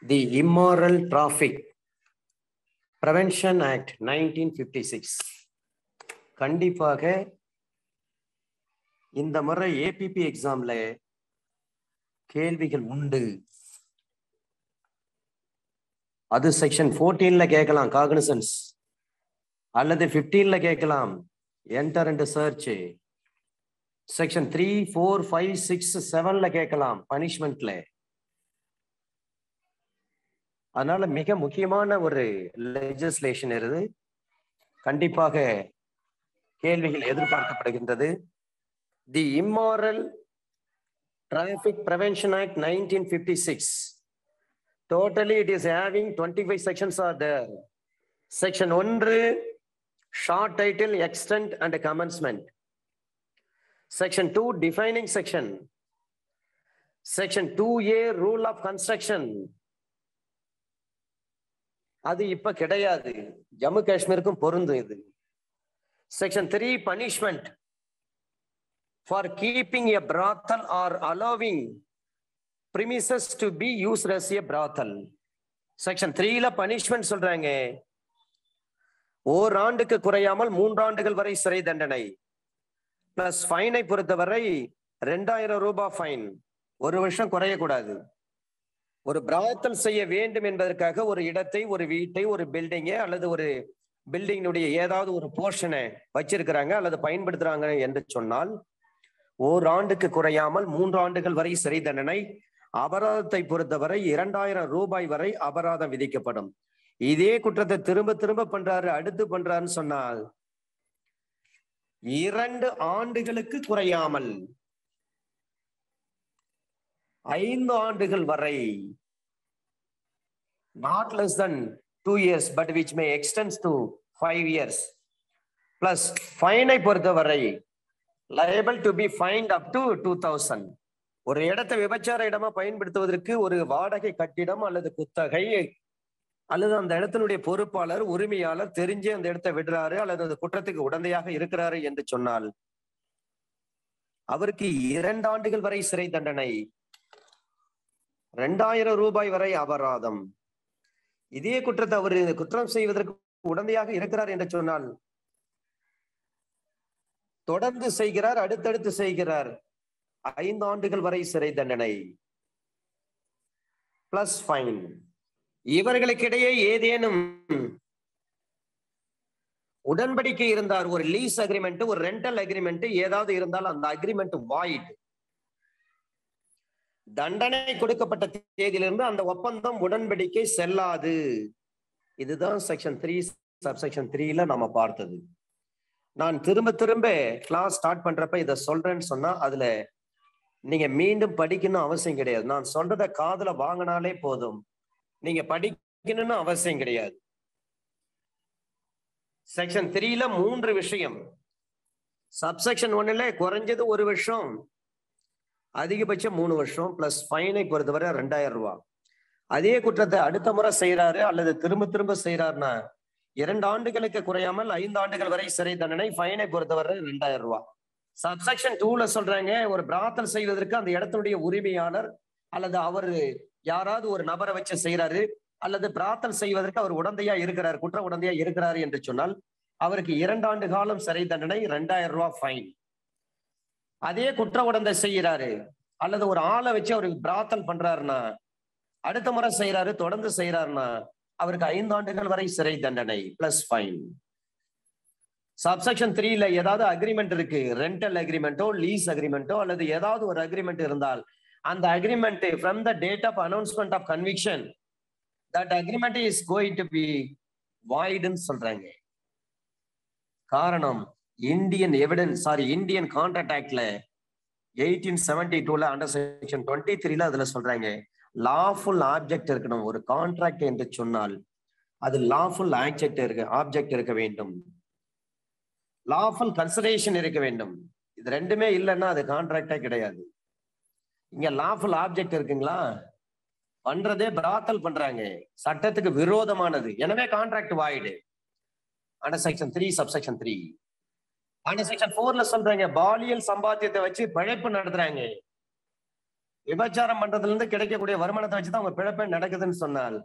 தி immoral traffic prevention act nineteen fifty six கண்டிப்பாக இந்த முறை ஏபிபி எக்ஸாம்ல கேள்விகள் உண்டு அது செக்ஷன் ஃபோர்டீன்ல கேட்கலாம் காகனிசன்ஸ் அல்லது பிப்டீன்ல கேட்கலாம் enter and search section three four five six செவன்ல கேட்கலாம் பனிஷ்மெண்ட்ல அதனால மிக முக்கியமான ஒரு லெஜிஸ்லேஷன் இது கண்டிப்பாக கேள்விகள் எதிர்பார்க்கப்படுகின்றது the immoral traffic prevention act nineteen fifty six totally it is having twenty five sections are there section ஒன்று short title extent and commencement section two defining section section two A rule of construction அது இப்ப கிடையாது ஜம்மு காஷ்மீருக்கும் பொருந்தும் இது section three punishment for keeping a brothel or allowing premises to be use as a brothel section த்ரீல punishment சொல்றாங்க ஓராண்டுக்கு குறையாமல் மூன்றாண்டுகள் வரை சிறை தண்டனை பிளஸ் ஃபைனை பொறுத்தவரை ரெண்டாயிரம் ரூபாய் ஃபைன் ஒரு வருஷம் குறையக்கூடாது ஒரு பிராத்தல் செய்ய வேண்டும் என்பதற்காக ஒரு இடத்தை ஒரு வீட்டை ஒரு பில்டிங்கை அல்லது ஒரு பில்டிங்கினுடைய ஏதாவது ஒரு போர்ஷனை வச்சிருக்கிறாங்க அல்லது பயன்படுத்துறாங்க என்று சொன்னால் ஓராண்டுக்கு குறையாமல் மூன்று ஆண்டுகள் வரை சிறை தண்டனை அபராதத்தை பொறுத்தவரை இரண்டாயிரம் ரூபாய் வரை அபராதம் விதிக்கப்படும் இதே குற்றத்தை திரும்ப திரும்ப பண்றாரு அடுத்து பண்றாருன்னு சொன்னால் இரண்டு ஆண்டுகளுக்கு குறையாமல் ஐந்து ஆண்டுகள் வரை not less than two years but which may extends to five years plus ஃபைனை பொறுத்தவரை liable to be fined up to two thousand ஒரு இடத்தை விபச்சார இடமா பயன்படுத்துவதற்கு ஒரு வாடகை கட்டிடம் அல்லது குத்தகை அல்லது அந்த இடத்தினுடைய பொறுப்பாளர் உரிமையாளர் தெரிஞ்சே அந்த இடத்தை விடுறாரு அல்லது அந்த குற்றத்துக்கு உடந்தையாக இருக்கிறாரு என்று சொன்னால் அவருக்கு இரண்டு ஆண்டுகள் வரை சிறை தண்டனை ரெண்டாயிரம் ரூபாய் வரை அபராதம் இதே குற்றத்தை அவர் குற்றம் செய்வதற்கு உடந்தையாக இருக்கிறார் என்று சொன்னால் தொடர்ந்து செய்கிறார் அடுத்தடுத்து செய்கிறார் ஐந்து ஆண்டுகள் வரை சிறை தண்டனை பிளஸ் ஃபைன் இவர்களுக்கிடையே ஏதேனும் உடன்படிக்கை இருந்தார் ஒரு லீஸ் அக்ரிமெண்ட் ஒரு ரெண்டல் அக்ரிமெண்ட் ஏதாவது இருந்தால் அந்த அக்ரிமெண்ட் வாய்ட் தண்டனை கொடுக்கப்பட்ட தேதியிலிருந்து அந்த ஒப்பந்தம் உடன்படிக்கை செல்லாது இதுதான் செக்ஷன் த்ரீ சப்செக்ஷன் த்ரீல நம்ம பார்த்தது நான் திரும்ப திரும்ப கிளாஸ் ஸ்டார்ட் பண்றப்ப இதை சொல்றேன்னு சொன்னா அதுல நீங்க மீண்டும் படிக்கணும் அவசியம் கிடையாது நான் சொல்றத காதுல வாங்கினாலே போதும் நீங்க படிக்கணும்னு அவசியம் கிடையாது செக்ஷன் த்ரீல மூன்று விஷயம் சப்செக்ஷன் ஒன்னுல குறைஞ்சது ஒரு வருஷம் அதிகபட்சம் மூணு வருஷம் பிளஸ் ஃபைனை பொறுத்தவரை ரெண்டாயிரம் ரூபாய் அதே குற்றத்தை அடுத்த முறை செய்யறாரு அல்லது திரும்ப திரும்ப செய்யறாருன்னா இரண்டு ஆண்டுகளுக்கு குறையாமல் ஐந்து ஆண்டுகள் வரை சிறை தண்டனை ஃபைனை பொறுத்தவரை ரெண்டாயிரம் ரூபாய் சப்செக்ஷன் டூல சொல்றாங்க ஒரு பிராத்தல் செய்வதற்கு அந்த இடத்தினுடைய உரிமையாளர் அல்லது அவர் யாராவது ஒரு நபரை வச்சு செய்யறாரு அல்லது பிராத்தல் செய்வதற்கு அவர் உடந்தையா இருக்கிறார் குற்ற உடந்தையா இருக்கிறார் என்று சொன்னால் அவருக்கு இரண்டு ஆண்டு காலம் சிறை தண்டனை ரெண்டாயிரம் ரூபாய் ஃபைன் அதே குற்ற உடந்தை செய்யறாரு அல்லது ஒரு ஆளை வச்சு அவருக்கு பிராத்தல் பண்றாருன்னா அடுத்த முறை செய்யறாரு தொடர்ந்து செய்யறாருன்னா அவருக்கு ஐந்து ஆண்டுகள் வரை சிறை தண்டனை பிளஸ் ஃபைன் சப்செக்ஷன் த்ரீல ஏதாவது அக்ரிமெண்ட் இருக்கு ரெண்டல் அக்ரிமெண்ட்டோ லீஸ் அக்ரிமெண்ட்டோ அல்லது ஏதாவது ஒரு அக்ரிமெண்ட் இருந்தால் அந்த agreement from the date of announcement of conviction that agreement is going to be வாய்டுன்னு சொல்றாங்க காரணம் Indian evidence sorry Indian contract ஆக்ட்ல எயிட்டீன் செவன்டி டூல அண்டர் செக்ஷன் டுவெண்ட்டி த்ரீல அதுல சொல்றாங்க லாஃபுல் ஆப்ஜெக்ட் இருக்கணும் ஒரு கான்ட்ராக்ட் என்று சொன்னால் அது லாஃபுல் ஆப்ஜெக்ட் இருக்க ஆப்ஜெக்ட் இருக்க வேண்டும் லாஃபுல் கன்சிடரேஷன் இருக்க வேண்டும் இது ரெண்டுமே இல்லைன்னா அது கான்ட்ராக்டே கிடையாது இங்க லாஃபுல் ஆப்ஜெக்ட் இருக்குங்களா பண்றதே பிராத்தல் பண்றாங்க சட்டத்துக்கு விரோதமானது எனவே contract void under section three subsection three under section போர்ல சொல்றாங்க பாலியல் சம்பாத்தியத்தை வச்சு பிழைப்பு நடத்துறாங்க விபச்சாரம் பண்றதுல இருந்து கிடைக்கக்கூடிய வருமானத்தை வச்சுதான் உங்க பிழப்பே நடக்குதுன்னு சொன்னால்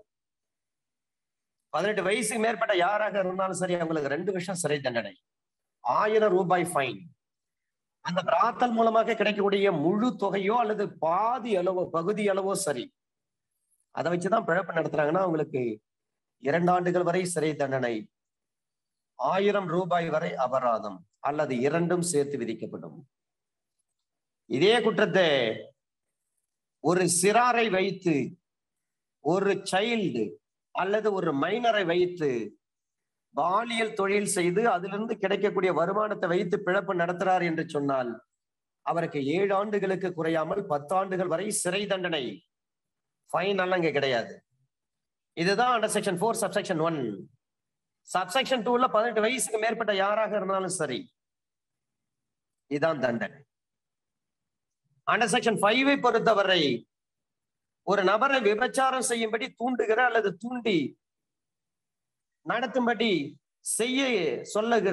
பதினெட்டு வயசுக்கு மேற்பட்ட யாராக இருந்தாலும் சரி அவங்களுக்கு ரெண்டு வருஷம் சிறை தண்டனை ஆயிரம் ரூபாய் ஃபைன் அந்த பிராத்தல் மூலமாக கிடைக்கக்கூடிய முழு தொகையோ அல்லது பாதி அளவோ பகுதி அளவோ சரி அதை வச்சுதான் பிழப்பு நடத்துறாங்கன்னா அவங்களுக்கு இரண்டு ஆண்டுகள் வரை சிறை தண்டனை ஆயிரம் ரூபாய் வரை அபராதம் அல்லது இரண்டும் சேர்த்து விதிக்கப்படும் இதே குற்றத்தை ஒரு சிறாரை வைத்து ஒரு சைல்டு அல்லது ஒரு மைனரை வைத்து பாலியல் தொழில் செய்து அதிலிருந்து கிடைக்கக்கூடிய வருமானத்தை வைத்து பிழப்பு நடத்துறார் என்று சொன்னால் அவருக்கு ஏழு ஆண்டுகளுக்கு குறையாமல் பத்து ஆண்டுகள் வரை சிறை தண்டனை ஃபைன் எல்லாம் இங்க கிடையாது இதுதான் under section four subsection one subsection டூல பதினெட்டு வயசுக்கு மேற்பட்ட யாராக இருந்தாலும் சரி இதுதான் தண்டனை அண்டர் செக்ஷன் ஃபைவை பொறுத்தவரை ஒரு நபரை விபச்சாரம் செய்யும்படி தூண்டுகிற அல்லது தூண்டி நடத்தும்படி செய்ய சொல்லுகிற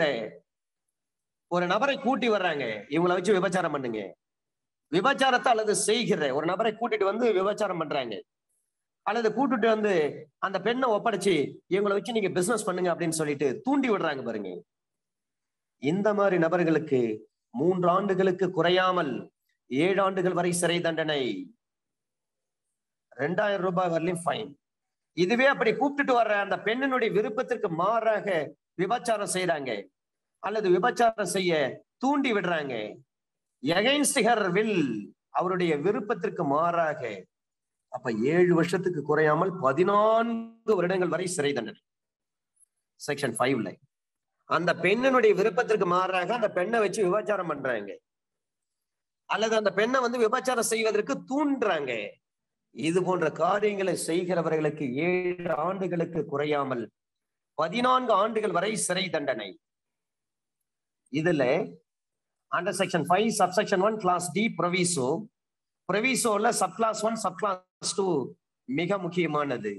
ஒரு நபரை கூட்டி வர்றாங்க இவங்களை வச்சு விபச்சாரம் பண்ணுங்க விபச்சாரத்தை அல்லது செய்கிற ஒரு நபரை கூட்டிட்டு வந்து விபச்சாரம் பண்றாங்க அல்லது கூட்டிட்டு வந்து அந்த பெண்ணை ஒப்படைச்சு இவங்களை வச்சு நீங்க பிசினஸ் பண்ணுங்க அப்படின்னு சொல்லிட்டு தூண்டி விடுறாங்க பாருங்க இந்த மாதிரி நபர்களுக்கு மூன்று ஆண்டுகளுக்கு குறையாமல் ஏழு ஆண்டுகள் வரை சிறை தண்டனை ரெண்டாயிரம் ரூபாய் வரலையும் ஃபைன் இதுவே அப்படி கூப்பிட்டுட்டு வர்ற அந்த பெண்ணினுடைய விருப்பத்திற்கு மாறாக விபச்சாரம் செய்யறாங்க அல்லது விபச்சாரம் செய்ய தூண்டி விடுறாங்க எகைன்ஸ்ட் ஹர் வில் அவருடைய விருப்பத்திற்கு மாறாக அப்ப ஏழு வருஷத்துக்கு குறையாமல் பதினான்கு வருடங்கள் வரை சிறை தண்டனை செக்ஷன் ஃபைவ்ல அந்த பெண்ணினுடைய விருப்பத்திற்கு மாறாக அந்த பெண்ணை வச்சு விபச்சாரம் பண்றாங்க அல்லது அந்த பெண்ணை வந்து விபச்சாரம் செய்வதற்கு தூண்டுறாங்க இது போன்ற காரியங்களை செய்கிறவர்களுக்கு ஏழு ஆண்டுகளுக்கு குறையாமல் பதினான்கு ஆண்டுகள் வரை சிறை தண்டனை இதுல under section five subsection one class D proviso ப்ரொவிசோல sub class one sub class two மிக முக்கியமானது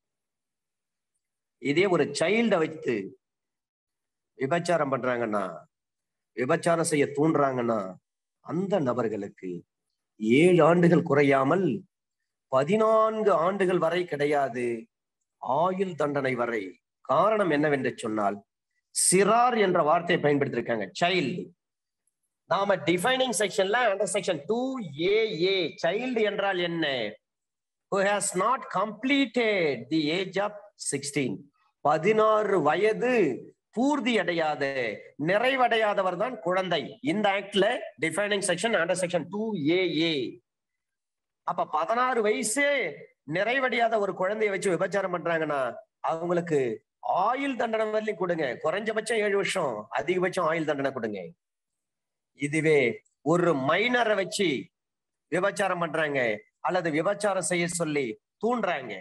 இதே ஒரு சைல்ட வைத்து விபச்சாரம் பண்றாங்கன்னா விபச்சாரம் செய்ய தூண்டுறாங்கன்னா அந்த நபர்களுக்கு ஏழு ஆண்டுகள் குறையாமல் பதினான்கு ஆண்டுகள் வரை கிடையாது ஆயுள் தண்டனை வரை காரணம் என்னவென்று சொன்னால் சிறார் என்ற வார்த்தையை பயன்படுத்திருக்காங்க சைல்டு நாம டிஃபைனிங் செக்ஷன்ல under section two A A child என்றால் என்ன who has not completed the age of 16 பதினாறு வயது பூர்த்தி அடையாத நிறைவடையாதவர் தான் குழந்தை இந்த ஆக்ட்ல defining section under section two A A அப்ப பதினாறு வயசு நிறைவடையாத ஒரு குழந்தைய வச்சு விபச்சாரம் பண்றாங்கன்னா அவங்களுக்கு ஆயுள் தண்டனை வரலையும் கொடுங்க குறைஞ்சபட்சம் ஏழு வருஷம் அதிகபட்சம் ஆயுள் தண்டனை கொடுங்க இதுவே ஒரு மைனரை வச்சு விபச்சாரம் பண்றாங்க அல்லது விபச்சாரம் செய்ய சொல்லி தூண்டுறாங்க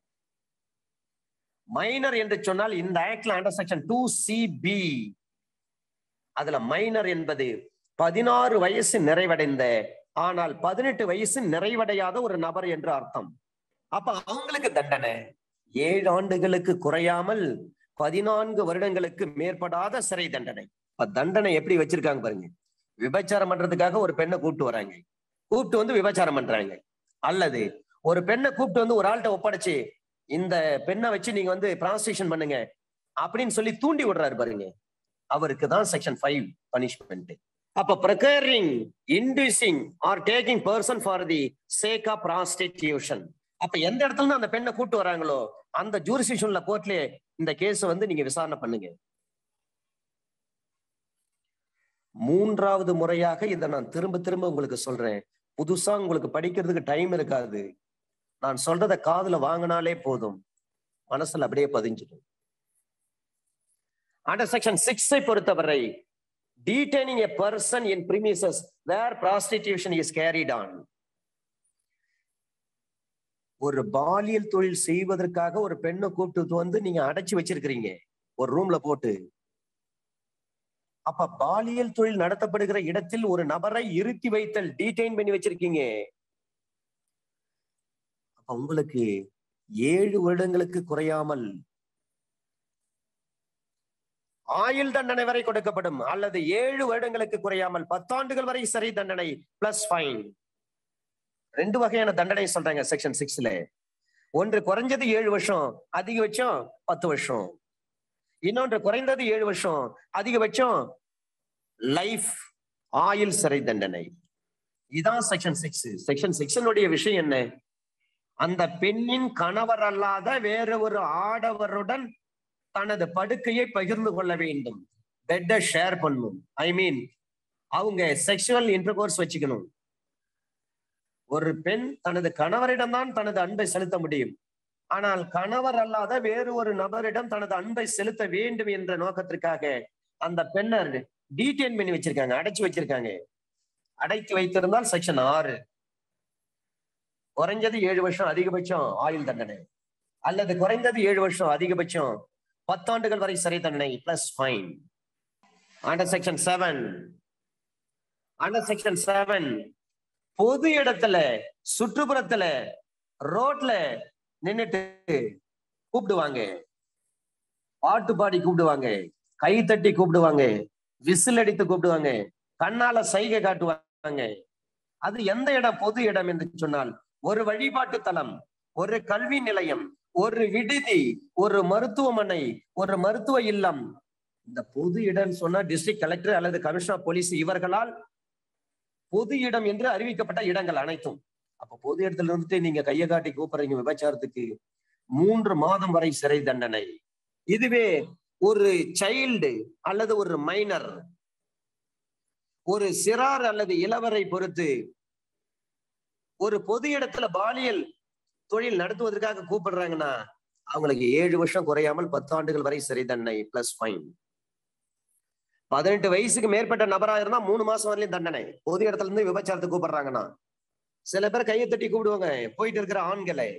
மைனர் என்று சொன்னால் இந்த ஆக்ட்ல under section two C B அதுல மைனர் என்பது பதினாறு வயசு நிறைவடைந்த ஆனால் பதினெட்டு வயசு நிறைவடையாத ஒரு நபர் என்று அர்த்தம் அப்ப அவங்களுக்கு தண்டனை ஏழு ஆண்டுகளுக்கு குறையாமல் பதினான்கு வருடங்களுக்கு மேற்படாத சிறை தண்டனை இப்ப தண்டனை எப்படி வச்சிருக்காங்க பாருங்க விபச்சாரம் பண்றதுக்காக ஒரு பெண்ணை கூப்பிட்டு வராங்க கூப்பிட்டு வந்து விபச்சாரம் பண்றாங்க அல்லது ஒரு பெண்ணை கூப்பிட்டு வந்து ஒரு ஆள்கிட்ட ஒப்படைச்சு இந்த பெண்ணை வச்சு நீங்க வந்து பிரான்ஸ்டியூஷன் பண்ணுங்க அப்படின்னு சொல்லி தூண்டி விடுறாரு பாருங்க அவருக்கு தான் செக்ஷன் ஃபைவ் பனிஷ்மெண்ட் அப்ப procuring inducing or taking person for the sake of prostitution அப்ப எந்த இடத்துல இருந்து அந்த பெண்ணை கூட்டு வராங்களோ அந்த ஜூரிசிஷன்ல கோர்ட்லயே இந்த கேஸ் வந்து நீங்க விசாரணை பண்ணுங்க மூன்றாவது முறையாக இதை நான் திரும்ப திரும்ப உங்களுக்கு சொல்றேன் புதுசா உங்களுக்கு படிக்கிறதுக்கு டைம் இருக்காது நான் சொல்றத காதுல வாங்கினாலே போதும் மனசுல அப்படியே பதிஞ்சிடும் அண்டர் செக்ஷன் சிக்ஸை பொறுத்தவரை detaining a person in premises where prostitution is carried on ஒரு பாலியல் தொழில் செய்வதற்காக ஒரு பெண்ணை கூப்பிட்டு வந்து நீங்க அடைச்சு வச்சிருக்கிறீங்க ஒரு ரூம்ல போட்டு அப்ப பாலியல் தொழில் நடத்தப்படுகிற இடத்தில் ஒரு நபரை இருத்தி வைத்தல் டீடைன் பண்ணி வச்சிருக்கீங்க அப்ப உங்களுக்கு ஏழு வருடங்களுக்கு குறையாமல் ஆயுள் தண்டனை வரை கொடுக்கப்படும் அல்லது ஏழு வருடங்களுக்கு குறையாமல் பத்தாண்டுகள் வரை சிறை தண்டனை பிளஸ் ஃபைன் ரெண்டு வகையான தண்டனை சொல்றாங்க செக்ஷன் சிக்ஸ்ல ஒன்று குறைஞ்சது ஏழு வருஷம் அதிகபட்சம் பத்து வருஷம் இன்னொன்று குறைந்தது ஏழு வருஷம் அதிகபட்சம் லைஃப் ஆயுள் சிறை தண்டனை இதான் செக்ஷன் சிக்ஸ் செக்ஷன் சிக்ஸனுடைய விஷயம் என்ன அந்த பெண்ணின் கணவர் அல்லாத வேற ஒரு ஆடவருடன் தனது படுக்கையை பகிர்ந்து கொள்ள வேண்டும் பெட்டை ஷேர் பண்ணும் ஐ மீன் அவங்க செக்ஷுவல் இன்டர்கோர்ஸ் வச்சுக்கணும் ஒரு பெண் தனது கணவரிடம் தான் தனது அன்பை செலுத்த முடியும் ஆனால் கணவர் அல்லாத வேறு ஒரு நபரிடம் தனது அன்பை செலுத்த வேண்டும் என்ற நோக்கத்திற்காக அந்த பெண்ணை டீடைன் பண்ணி வச்சிருக்காங்க அடைச்சு வச்சிருக்காங்க அடைத்து வைத்திருந்தால் செக்ஷன் ஆறு குறைஞ்சது ஏழு வருஷம் அதிகபட்சம் ஆயுள் தண்டனை அல்லது குறைந்தது ஏழு வருஷம் அதிகபட்சம் பத்தாண்டுகள் வரை சிறை தண்டனை plus fine under section seven under section seven பொது இடத்துல சுற்றுப்புறத்துல ரோட்ல நின்னுட்டு கூப்பிடுவாங்க பாட்டு பாடி கூப்பிடுவாங்க கை தட்டி கூப்பிடுவாங்க விசில் அடித்து கூப்பிடுவாங்க கண்ணால சைகை காட்டுவாங்க அது எந்த இடம் பொது இடம் என்று சொன்னால் ஒரு வழிபாட்டு தலம் ஒரு கல்வி நிலையம் ஒரு விடுதி ஒரு மருத்துவமனை ஒரு மருத்துவ இல்லம் இந்த பொது இடம் சொன்னா டிஸ்ட்ரிக்ட் கலெக்டர் அல்லது கமிஷனர் போலீஸ் இவர்களால் பொது இடம் என்று அறிவிக்கப்பட்ட இடங்கள் அனைத்தும் அப்ப பொது இடத்துல இருந்துட்டு நீங்க கையை காட்டி கூப்பிடுறீங்க விபச்சாரத்துக்கு மூன்று மாதம் வரை சிறை தண்டனை இதுவே ஒரு சைல்டு அல்லது ஒரு மைனர் ஒரு சிறார் அல்லது இளவரை பொறுத்து ஒரு பொது இடத்துல பாலியல் தொழில் நடத்துவதற்காக கூப்பிடுறாங்கன்னா அவங்களுக்கு ஏழு வருஷம் குறையாமல் பத்து ஆண்டுகள் வரை சிறை தண்டனை பிளஸ் ஃபைன் பதினெட்டு வயசுக்கு மேற்பட்ட நபரா இருந்தா மூணு மாசம் வரலையும் தண்டனை பொது இடத்துல இருந்து விபச்சாரத்தை கூப்பிடுறாங்கன்னா சில பேர் கையை தட்டி கூப்பிடுவாங்க போயிட்டு இருக்கிற ஆண்களை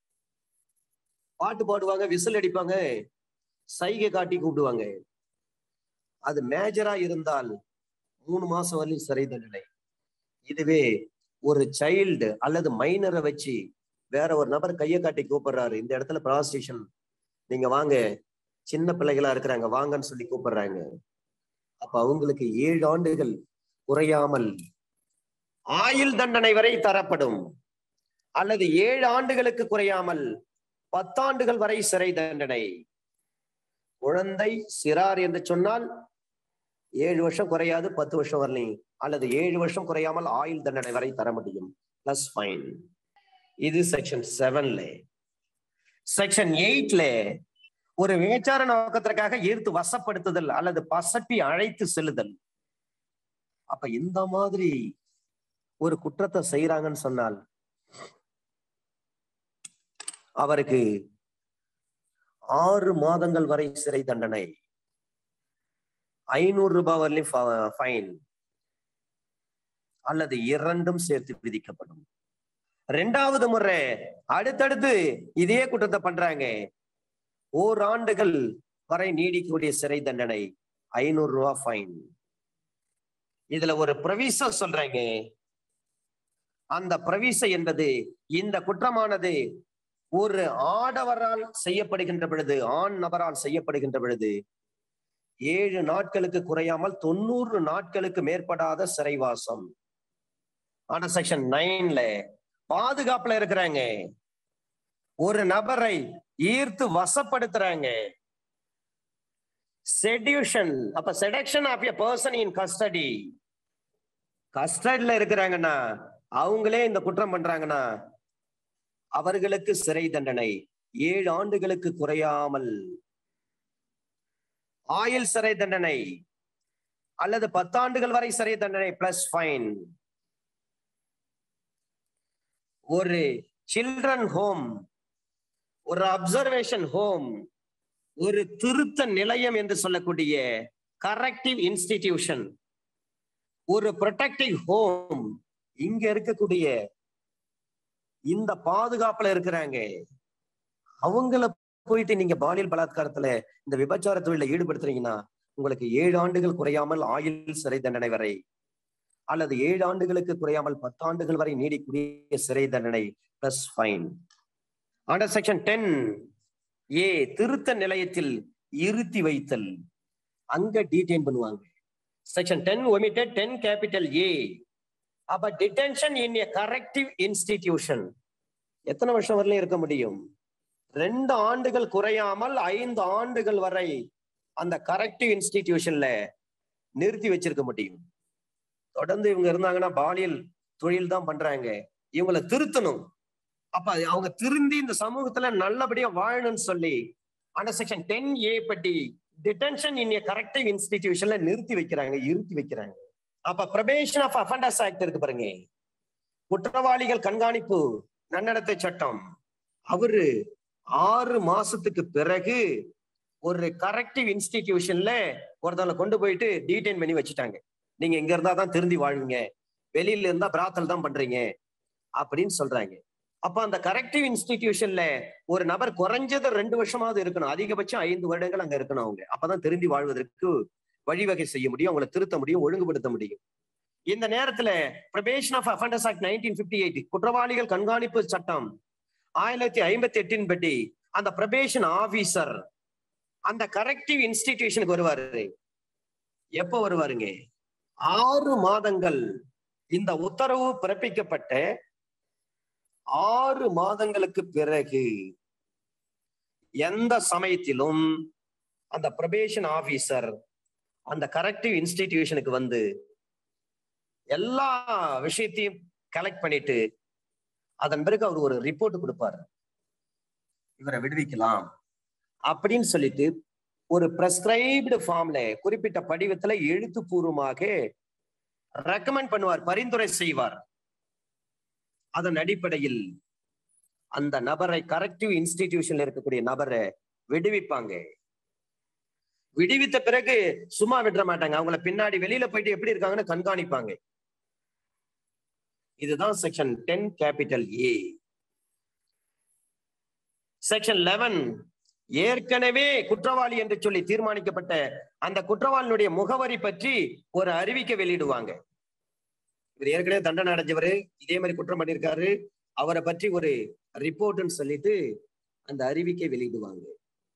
பாட்டு பாடுவாங்க விசில் அடிப்பாங்க சைகை காட்டி கூப்பிடுவாங்க அது மேஜரா இருந்தால் மூணு மாசம் வரலையும் சிறை தண்டனை இதுவே ஒரு சைல்டு அல்லது மைனரை வச்சு வேற ஒரு நபர் கையை காட்டி கூப்பிடுறாரு இந்த இடத்துல ப்ராஸ்டியூஷன் நீங்க வாங்க சின்ன பிள்ளைகளா இருக்கிறாங்க வாங்கன்னு சொல்லி கூப்பிடுறாங்க அப்ப அவங்களுக்கு ஏழு ஆண்டுகள் குறையாமல் ஆயுள் தண்டனை வரை தரப்படும் அல்லது ஏழு ஆண்டுகளுக்கு குறையாமல் பத்தாண்டுகள் வரை சிறை தண்டனை குழந்தை சிறார் என்று சொன்னால் ஏழு வருஷம் குறையாது பத்து வருஷம் வரலையும் அல்லது ஏழு வருஷம் குறையாமல் ஆயுள் தண்டனை வரை தர முடியும் பிளஸ் ஃபைன் இது செக்ஷன் செவன்ல செக்ஷன் எயிட்ல ஒரு விபச்சார நோக்கத்திற்காக ஈர்த்து வசப்படுத்துதல் அல்லது பசப்பி அழைத்து செல்லுதல் அப்ப இந்த மாதிரி ஒரு குற்றத்தை செய்யறாங்கன்னு சொன்னால் அவருக்கு ஆறு மாதங்கள் வரை சிறை தண்டனை ஐநூறு ரூபாய் வரலையும் ஃபைன் அல்லது இரண்டும் சேர்த்து விதிக்கப்படும் ரெண்டாவது முறை அடுத்தடுத்து இதே குற்றத்தை பண்றாங்க ஓராண்டுகள் வரை நீடிக்கக்கூடிய சிறை தண்டனை ஐநூறு ரூபாய் ஃபைன் இதுல ஒரு பிரவிச சொல்றாங்க அந்த பிரவிச என்பது இந்த குற்றமானது ஒரு ஆடவரால் செய்யப்படுகின்ற பொழுது ஆண் நபரால் செய்யப்படுகின்ற பொழுது ஏழு நாட்களுக்கு குறையாமல் தொண்ணூறு நாட்களுக்கு மேற்படாத சிறைவாசம் ஆனா செக்ஷன் நைன்ல பாதுகாப்புல இருக்கிறாங்க ஒரு நபரை ஈர்த்து வசப்படுத்துறாங்க செடியூஷன் அப்ப seduction of a person in custody கஸ்டடியில இருக்கிறாங்கன்னா அவங்களே இந்த குற்றம் பண்றாங்கன்னா அவர்களுக்கு சிறை தண்டனை ஏழு ஆண்டுகளுக்கு குறையாமல் ஆயுள் சிறை தண்டனை அல்லது பத்தாண்டுகள் வரை சிறை தண்டனை பிளஸ் ஃபைன் ஒரு சில்ட்ரன் ஹோம் ஒரு அப்சர்வேஷன் ஹோம் ஒரு திருத்த நிலையம் என்று சொல்லக்கூடிய கரெக்டிவ் இன்ஸ்டிடியூஷன் ஒரு ப்ரொடெக்டிவ் ஹோம் இங்க இருக்கக்கூடிய இந்த பாதுகாப்புல இருக்கிறாங்க அவங்கள போயிட்டு நீங்க பாலியல் பலாத்காரத்துல இந்த விபச்சார தொழில ஈடுபடுத்துறீங்கன்னா உங்களுக்கு ஏழு ஆண்டுகள் குறையாமல் ஆயுள் சிறை தண்டனை வரை அல்லது ஏழு ஆண்டுகளுக்கு குறையாமல் பத்தாண்டுகள் வரை நீடிக்கூடிய சிறை தண்டனை plus fine under section ten A திருத்த நிலையத்தில் இருத்தி வைத்தல் அங்க டீடைன் பண்ணுவாங்க section ten omitted ten capital A அப்ப detention in a corrective institution எத்தனை வருஷம் வரலையும் இருக்க முடியும் ரெண்டு ஆண்டுகள் குறையாமல் ஐந்து ஆண்டுகள் வரை அந்த கரெக்டிவ் இன்ஸ்டிடியூஷன்ல நிறுத்தி வச்சிருக்க முடியும் தொடர்ந்து இவங்க இருந்தாங்கன்னா பாலியல் தொழில் தான் பண்றாங்க இவங்களை திருத்தணும் அப்ப அவங்க திருந்தி இந்த சமூகத்துல நல்லபடியா வாழணும்னு சொல்லி அந்த செக்ஷன் டென் ஏ படி டிடென்ஷன் இன் கரெக்டிவ் இன்ஸ்டிடியூஷன்ல நிறுத்தி வைக்கிறாங்க இருத்தி வைக்கிறாங்க அப்ப பிரபேஷன் ஆஃப் அஃபண்டர்ஸ் ஆக்ட் இருக்கு பாருங்க குற்றவாளிகள் கண்காணிப்பு நன்னடத்தை சட்டம் அவரு ஆறு மாசத்துக்கு பிறகு ஒரு கரெக்டிவ் இன்ஸ்டிடியூஷன்ல ஒருத்தவங்களை கொண்டு போயிட்டு டீடைன் பண்ணி வச்சுட்டாங்க நீங்க இங்க இருந்தா தான் திருந்தி வாழ்வீங்க வெளியில இருந்தா பிராத்தல் தான் பண்றீங்க அப்படின்னு சொல்றாங்க அப்ப அந்த கரெக்டிவ் இன்ஸ்டிடியூஷன்ல ஒரு நபர் குறைஞ்சது ரெண்டு வருஷமாவது இருக்கணும் அதிகபட்சம் ஐந்து வருடங்கள் அங்க இருக்கணும் அவங்க அப்பதான் திருந்தி வாழ்வதற்கு வழிவகை செய்ய முடியும் அவங்களை திருத்த முடியும் ஒழுங்குபடுத்த முடியும் இந்த நேரத்துல probation of offenders act nineteen fifty eight குற்றவாளிகள் கண்காணிப்பு சட்டம் ஆயிரத்தி ஐம்பத்தி எட்டின் படி அந்த பிரபேஷன் ஆபீசர் அந்த கரெக்டிவ் இன்ஸ்டிடியூஷனுக்கு வருவாரு எப்போ வருவாருங்க ஆறு மாதங்கள் இந்த உத்தரவு பிறப்பிக்கப்பட்ட ஆறு மாதங்களுக்கு பிறகு எந்த சமயத்திலும் அந்த பிரபேஷன் ஆபீசர் அந்த கரெக்டிவ் இன்ஸ்டிடியூஷனுக்கு வந்து எல்லா விஷயத்தையும் கலெக்ட் பண்ணிட்டு அதன் பிறகு அவர் ஒரு ரிப்போர்ட் கொடுப்பாரு இவரை விடுவிக்கலாம் அப்படின்னு சொல்லிட்டு ஒரு பிரஸ்கிரைப்டு ஃபார்ம்ல குறிப்பிட்ட படிவத்துல எழுத்துப்பூர்வமாக ரெக்கமெண்ட் பண்ணுவார் பரிந்துரை செய்வார் அதன் அடிப்படையில் அந்த நபரை கரெக்டிவ் இன்ஸ்டிடியூஷன்ல இருக்கக்கூடிய நபரை விடுவிப்பாங்க விடுவித்த பிறகு சும்மா விட மாட்டாங்க அவங்கள பின்னாடி வெளியில போயிட்டு எப்படி இருக்காங்கன்னு கண்காணிப்பாங்க இதுதான் section ten capital A section eleven ஏற்கனவே குற்றவாளி என்று சொல்லி தீர்மானிக்கப்பட்ட அந்த குற்றவாளியுடைய முகவரி பற்றி ஒரு அறிவிக்கை வெளியிடுவாங்க இவர் ஏற்கனவே தண்டனை அடைஞ்சவர் இதே மாதிரி குற்றம் பண்ணியிருக்காரு அவரை பற்றி ஒரு ரிப்போர்ட்னு சொல்லிட்டு அந்த அறிவிக்கை வெளியிடுவாங்க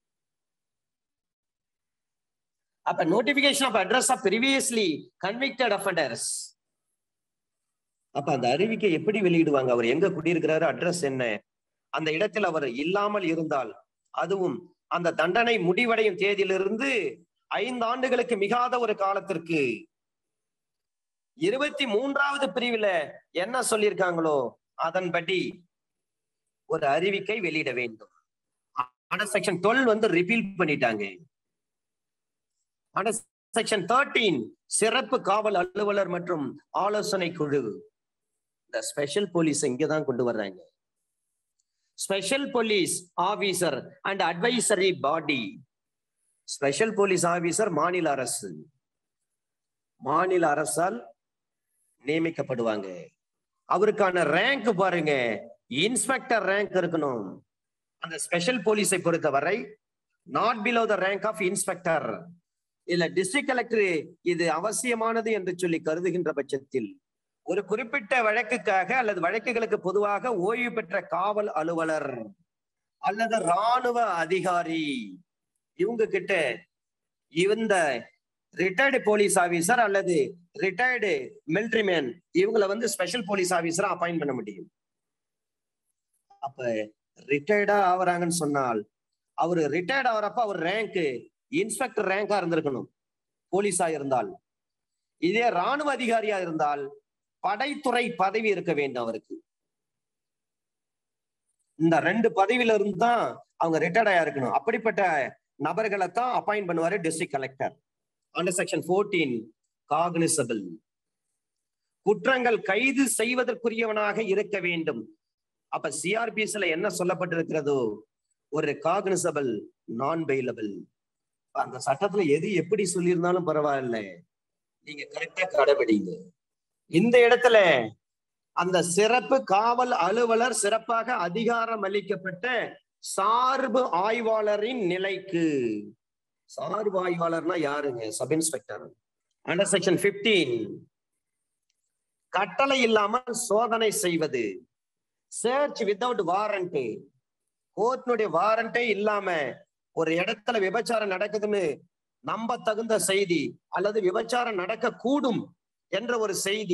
அப்ப notification of address of previously convicted offenders அப்ப அந்த அறிவிக்கை எப்படி வெளியிடுவாங்க அவர் எங்க குடியிருக்கிறாரு அட்ரஸ் என்ன அந்த இடத்தில் அவர் இல்லாமல் இருந்தால் அதுவும் அந்த தண்டனை முடிவடையும் தேதியிலிருந்து ஐந்து ஆண்டுகளுக்கு மிகாத ஒரு காலத்திற்கு இருபத்தி மூன்றாவது பிரிவுல என்ன சொல்லியிருக்காங்களோ அதன்படி ஒரு அறிவிக்கை வெளியிட வேண்டும் ஆனா செக்ஷன் டுவெல் வந்து ரிப்பீல் பண்ணிட்டாங்க ஆனா செக்ஷன் தேர்ட்டீன் சிறப்பு காவல் அலுவலர் மற்றும் ஆலோசனை குழு இந்த ஸ்பெஷல் போலீஸ் இங்கதான் கொண்டு வர்றாங்க special police officer and advisory body special police officer மாநில அரசு மாநில அரசால் நியமிக்கப்படுவாங்க அவருக்கான ரேங்க் பாருங்க இன்ஸ்பெக்டர் ரேங்க் இருக்கணும் அந்த ஸ்பெஷல் போலீஸை பொறுத்தவரை not below the rank of inspector இல்ல டிஸ்ட்ரிக்ட் கலெக்டர் இது அவசியமானது என்று சொல்லி கருதுகின்ற பட்சத்தில் ஒரு குறிப்பிட்ட வழக்குக்காக அல்லது வழக்குகளுக்கு பொதுவாக ஓய்வு பெற்ற காவல் அலுவலர் அல்லது ராணுவ அதிகாரி இவங்க கிட்ட இந்த ரிட்டையர்டு போலீஸ் ஆபீசர் அல்லது ரிட்டையர்டு மிலிட்ரி மேன் இவங்களை வந்து ஸ்பெஷல் போலீஸ் ஆபீசரா அப்பாயிண்ட் பண்ண முடியும் அப்ப ரிட்டையர்டா ஆவறாங்கன்னு சொன்னால் அவர் ரிட்டையர்ட் ஆகிறப்ப அவர் ரேங்க் இன்ஸ்பெக்டர் ரேங்கா இருந்திருக்கணும் போலீஸா இருந்தால் இதே ராணுவ அதிகாரியா இருந்தால் படைத்துறை பதவி இருக்க வேண்டும் அவருக்கு இந்த ரெண்டு பதவியில இருந்து தான் அவங்க ரிட்டையர்ட் ஆயா இருக்கணும் அப்படிப்பட்ட நபர்களை தான் அப்பாயிண்ட் பண்ணுவாரு district collector under section fourteen cognizable குற்றங்கள் கைது செய்வதற்குரியவனாக இருக்க வேண்டும் அப்ப சிஆர்பிஎஸ்ல என்ன சொல்லப்பட்டிருக்கிறதோ ஒரு காக்னிசபிள் நான் பெயிலபிள் அந்த சட்டத்துல எது எப்படி சொல்லியிருந்தாலும் பரவாயில்ல நீங்க கரெக்டா கடைபிடிங்க இந்த இடத்துல அந்த சிறப்பு காவல் அலுவலர் சிறப்பாக அதிகாரம் அளிக்கப்பட்ட சார்பு ஆய்வாளரின் நிலைக்கு சார்பு ஆய்வாளர்னா யாருங்க sub inspector under section fifteen கட்டளை இல்லாமல் சோதனை செய்வது சர்ச் வித்தவுட் வாரண்ட் கோர்ட்டினுடைய வாரண்டே இல்லாம ஒரு இடத்துல விபச்சாரம் நடக்குதுன்னு நம்ப தகுந்த செய்தி அல்லது விபச்சாரம் நடக்க கூடும் என்ற ஒரு செய்தி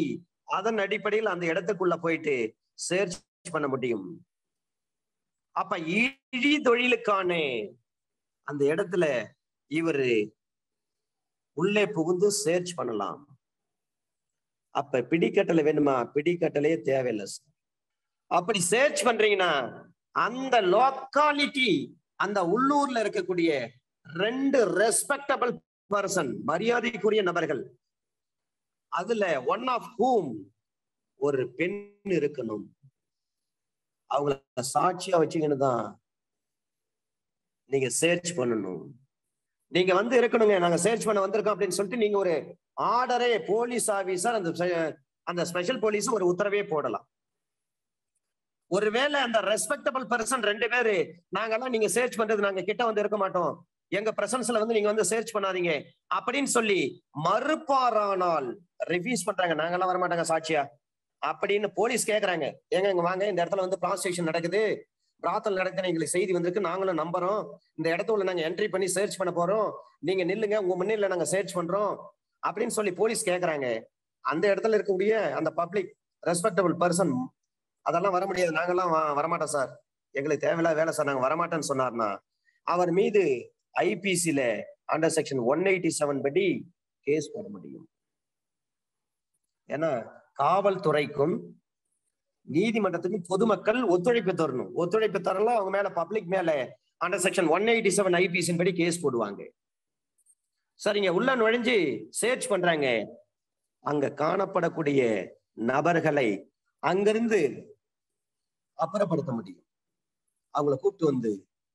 அதன் அடிப்படையில் அந்த இடத்துக்குள்ள போயிட்டு சர்ச் பண்ண முடியும் அப்ப இழி தொழிலுக்கான அந்த இடத்துல இவரு உள்ளே புகுந்து சர்ச் பண்ணலாம் அப்ப பிடிக்கட்டளை வேணுமா பிடிக்கட்டளையே தேவையில்லை சார் அப்படி சர்ச் பண்றீங்கன்னா அந்த லோக்காலிட்டி அந்த உள்ளூர்ல இருக்கக்கூடிய ரெண்டு ரெஸ்பெக்டபிள் பர்சன் மரியாதைக்குரிய நபர்கள் அதுல ஒன் ஆஃப் ஹூம் ஒரு பெண் இருக்கணும் அவங்கள சாட்சியா வச்சுக்கின்னு தான் நீங்க சர்ச் பண்ணணும் நீங்க வந்து இருக்கணுங்க நாங்க சர்ச் பண்ண வந்திருக்கோம் அப்படின்னு சொல்லிட்டு நீங்க ஒரு ஆர்டரே போலீஸ் ஆபீசர் அந்த ஸ்பெ- அந்த ஸ்பெஷல் போலீஸ் ஒரு உத்தரவே போடலாம் ஒருவேளை அந்த ரெஸ்பெக்டபிள் பர்சன் ரெண்டு பேரு நாங்கெல்லாம் நீங்க சர்ச் பண்றது நாங்க கிட்ட வந்து இருக்க மாட்டோம் எங்க பிரசன்ஸ்ல வந்து நீங்க வந்து சர்ச் பண்ணாதீங்க அப்படின்னு சொல்லி மறுப்பாரானால் ரிவ்யூஸ் பண்றாங்க நாங்கெல்லாம் வர மாட்டாங்க சாட்சியா அப்படின்னு போலீஸ் கேக்குறாங்க ஏங்க இங்க வாங்க இந்த இடத்துல வந்து ப்ராஸ்டேஷன் நடக்குது பிராத்தல் நடக்குதுன்னு எங்களுக்கு செய்தி வந்திருக்கு நாங்களும் நம்புறோம் இந்த இடத்துல நாங்க என்ட்ரி பண்ணி சர்ச் பண்ண போறோம் நீங்க நில்லுங்க உங்க முன்னில நாங்க சர்ச் பண்றோம் அப்படின்னு சொல்லி போலீஸ் கேக்குறாங்க அந்த இடத்துல இருக்கக்கூடிய அந்த பப்ளிக் ரெஸ்பெக்டபிள் பர்சன் அதெல்லாம் வர முடியாது நாங்கெல்லாம் வ- வரமாட்டோம் சார் எங்களுக்கு தேவையில்லாத வேலை சார் நாங்க வரமாட்டோம்னு சொன்னார்னா அவர் மீது ஐபிசில under section one eighty seven படி கேஸ் போட முடியும் ஏன்னா காவல்துறைக்கும் நீதிமன்றத்துக்கும் பொதுமக்கள் ஒத்துழைப்பு தரணும் ஒத்துழைப்பு தரலாம் அவங்க மேல பப்ளிக் மேல under section one eighty seven ஐபிசின் படி கேஸ் போடுவாங்க சரிங்க உள்ள நுழைஞ்சு சர்ச் பண்றாங்க அங்க காணப்படக்கூடிய நபர்களை அங்கிருந்து அப்புறப்படுத்த முடியும் அவங்கள கூப்பிட்டு வந்து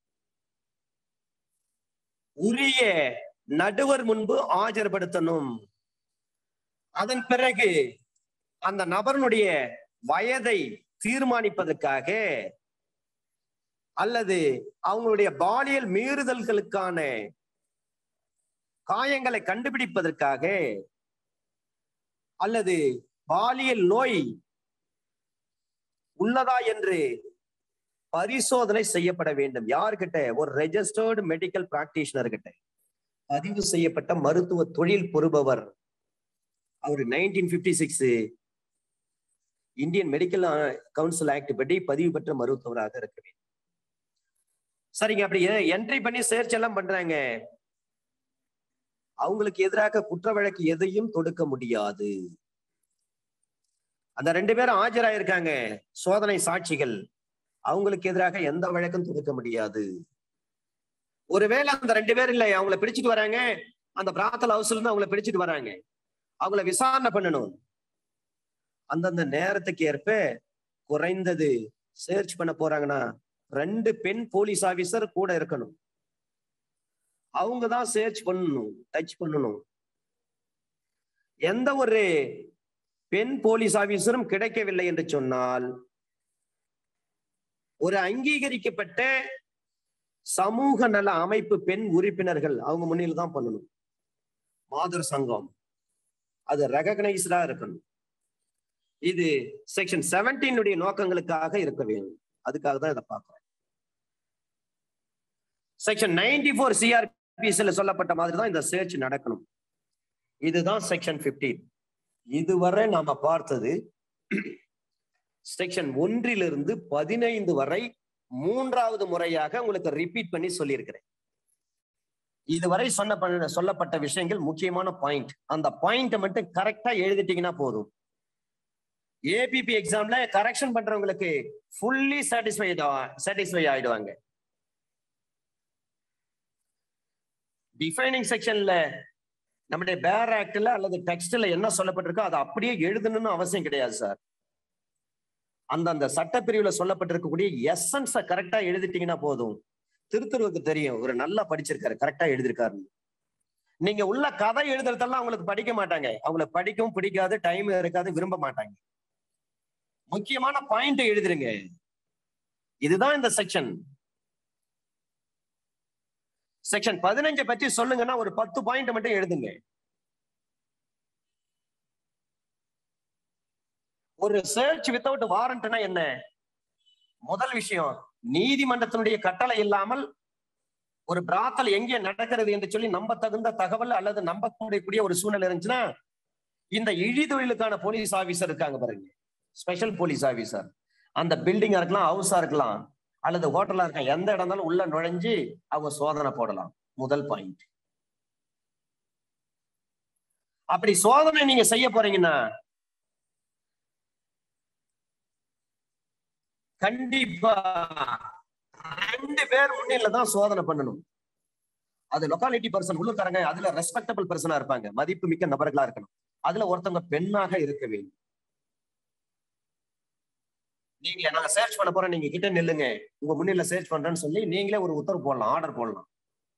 உரிய நடுவர் முன்பு ஆஜர்படுத்தணும் அதன் பிறகு அந்த நபருடைய வயதை தீர்மானிப்பதற்காக அல்லது அவங்களுடைய பாலியல் மீறுதல்களுக்கான காயங்களை கண்டுபிடிப்பதற்காக அல்லது பாலியல் நோய் உள்ளதா என்று பரிசோதனை செய்யப்பட வேண்டும் யார்கிட்ட ஒரு ரெஜிஸ்டர்டு மெடிக்கல் பிராக்டிஷனர் கிட்ட பதிவு செய்யப்பட்ட மருத்துவ தொழில் புரிபவர் அவர் nineteen fifty six Indian medical council act படி பதிவு பெற்ற மருத்துவராக இருக்க வேண்டும் சரிங்க அப்படி என்ட்ரி பண்ணி சர்ச் எல்லாம் பண்றாங்க அவங்களுக்கு எதிராக குற்ற வழக்கு எதையும் தொடுக்க முடியாது அந்த ரெண்டு பேரும் ஆஜராயிருக்காங்க சோதனை சாட்சிகள் அவங்களுக்கு எதிராக எந்த வழக்கும் தொடுக்க முடியாது ஒருவேளை அந்த ரெண்டு பேர் இல்லை அவங்கள பிடிச்சிட்டு வராங்க அந்த பிராத்தல் ஹவுஸ்ல இருந்து அவங்கள பிடிச்சிட்டு வராங்க அவங்கள விசாரணை பண்ணணும் அந்தந்த நேரத்துக்கு ஏற்ப குறைந்தது சர்ச் பண்ண போறாங்கன்னா ரெண்டு பெண் போலீஸ் ஆபீசர் கூட இருக்கணும் அவங்க தான் சர்ச் பண்ணணும் டச் பண்ணணும் எந்த ஒரு பெண் போலீஸ் ஆபீசரும் கிடைக்கவில்லை என்று சொன்னால் ஒரு அங்கீகரிக்கப்பட்ட சமூக நல அமைப்பு பெண் உறுப்பினர்கள் அவங்க முன்னில் தான் பண்ணணும் மாதர் சங்கம் அது ரெகக்னைஸ்டா இருக்கணும் இது செக்ஷன் செவன்டீனுடைய நோக்கங்களுக்காக இருக்க வேண்டும் அதுக்காக தான் இதை பார்க்கிறோம் செக்ஷன் நைன்டி ஃபோர் சிஆர்பிஎஸ்ல சொல்லப்பட்ட மாதிரி தான் இந்த சர்ச் நடக்கணும் இதுதான் செக்ஷன் 15 இதுவரை நாம பார்த்தது செக்ஷன் ஒன்றிலிருந்து பதினைந்து வரை மூன்றாவது முறையாக உங்களுக்கு ரிப்பீட் பண்ணி சொல்லியிருக்கிறேன் இதுவரை சொன்ன சொல்லப்பட்ட விஷயங்கள் முக்கியமான பாயிண்ட் அந்த பாயிண்ட்டை மட்டும் கரெக்டா எழுதிட்டீங்கன்னா போதும் ஏபிபி எக்ஸாம்ல கரெக்ஷன் பண்றவங்களுக்கு ஃபுல்லி சாட்டிஸ்ஃபைட் சாட்டிஸ்ஃபை ஆயிடுவாங்க டிஃபைனிங் செக்ஷன்ல நம்முடைய பேர் ஆக்ட்ல அல்லது டெக்ஸ்ட்ல என்ன சொல்லப்பட்டிருக்கோ அதை அப்படியே எழுதணும்னு அவசியம் கிடையாது சார் அந்தந்த சட்டப்பிரிவுல சொல்லப்பட்டிருக்கக்கூடிய எசன்ஸ கரெக்டா எழுதிட்டீங்கன்னா போதும் திருத்தருக்கு தெரியும் ஒரு நல்லா படிச்சிருக்காரு கரெக்டா எழுதிருக்காரு நீங்க உள்ள கதை எழுதுறதெல்லாம் அவங்களுக்கு படிக்க மாட்டாங்க அவங்களுக்கு படிக்கவும் பிடிக்காது டைம் இருக்காது விரும்ப மாட்டாங்க முக்கியமான பாயிண்ட் எழுதுருங்க இதுதான் இந்த செக்ஷன் செக்ஷன் பதினஞ்சை பற்றி சொல்லுங்கன்னா ஒரு பத்து பாயிண்ட் மட்டும் எழுதுங்க ஒரு சர்ச் வித்தவுட் வாரண்ட்னா என்ன முதல் விஷயம் நீதிமன்றத்தினுடைய கட்டளை இல்லாமல் ஒரு பிராத்தல் எங்கே நடக்கிறது என்று சொல்லி நம்ப தகுந்த தகவல் அல்லது நம்பக்கூடிய ஒரு சூழ்நிலை இருந்துச்சுன்னா இந்த இழிதொழிலுக்கான போலீஸ் ஆபீசர் இருக்காங்க பாருங்க ஸ்பெஷல் போலீஸ் ஆபீசர் அந்த பில்டிங்கா இருக்கலாம் ஹவுஸா இருக்கலாம் அல்லது ஹோட்டலா இருக்கலாம் எந்த இடம் இருந்தாலும் உள்ள நுழைஞ்சு அவங்க சோதனை போடலாம் முதல் பாயிண்ட் அப்படி சோதனை நீங்க செய்ய போறீங்கன்னா கண்டிப்பா ரெண்டு பேர் முன்னில தான் சோதனை பண்ணணும் அது லொக்காலிட்டி பர்சன் உள்ளுக்காரங்க அதுல ரெஸ்பெக்டபிள் பர்சனா இருப்பாங்க மதிப்பு மிக்க நபர்களா இருக்கணும் அதுல ஒருத்தவங்க பெண்ணாக இருக்க வேண்டும் நீங்களே நாங்க சர்ச் பண்ண போறோம் நீங்க கிட்ட நில்லுங்க உங்க முன்னில சர்ச் பண்றேன்னு சொல்லி நீங்களே ஒரு உத்தரவு போடலாம் ஆர்டர் போடலாம்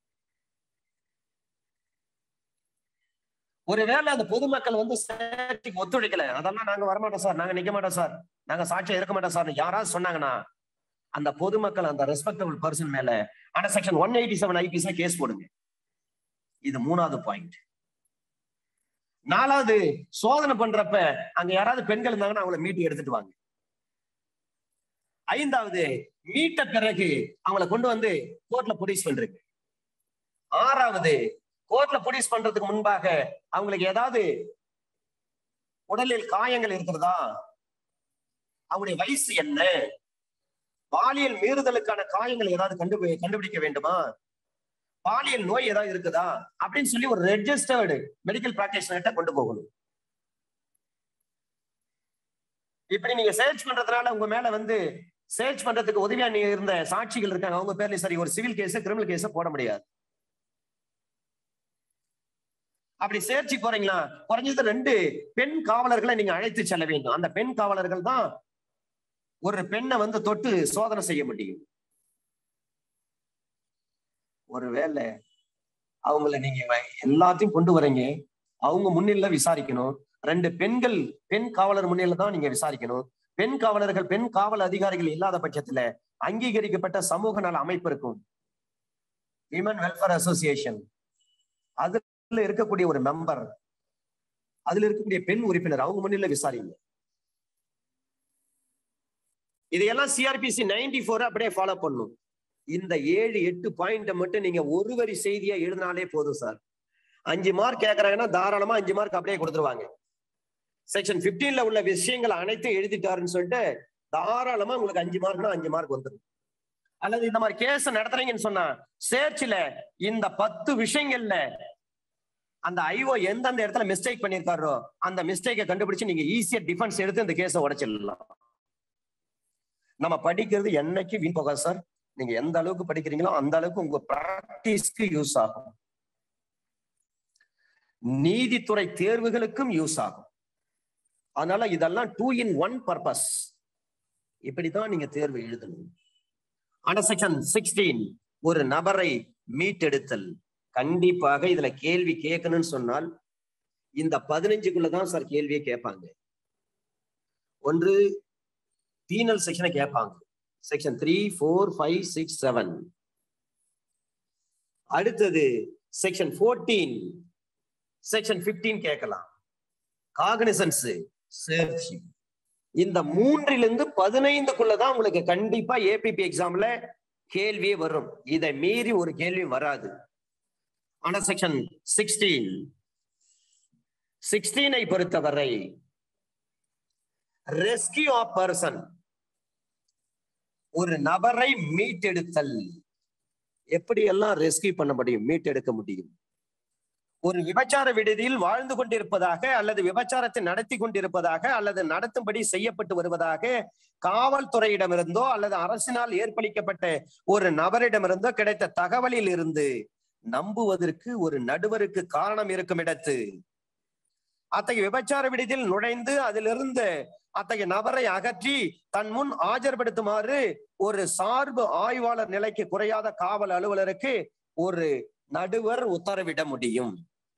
ஒருவேளை அந்த பொதுமக்கள் வந்து சேர்த்துக்கு ஒத்துழைக்கல அதெல்லாம் நாங்க வரமாட்டோம் சார் நாங்க நிக்க மாட்டோம் சார் நாங்க சாட்சியம் இருக்க மாட்டோம் சார் யாராவது சொன்னாங்கன்னா அந்த பொதுமக்கள் அந்த ரெஸ்பெக்டபிள் பர்சன் மேல ஆனா section one eighty seven IPC case போடுங்க இது மூணாவது பாயிண்ட் நாலாவது சோதனை பண்றப்ப அங்க யாராவது பெண்கள் இருந்தாங்கன்னா அவங்கள மீட்டி எடுத்துட்டு வாங்க ஐந்தாவது மீட்ட பிறகு அவங்கள கொண்டு வந்து கோர்ட்ல ப்ரொடியூஸ் பண்றீங்க ஆறாவது கோர்ட்ல ப்ரொடியூஸ் பண்றதுக்கு முன்பாக அவங்களுக்கு ஏதாவது உடலில் காயங்கள் இருக்கிறதா அவங்களுடைய வயசு என்ன பாலியல் மீறுதலுக்கான காயங்கள் ஏதாவது கண்டு கண்டுபிடிக்க வேண்டுமா பாலியல் நோய் ஏதாவது இருக்குதா அப்படின்னு சொல்லி ஒரு ரெஜிஸ்டர்டு மெடிக்கல் பிராக்டிஷனர்கிட்ட கொண்டு போகணும் இப்படி நீங்க சர்ச் பண்றதுனால உங்க மேல வந்து சர்ச் பண்றதுக்கு உதவியா நீங்க இருந்த சாட்சிகள் இருக்காங்க அவங்க பேர்ல சரி ஒரு சிவில் கேஸ் கிரிமினல் கேஸ் போட முடியாது அப்படி சேர்ச்சி போறீங்களா குறைஞ்சது ரெண்டு பெண் காவலர்களை நீங்க அழைத்து செல்ல வேண்டும் அந்த பெண் காவலர்கள் தான் ஒரு பெண்ணை வந்து தொட்டு சோதனை செய்ய முடியும் ஒருவேளை அவங்கள நீங்க எல்லாத்தையும் கொண்டு வரீங்க அவங்க முன்னில விசாரிக்கணும் ரெண்டு பெண்கள் பெண் காவலர் முன்னில தான் நீங்க விசாரிக்கணும் பெண் காவலர்கள் பெண் காவல் அதிகாரிகள் இல்லாத பட்சத்துல அங்கீகரிக்கப்பட்ட சமூக நல அமைப்பு இருக்கும் விமன் வெல்ஃபேர் அசோசியேஷன் அதுல இருக்கக்கூடிய ஒரு மெம்பர் அதுல இருக்கக்கூடிய பெண் உறுப்பினர் அவங்க முன்னில விசாரிங்க இதையெல்லாம் சிஆர்பிசி நைன்டி ஃபோர் அப்படியே ஃபாலோ பண்ணும் இந்த ஏழு எட்டு பாயிண்ட மட்டும் நீங்க ஒரு வரி செய்தியா எழுதினாலே போதும் சார் அஞ்சு மார்க் கேட்கறாங்கன்னா தாராளமா அஞ்சு மார்க் அப்படியே கொடுத்துருவாங்க செக்ஷன் பிப்டீன்ல உள்ள விஷயங்கள் அனைத்தும் எழுதிட்டாருன்னு சொல்லிட்டு தாராளமா உங்களுக்கு அஞ்சு மார்க்னா அஞ்சு மார்க் வந்துடும் அல்லது இந்த மாதிரி கேஸ் நடத்துறீங்கன்னு சொன்னா சேர்ச்சில இந்த பத்து விஷயங்கள்ல அந்த ஐஓ எந்தெந்த இடத்துல மிஸ்டேக் பண்ணிருக்காரோ அந்த மிஸ்டேக்கை கண்டுபிடிச்சு நீங்க ஈஸியா டிஃபென்ஸ் எடுத்து இந்த கேஸை உடைச்சிடலாம் நம்ம படிக்கிறது என்னைக்கு வீண் போகாது சார் நீங்க எந்த அளவுக்கு படிக்கிறீங்களோ அந்த அளவுக்கு உங்க பிராக்டிஸ்க்கு யூஸ் ஆகும் நீதித்துறை தேர்வுகளுக்கும் யூஸ் ஆகும் அதனால இதெல்லாம் டூ இன் ஒன் பர்பஸ் இப்படிதான் நீங்க தேர்வு எழுதணும் ஆனா செக்ஷன் சிக்ஸ்டீன் ஒரு நபரை மீட்டெடுத்தல் கண்டிப்பாக இதுல கேள்வி கேட்கணும்னு சொன்னால் இந்த பதினஞ்சுக்குள்ளதான் சார் கேள்வியே கேட்பாங்க ஒன்று பீனல் செக்ஷனை கேட்பாங்க section three four five six seven அடுத்தது செக்ஷன் ஃபோர்டீன் செக்ஷன் பிப்டீன் கேட்கலாம் காகனிசன்ஸ் சேர்ச் இந்த மூன்றிலிருந்து பதினைந்துக்குள்ளதான் உங்களுக்கு கண்டிப்பா ஏபிபி எக்ஸாம்ல கேள்வியே வரும் இதை மீறி ஒரு கேள்வி வராது ஆனா செக்ஷன் சிக்ஸ்டீன் சிக்ஸ்டீனை பொறுத்தவரை ரெஸ்கியூ ஆஃப் பர்சன் ஒரு நபரை மீட்டெடுத்தல் எப்படி எல்லாம் ரெஸ்கியூ பண்ண முடியும் மீட்டெடுக்க முடியும் ஒரு விபச்சார விடுதியில் வாழ்ந்து கொண்டிருப்பதாக அல்லது விபச்சாரத்தை நடத்தி கொண்டிருப்பதாக அல்லது நடத்தும்படி செய்யப்பட்டு வருவதாக காவல்துறையிடமிருந்தோ அல்லது அரசினால் ஏற்பளிக்கப்பட்ட ஒரு நபரிடமிருந்தோ கிடைத்த தகவலில் இருந்து நம்புவதற்கு ஒரு நடுவருக்கு காரணம் இருக்கும் இடத்து அத்தகைய விபச்சார விடுதியில் நுழைந்து அதிலிருந்து அத்தகைய நபரை அகற்றி தன் முன் ஆஜர்படுத்துமாறு ஒரு சார்பு ஆய்வாளர் நிலைக்கு குறையாத காவல் அலுவலருக்கு ஒரு நடுவர் உத்தரவிட முடியும்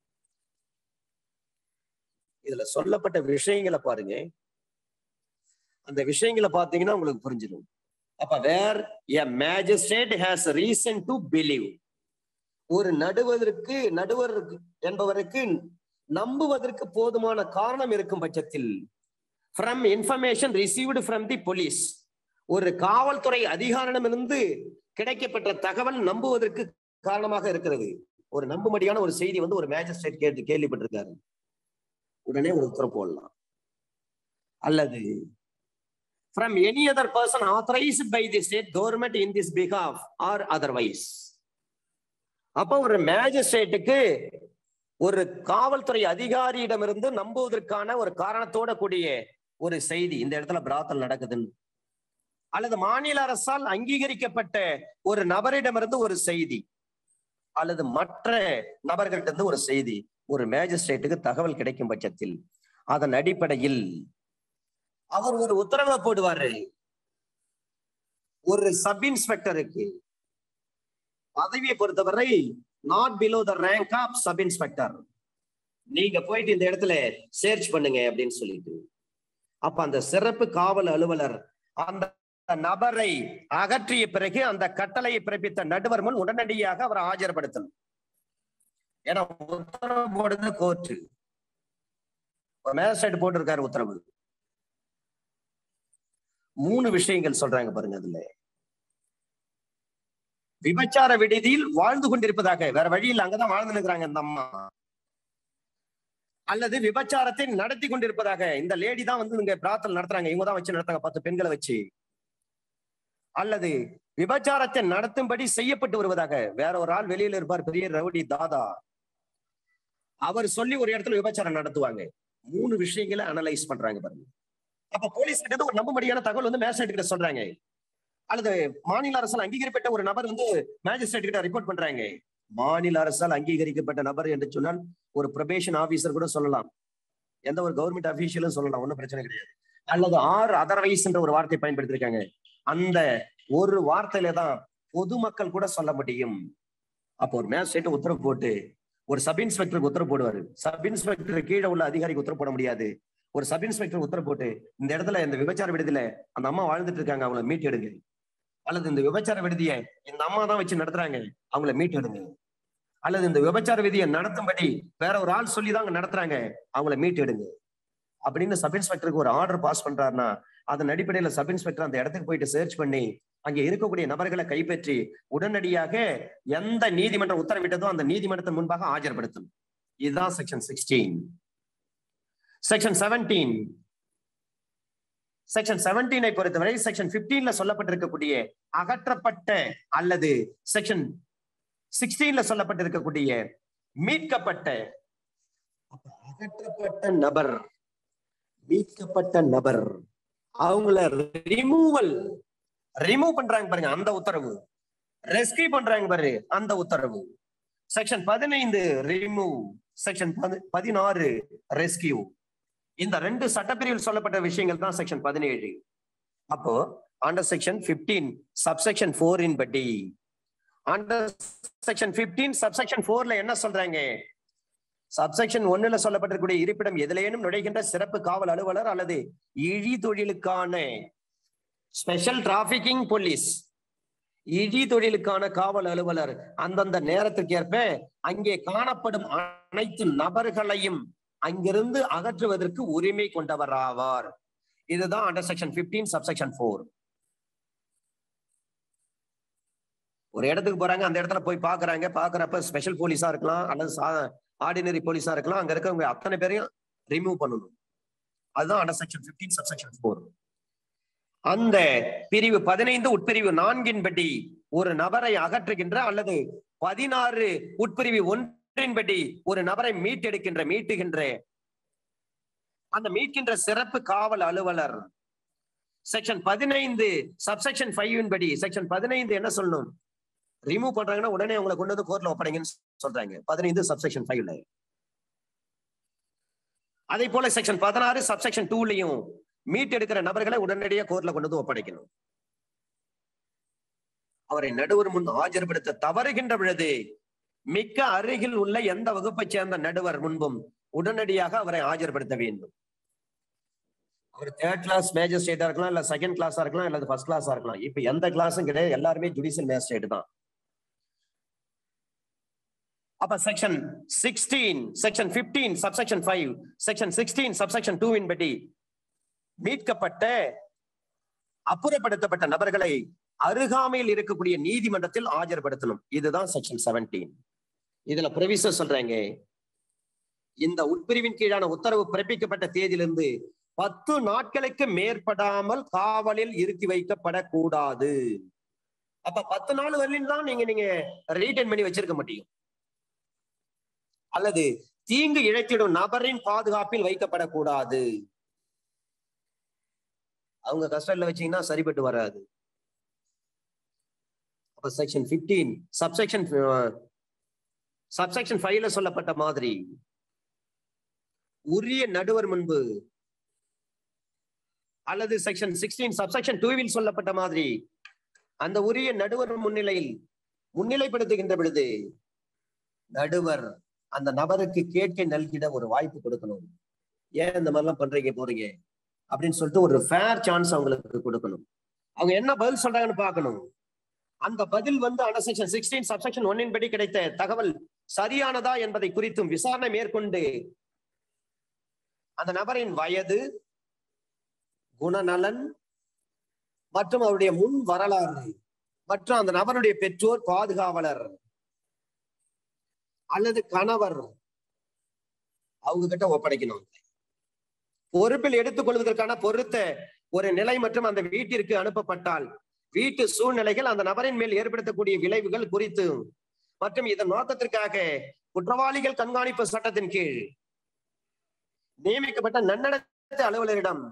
இதுல சொல்லப்பட்ட விஷயங்களை பாருங்க அந்த விஷயங்களை பார்த்தீங்கன்னா உங்களுக்கு புரிஞ்சிடும் அப்ப where a magistrate has reason to believe ஒரு நடுவதற்கு நடுவர் என்பவருக்கு நம்புவதற்கு போதுமான காரணம் இருக்கும் பட்சத்தில் from information received from the police ஒரு காவல்துறை அதிகாரிடமிருந்து கிடைக்கப்பட்ட தகவல் நம்புவதற்கு காரணமாக இருக்கிறது ஒரு நம்பும்படியான ஒரு செய்தி வந்து ஒரு மேஜிஸ்ட்ரேட் கேட்டு கேள்விப்பட்டிருக்காரு உடனே ஒரு உத்தரவு போடலாம் அல்லது from any other person authorised by the state government in this பிகாஃப் ஆர் அதர்வைஸ் அப்போ ஒரு மேஜிஸ்ட்ரேட்டுக்கு ஒரு காவல்துறை அதிகாரியிடமிருந்து நம்புவதற்கான ஒரு காரணத்தோட கூடிய ஒரு செய்தி இந்த இடத்துல பிராத்தல் நடக்குதுன்னு அல்லது மாநில அரசால் அங்கீகரிக்கப்பட்ட ஒரு நபரிடமிருந்து ஒரு செய்தி அல்லது மற்ற நபர்களிடம் ஒரு செய்தி ஒரு மேஜிஸ்ட்ரேட்டுக்கு தகவல் கிடைக்கும் பட்சத்தில் அதன் அடிப்படையில் அவர் ஒரு உத்தரவை போடுவாரு ஒரு சப் இன்ஸ்பெக்டருக்கு பதவியை பொறுத்தவரை not below the rank of sub inspector நீங்க போயிட்டு இந்த இடத்துல சர்ச் பண்ணுங்க அப்படின்னு சொல்லிட்டு அப்ப அந்த சிறப்பு காவல் அலுவலர் அந்த நபரை அகற்றிய பிறகு அந்த கட்டளையை பிறப்பித்த நடுவர் முன் உடனடியாக அவரை ஆஜர்படுத்தணும் ஏன்னா உத்தரவு போடுறது கோர்ட்டு மேஜிஸ்ட்ரேட் போட்டிருக்காரு உத்தரவு மூணு விஷயங்கள் சொல்றாங்க பாருங்க அதுல விபச்சார விடுதியில் வாழ்ந்து கொண்டிருப்பதாக வேற வழியில் அங்கதான் வாழ்ந்து இருக்கிறாங்க இந்த அம்மா அல்லது விபச்சாரத்தை நடத்தி கொண்டிருப்பதாக இந்த லேடி தான் வந்து இங்க பிரார்த்தனை நடத்துறாங்க இவங்க தான் வச்சு நடத்தாங்க பத்து பெண்களை வச்சு அல்லது விபச்சாரத்தை நடத்தும்படி செய்யப்பட்டு வருவதாக வேற ஒரு ஆள் வெளியில இருப்பார் பெரிய ரவுடி தாதா அவர் சொல்லி ஒரு இடத்துல விபச்சாரம் நடத்துவாங்க மூணு விஷயங்களை அனலைஸ் பண்றாங்க பாருங்க அப்ப போலீஸ் கிட்ட ஒரு நம்பும்படியான தகவல் வந்து மேஜிஸ்ட்ரேட் கிட்ட சொல்றாங்க அல்லது மாநில அரசால் அங்கீகரிக்கப்பட்ட ஒரு நபர் வந்து மேஜிஸ்ட்ரேட் கிட்ட ரிப்போர்ட் பண்றாங்க மாநில அரசால் அங்கீகரிக்கப்பட்ட நபர் என்று சொன்னால் ஒரு ப்ரொபேஷன் ஆபீசர் கூட சொல்லலாம் எந்த ஒரு கவர்மெண்ட் அபிஷியலும் சொல்லலாம் ஒன்றும் பிரச்சனை கிடையாது அல்லது ஆறு அதர்வைஸ் என்ற ஒரு வார்த்தை பயன்படுத்திருக்காங்க அந்த ஒரு வார்த்தையில தான் பொதுமக்கள் கூட சொல்ல முடியும் அப்போ ஒரு மேஜிஸ்ட்ரேட் உத்தரவு போட்டு ஒரு சப் இன்ஸ்பெக்டருக்கு உத்தரவு போடுவாரு சப் இன்ஸ்பெக்டர் கீழே உள்ள அதிகாரிக்கு உத்தரவு போட முடியாது ஒரு சப் இன்ஸ்பெக்டர் உத்தரவு போட்டு இந்த இடத்துல இந்த விபச்சார விடுதியில அந்த அம்மா வாழ்ந்துட்டு இருக்காங்க அவங்கள மீட் எடுங்க அல்லது இந்த விபச்சார விடுதியை இந்த அம்மா தான் வச்சு நடத்துறாங்க அவங்கள மீட் எடுங்க அல்லது இந்த விபச்சார விதியை நடத்தும்படி வேற ஒரு ஆள் சொல்லி தான் அங்க நடத்துறாங்க அவங்கள மீட் எடுங்க அப்படின்னு சப் இன்ஸ்பெக்டருக்கு ஒரு ஆர்டர் பாஸ் பண்றாருன்னா அதன் அடிப்படையில சப் இன்ஸ்பெக்டர் அந்த இடத்துக்கு போயிட்டு சர்ச் பண்ணி அங்க இருக்கக்கூடிய நபர்களை கைப்பற்றி உடனடியாக எந்த நீதிமன்றம் உத்தரவிட்டதோ அந்த நீதிமன்றத்தின் முன்பாக ஆஜர்படுத்தும் இதுதான் section sixteen section seventeen section செவன்டீனை பொறுத்தவரை செக்ஷன் பிப்டீன்ல சொல்லப்பட்டிருக்கக்கூடிய அகற்றப்பட்ட அல்லது செக்ஷன் சிக்ஸ்டீன்ல சொல்லப்பட்டிருக்கக்கூடிய மீட்கப்பட்ட அகற்றப்பட்ட நபர் மீட்கப்பட்ட நபர் அவங்கள ரிமூவல் ரிமூவ் பண்றாங்க பாருங்க அந்த உத்தரவு ரெஸ்கியூ பண்றாங்க பாரு அந்த உத்தரவு செக்ஷன் பதினைந்து ரிமூவ் செக்ஷன் பதினாறு ரெஸ்கியூ இந்த ரெண்டு சட்டப்பிரிவில் சொல்லப்பட்ட விஷயங்கள் தான் செக்ஷன் பதினேழு அப்போ அண்டர் செக்ஷன் பிப்டீன் சப்செக்ஷன் போரின் படி அண்டர் செக்ஷன் பிப்டீன் சப்செக்ஷன் போர்ல என்ன சொல்றாங்க சப்செக்ஷன் ஒன்னுல சொல்லப்பட்டிருக்கூடிய இருப்பிடம் எதிலேனும் நுழைகின்ற சிறப்பு காவல் அலுவலர் அல்லது இழி தொழிலுக்கான ஸ்பெஷல் டிராபிகிங் போலீஸ் இழி தொழிலுக்கான காவல் அலுவலர் அந்தந்த நேரத்திற்கு ஏற்ப அங்கே காணப்படும் அனைத்து நபர்களையும் அங்கிருந்து அகற்றுவதற்கு உரிமை கொண்டவராவார் இதுதான் under section fifteen subsection four ஒரு இடத்துக்கு போறாங்க அந்த இடத்துல போய் பாக்குறாங்க பாக்குறப்ப ஸ்பெஷல் போலீஸா இருக்கலாம் அல்லது ஆர்டினரி போலீஸா இருக்கலாம் அங்க இருக்கவங்க அத்தனை பேரையும் ரிமூவ் பண்ணணும் அதுதான் under section fifteen subsection four அந்த பிரிவு பதினைந்து உட்பிரிவு நான்கின் படி ஒரு நபரை அகற்றுகின்ற அல்லது பதினாறு உட்பிரிவு ஒன்றின்படி ஒரு நபரை மீட்டெடுக்கின்ற மீட்டுகின்ற அந்த மீட்கின்ற சிறப்பு காவல் அலுவலர் செக்ஷன் பதினைந்து சப்செக்ஷன் ஃபைவ் படி செக்ஷன் பதினைந்து என்ன சொல்லணும் ரிமூவ் பண்றாங்கன்னா உடனே அவங்களை கொண்டு வந்து கோர்ட்ல ஒப்படைங்கன்னு சொல்றாங்க பதினைந்து சப்செக்ஷன் ஃபைவ்ல அதே போல செக்ஷன் பதினாறு சப்செக்ஷன் டூலையும் மீட் எடுக்கிற நபர்களை உடனடியாக கோர்ட்ல கொண்டு வந்து ஒப்படைக்கணும் அவரை நடுவர் முன் ஆஜர்படுத்த தவறுகின்ற பொழுது மிக்க அருகில் உள்ள எந்த வகுப்பை சேர்ந்த நடுவர் முன்பும் உடனடியாக அவரை ஆஜர்படுத்த வேண்டும் அவர் தேர்ட் கிளாஸ் மேஜிஸ்ட்ரேட்டா இருக்கலாம் இல்ல செகண்ட் கிளாஸா இருக்கலாம் இல்ல ஃபர்ஸ்ட் கிளாஸா இருக்கலாம் இப்ப எந்த கிளாஸும் கிடையாது எல்லாருமே ஜுடிஷியல் மேஜிஸ்ட்ரேட் தான் அப்ப section sixteen section fifteen subsection five section sixteen subsection டூவின் படி மீட்கப்பட்ட அப்புறப்படுத்தப்பட்ட நபர்களை அருகாமையில் இருக்கக்கூடிய நீதிமன்றத்தில் ஆஜர்படுத்தணும் இதுதான் செக்ஷன் செவன்டீன் இதுல ப்ரொவிசர் சொல்றாங்க இந்த உட்பிரிவின் கீழான உத்தரவு பிறப்பிக்கப்பட்ட தேதியிலிருந்து பத்து நாட்களுக்கு மேற்படாமல் காவலில் இருத்தி வைக்கப்படக்கூடாது அப்ப பத்து நாள் வரையிலும் தான் நீங்க நீங்க ரீட்டைன் பண்ணி வச்சிருக்க முடியும் அல்லது தீங்கு இழைத்திடும் நபரின் பாதுகாப்பில் வைக்கப்படக்கூடாது அவங்க கஸ்டடியில் வச்சீங்கன்னா சரிப்பட்டு வராது அப்ப செக்ஷன் பிப்டீன் சப்செக்ஷன் சப்செக்ஷன் ஃபைவ்ல சொல்லப்பட்ட மாதிரி உரிய நடுவர் முன்பு அல்லது செக்ஷன் சிக்ஸ்டீன் சப்செக்ஷன் டூவில் சொல்லப்பட்ட மாதிரி அந்த உரிய நடுவர் முன்னிலையில் முன்னிலைப்படுத்துகின்ற பொழுது நடுவர் அந்த நபருக்கு கேட்க நல்கிட ஒரு வாய்ப்பு கொடுக்கணும் ஏன் இந்த மாதிரிலாம் பண்றீங்க போறீங்க அப்படின்னு சொல்லிட்டு ஒரு ஃபேர் சான்ஸ் அவங்களுக்கு கொடுக்கணும் அவங்க என்ன பதில் சொல்றாங்கன்னு பார்க்கணும் அந்த பதில் வந்து அந்த செக்ஷன் சிக்ஸ்டீன் சப்செக்ஷன் ஒன்னின் படி கிடைத்த தகவல் சரியானதா என்பதை குறித்தும் விசாரணை மேற்கொண்டு அந்த நபரின் வயது குணநலன் மற்றும் அவருடைய முன் வரலாறு மற்றும் அந்த நபருடைய பெற்றோர் பாதுகாவலர் அல்லது கணவர் அவங்க கிட்ட ஒப்படைக்கணும் பொறுப்பில் எடுத்துக் கொள்வதற்கான பொருத்த ஒரு நிலை மற்றும் அந்த வீட்டிற்கு அனுப்பப்பட்டால் வீட்டு சூழ்நிலைகள் அந்த நபரின் மேல் ஏற்படுத்தக்கூடிய விளைவுகள் குறித்து மற்றும் இதன் நோக்கத்திற்காக குற்றவாளிகள் கண்காணிப்பு சட்டத்தின் கீழ் நியமிக்கப்பட்ட நன்னடத்தை அலுவலரிடம்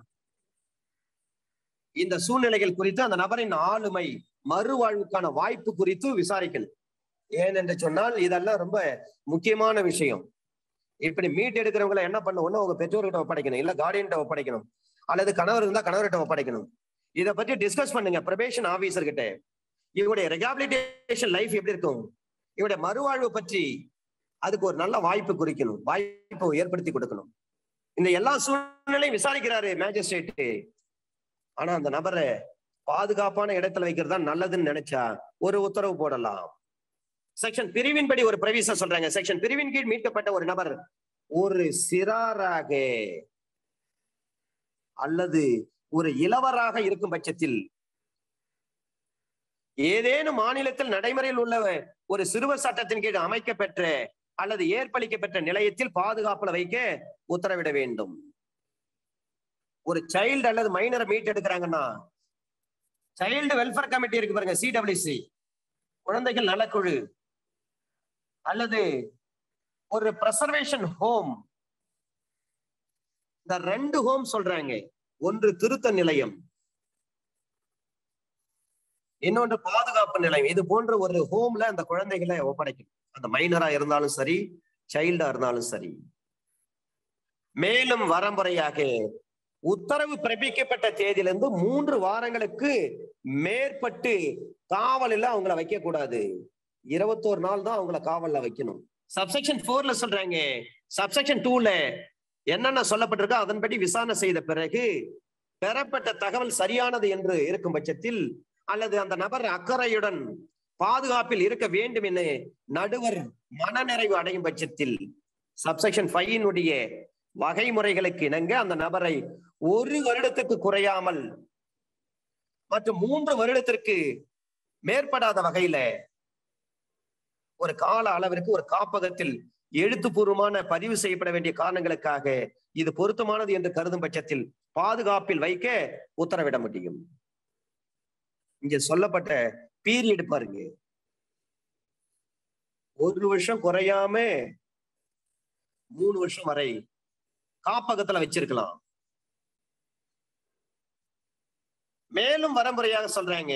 இந்த சூழ்நிலைகள் குறித்து அந்த நபரின் ஆளுமை மறுவாழ்வுக்கான வாய்ப்பு குறித்து விசாரிக்கணும் ஏனென்று சொன்னால் இதெல்லாம் ரொம்ப முக்கியமான விஷயம் இப்படி மீட் எடுக்கிறவங்களை என்ன பண்ண ஒண்ணு உங்க பெற்றோர்கிட்ட ஒப்படைக்கணும் இல்ல கார்டியன்கிட்ட ஒப்படைக்கணும் அல்லது கணவர் இருந்தா கணவர்கிட்ட ஒப்படைக்கணும் இதை பற்றி டிஸ்கஸ் பண்ணுங்க ப்ரொபேஷன் ஆபீசர் கிட்ட இவருடைய ரெகாபிலிட்டேஷன் லைஃப் எப்படி இருக்கும் இவருடைய மறுவாழ்வு பற்றி அதுக்கு ஒரு நல்ல வாய்ப்பு குறிக்கணும் வாய்ப்பு ஏற்படுத்தி கொடுக்கணும் இந்த எல்லா சூழ்நிலையும் விசாரிக்கிறாரு மேஜிஸ்ட்ரேட்டு ஆனா அந்த நபரை பாதுகாப்பான இடத்துல வைக்கிறது தான் நல்லதுன்னு நினைச்சா ஒரு உத்தரவு போடலாம் செக்ஷன் பிரிவின்படி ஒரு பிரவிச சொல்றாங்க செக்ஷன் பிரிவின் கீழ் மீட்கப்பட்ட ஒரு நபர் ஒரு சிறாராக அல்லது ஒரு இளவராக இருக்கும் பட்சத்தில் ஏதேனும் மாநிலத்தில் நடைமுறையில் உள்ள ஒரு சிறுவர் சட்டத்தின் கீழ் அமைக்கப்பெற்ற அல்லது ஏற்பளிக்கப்பெற்ற நிலையத்தில் பாதுகாப்புல வைக்க உத்தரவிட வேண்டும் ஒரு சைல்டு அல்லது மைனரை மீட் எடுக்கிறாங்கன்னா சைல்டு வெல்ஃபேர் கமிட்டி இருக்கு பாருங்க சிடபிள்யூசி குழந்தைகள் நலக்குழு அல்லது ஒரு பிரசர்வேஷன் ஹோம் இந்த ரெண்டு ஹோம் சொல்றாங்க ஒன்று திருத்த நிலையம் இன்னொன்று பாதுகாப்பு நிலையம் இது போன்ற ஒரு ஹோம்ல அந்த குழந்தைகளை ஒப்படைக்கணும் அந்த மைனரா இருந்தாலும் சரி சைல்டா இருந்தாலும் சரி மேலும் வரம்புறையாக உத்தரவு பிறப்பிக்கப்பட்ட தேதியிலிருந்து மூன்று வாரங்களுக்கு மேற்பட்டு காவலில் அவங்கள வைக்க கூடாது இருபத்தோரு நாள் தான் அவங்கள காவல்ல வைக்கணும் சப்செக்ஷன் போர்ல சொல்றாங்க சப்செக்ஷன் டூல என்னென்ன சொல்லப்பட்டிருக்கோ அதன்படி விசாரணை செய்த பிறகு பெறப்பட்ட தகவல் சரியானது என்று இருக்கும் பட்சத்தில் அல்லது அந்த நபர் அக்கறையுடன் பாதுகாப்பில் இருக்க வேண்டும் என நடுவர் மனநிறைவு அடையும் பட்சத்தில் சப்செக்ஷன் ஃபைனுடைய வகைமுறைகளுக்கு இணங்க அந்த நபரை ஒரு வருடத்துக்கு குறையாமல் மற்றும் மூன்று வருடத்திற்கு மேற்படாத வகையில ஒரு கால அளவிற்கு ஒரு காப்பகத்தில் எழுத்துப்பூர்வமான பதிவு செய்யப்பட வேண்டிய காரணங்களுக்காக இது பொருத்தமானது என்று கருதும் பட்சத்தில் பாதுகாப்பில் வைக்க உத்தரவிட முடியும் இங்க சொல்லப்பட்ட பீரியட் பாருங்க ஒரு வருஷம் குறையாம மூணு வருஷம் வரை காப்பகத்துல வச்சிருக்கலாம் மேலும் வரமுறையாக சொல்றாங்க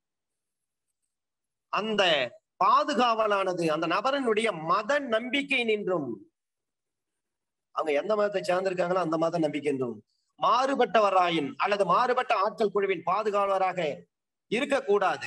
அந்த பாதுகாவலானது அந்த நபரனுடைய மத நம்பிக்கை நின்றும் அவங்க எந்த மதத்தை சார்ந்திருக்காங்களோ அந்த மத நம்பிக்கை என்றும் மாறுபட்டவராயின் அல்லது மாறுபட்ட ஆட்கள் குழுவின் பாதுகாவலராக இருக்கக்கூடாது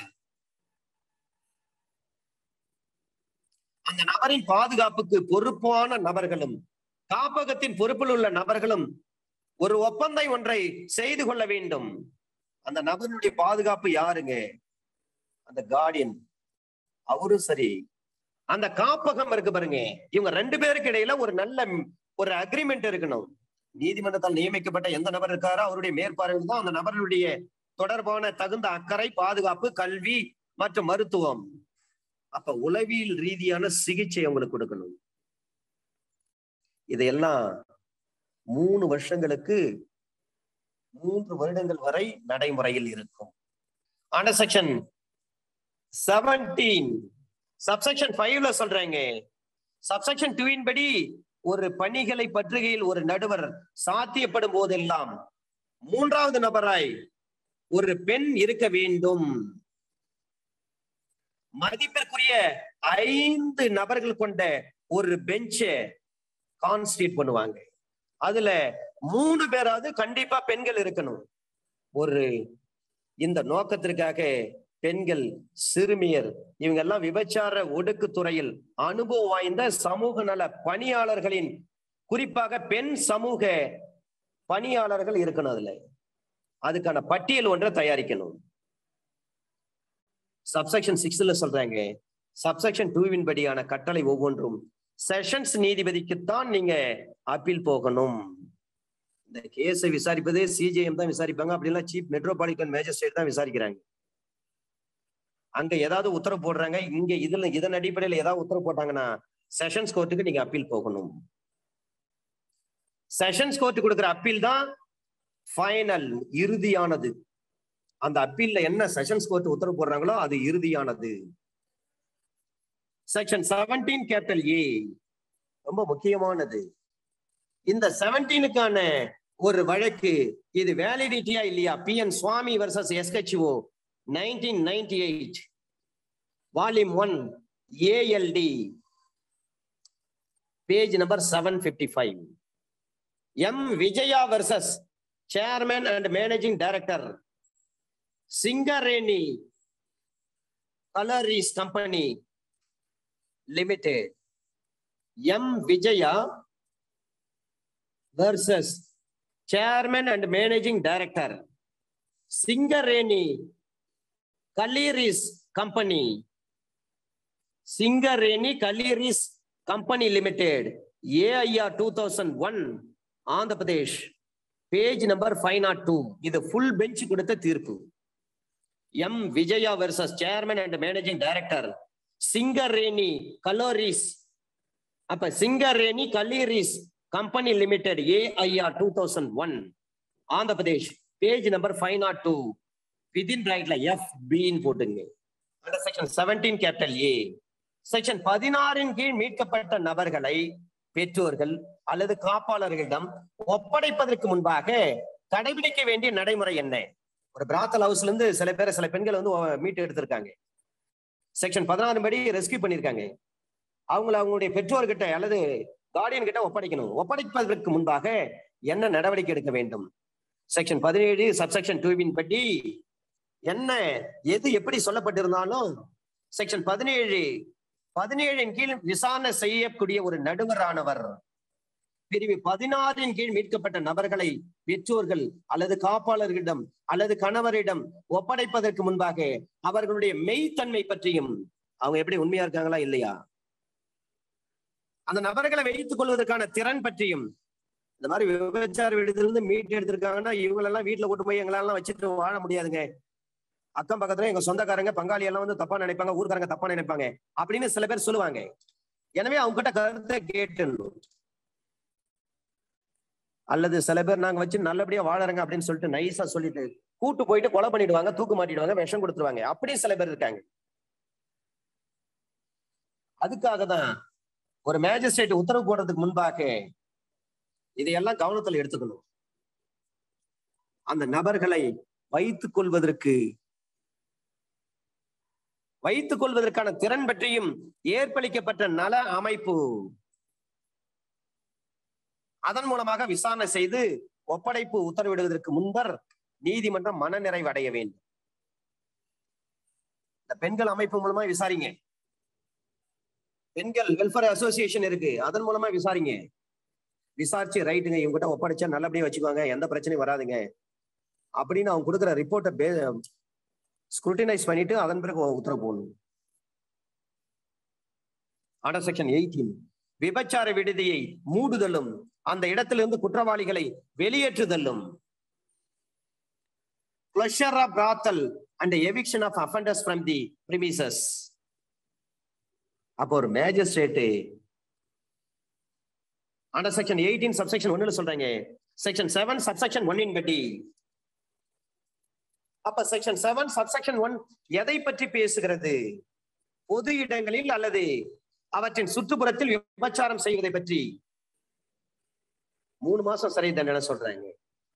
அந்த நபரின் பாதுகாப்புக்கு பொறுப்பான நபர்களும் காப்பகத்தின் பொறுப்பில் உள்ள நபர்களும் ஒரு ஒப்பந்தம் ஒன்றை செய்து கொள்ள வேண்டும் அந்த நபருடைய பாதுகாப்பு யாருங்க அந்த கார்டியன் அவரும் சரி அந்த காப்பகம் இருக்கு பாருங்க இவங்க ரெண்டு பேருக்கு இடையில ஒரு நல்ல ஒரு அக்ரிமெண்ட் இருக்கணும் நீதிமன்றத்தால் நியமிக்கப்பட்ட எந்த நபர் இருக்காரோ அவருடைய மேற்பார்வையில் தான் அந்த நபருடைய தொடர்பான தகுந்த அக்கறை பாதுகாப்பு கல்வி மற்றும் மருத்துவம் அப்ப உளவியல் ரீதியான சிகிச்சை அவங்களுக்கு கொடுக்கணும் இதையெல்லாம் மூணு வருஷங்களுக்கு மூன்று வருடங்கள் வரை நடைமுறையில் இருக்கும் அண்டர் செக்ஷன் செவன்டீன் சப்செக்ஷன் ஃபைவ்ல சொல்றாங்க சப்செக்ஷன் டூவின் படி ஒரு பணிகளை பற்றுகையில் ஒரு நடுவர் சாத்தியப்படும் போதெல்லாம் மூன்றாவது நபராய் ஒரு பெண் இருக்க வேண்டும் மதிப்பிற்குரிய ஐந்து நபர்கள் கொண்ட ஒரு பெஞ்சை கான்ஸ்டியூட் பண்ணுவாங்க அதுல மூணு பேராவது கண்டிப்பா பெண்கள் இருக்கணும் ஒரு இந்த நோக்கத்திற்காக பெண்கள் சிறுமியர் இவங்க எல்லாம் விபச்சார ஒடுக்குத்துறையில் அனுபவம் வாய்ந்த சமூக நல பணியாளர்களின் குறிப்பாக பெண் சமூக பணியாளர்கள் இருக்கணும் அதுல அதுக்கான பட்டியல் ஒன்றை தயாரிக்கணும் சப்செக்ஷன் சிக்ஸ்ல சொல்றாங்க சப்செக்ஷன் டூவின் படியான கட்டளை ஒவ்வொன்றும் செஷன்ஸ் நீதிபதிக்குத்தான் நீங்க அப்பீல் போகணும் இந்த கேஸை விசாரிப்பது சிஜிஎம் தான் விசாரிப்பாங்க அப்படிலாம் சீப் மெட்ரோபாலிட்டன் மேஜிஸ்ட்ரேட் தான் விசாரிக்கிறாங்க அங்க ஏதாவது உத்தரவு போடுறாங்க இங்க இதுல இதன் அடிப்படையில் ஏதாவது உத்தரவு போட்டாங்கன்னா செஷன்ஸ் கோர்ட்டுக்கு நீங்க அப்பீல் போகணும் செஷன்ஸ் கோர்ட் கொடுக்குற அப்பீல் தான் ஃபைனல் இறுதியானது அந்த அப்பீல்ல என்ன செஷன்ஸ் கோர்ட் உத்தரவு போடுறாங்களோ அது இறுதியானது செக்ஷன் செவன்டீன் கேபிட்டல் ஏ ரொம்ப முக்கியமானது இந்த செவன்டீனுக்கான ஒரு வழக்கு இது வேலிடிட்டியா இல்லையா பி என் சுவாமி வர்சஸ் எஸ்கெச்ஓ nineteen ninety eight volume one ALT page number seven fifty five M Vijaya versus chairman and managing director Singareni collieries company limited M Vijaya versus chairman and managing director singareni kaliris company singareni kaliris company limited air 2001 andhra pradesh page number five nought two இது full bench கொடுத்த தீர்ப்பு M Vijaya versus chairman and managing director Singareni collieries அப்ப Singareni collieries company limited AIR two thousand one Andhra Pradesh page number five nought two within பிராக்கெட்ல F பின்னு போட்டுங்க under section seventeen capital A section பதினாறின் கீழ் மீட்கப்பட்ட நபர்களை பெற்றோர்கள் அல்லது காப்பாளர்களிடம் ஒப்படைப்பதற்கு முன்பாக கடைபிடிக்க வேண்டிய நடைமுறை என்ன ஒரு பிராத்தல் ஹவுஸ்ல இருந்து சில பேர் சில பெண்களை வந்து மீட்டு எடுத்திருக்காங்க செக்ஷன் பதினாறு படி ரெஸ்கியூ பண்ணிருக்காங்க அவங்கள அவங்களுடைய பெற்றோர்கிட்ட அல்லது கார்டியன் கிட்ட ஒப்படைக்கணும் ஒப்படைப்பதற்கு முன்பாக என்ன நடவடிக்கை எடுக்க வேண்டும் செக்ஷன் பதினேழு சப்செக்ஷன் டூவின் படி என்ன எது எப்படி சொல்லப்பட்டிருந்தாலும் செக்ஷன் பதினேழு பதினேழின் கீழ் விசாரணை செய்யக்கூடிய ஒரு நடுவரானவர் பிரிவு பதினாறின் கீழ் மீட்கப்பட்ட நபர்களை பெற்றோர்கள் அல்லது காப்பாளர்களிடம் அல்லது கணவரிடம் ஒப்படைப்பதற்கு முன்பாக அவர்களுடைய மெய்த்தன்மை பற்றியும் அவங்க எப்படி உண்மையா இருக்காங்களா இல்லையா அந்த நபர்களை வைத்துக் கொள்வதற்கான திறன் பற்றியும் இந்த மாதிரி விபச்சார விடுதலிருந்து மீட்டு எடுத்திருக்காங்கன்னா இவங்களெல்லாம் வீட்டுல கூட்டு போய் எங்களெல்லாம் வச்சுட்டு வாழ முடியாதுங்க அக்கம் பக்கத்துல எங்க சொந்தக்காரங்க பங்காளி எல்லாம் வந்து தப்பா நினைப்பாங்க ஊர்க்காரங்க தப்பா நினைப்பாங்க அப்படின்னு சில பேர் சொல்லுவாங்க எனவே அவங்க கிட்ட கருத்தை கேட்டுணும் அல்லது சில பேர் நாங்க வச்சு நல்லபடியா வாழறங்க அப்படின்னு சொல்லிட்டு நைஸா சொல்லிட்டு கூட்டு போயிட்டு கொலை பண்ணிடுவாங்க தூக்கு மாட்டிடுவாங்க விஷம் கொடுத்துருவாங்க அப்படியும் சில பேர் இருக்காங்க அதுக்காக தான் ஒரு மேஜிஸ்ட்ரேட் உத்தரவு போடுறதுக்கு முன்பாக இதையெல்லாம் கவனத்தில் எடுத்துக்கணும் அந்த நபர்களை வைத்துக் கொள்வதற்கு வைத்துக் கொள்வதற்கான திறன் பற்றியும் ஏற்பளிக்கப்பட்ட நல அமைப்பு அதன் மூலமாக விசாரணை செய்து ஒப்படைப்பு உத்தரவிடுவதற்கு முன்பர் நீதிமன்றம் மனநிறைவு அடைய வேண்டும் இந்த பெண்கள் அமைப்பு மூலமா விசாரிங்க பெண்கள் வெல்ஃபேர் அசோசியேஷன் இருக்கு அதன் மூலமா விசாரிங்க விசாரிச்சு ரைட்டுங்க இவங்ககிட்ட ஒப்படைச்சா நல்லபடியா வச்சுக்குவாங்க எந்த பிரச்சனையும் வராதுங்க அப்படின்னு அவங்க கொடுக்குற ரிப்போர்ட்டை ஸ்க்ரூட்டினைஸ் பண்ணிட்டு அதன் பிறகு உத்தரவு போடணும் ஆர்டர் செக்ஷன் எயிட்டீன் விபச்சார விடுதியை மூடுதலும் அந்த இடத்திலிருந்து குற்றவாளிகளை வெளியேற்றுதலும் closure of brothel and eviction of offenders from the premises அப்போ ஒரு மேஜிஸ்ட்ரேட்டு அண்டர் செக்ஷன் எயிட்டீன் சப்செக்ஷன் ஒன்னுல சொல்றாங்க செக்ஷன் செவன் சப்செக்ஷன் ஒன்னின் படி அப்ப செக்ஷன் செவன் சப்செக்ஷன் ஒன் எதை பற்றி பேசுகிறது பொது இடங்களில் அல்லது அவற்றின் சுற்றுப்புறத்தில் விபச்சாரம் செய்வதை பற்றி மூணு மாசம் சிறை தண்டனை சொல்றாங்க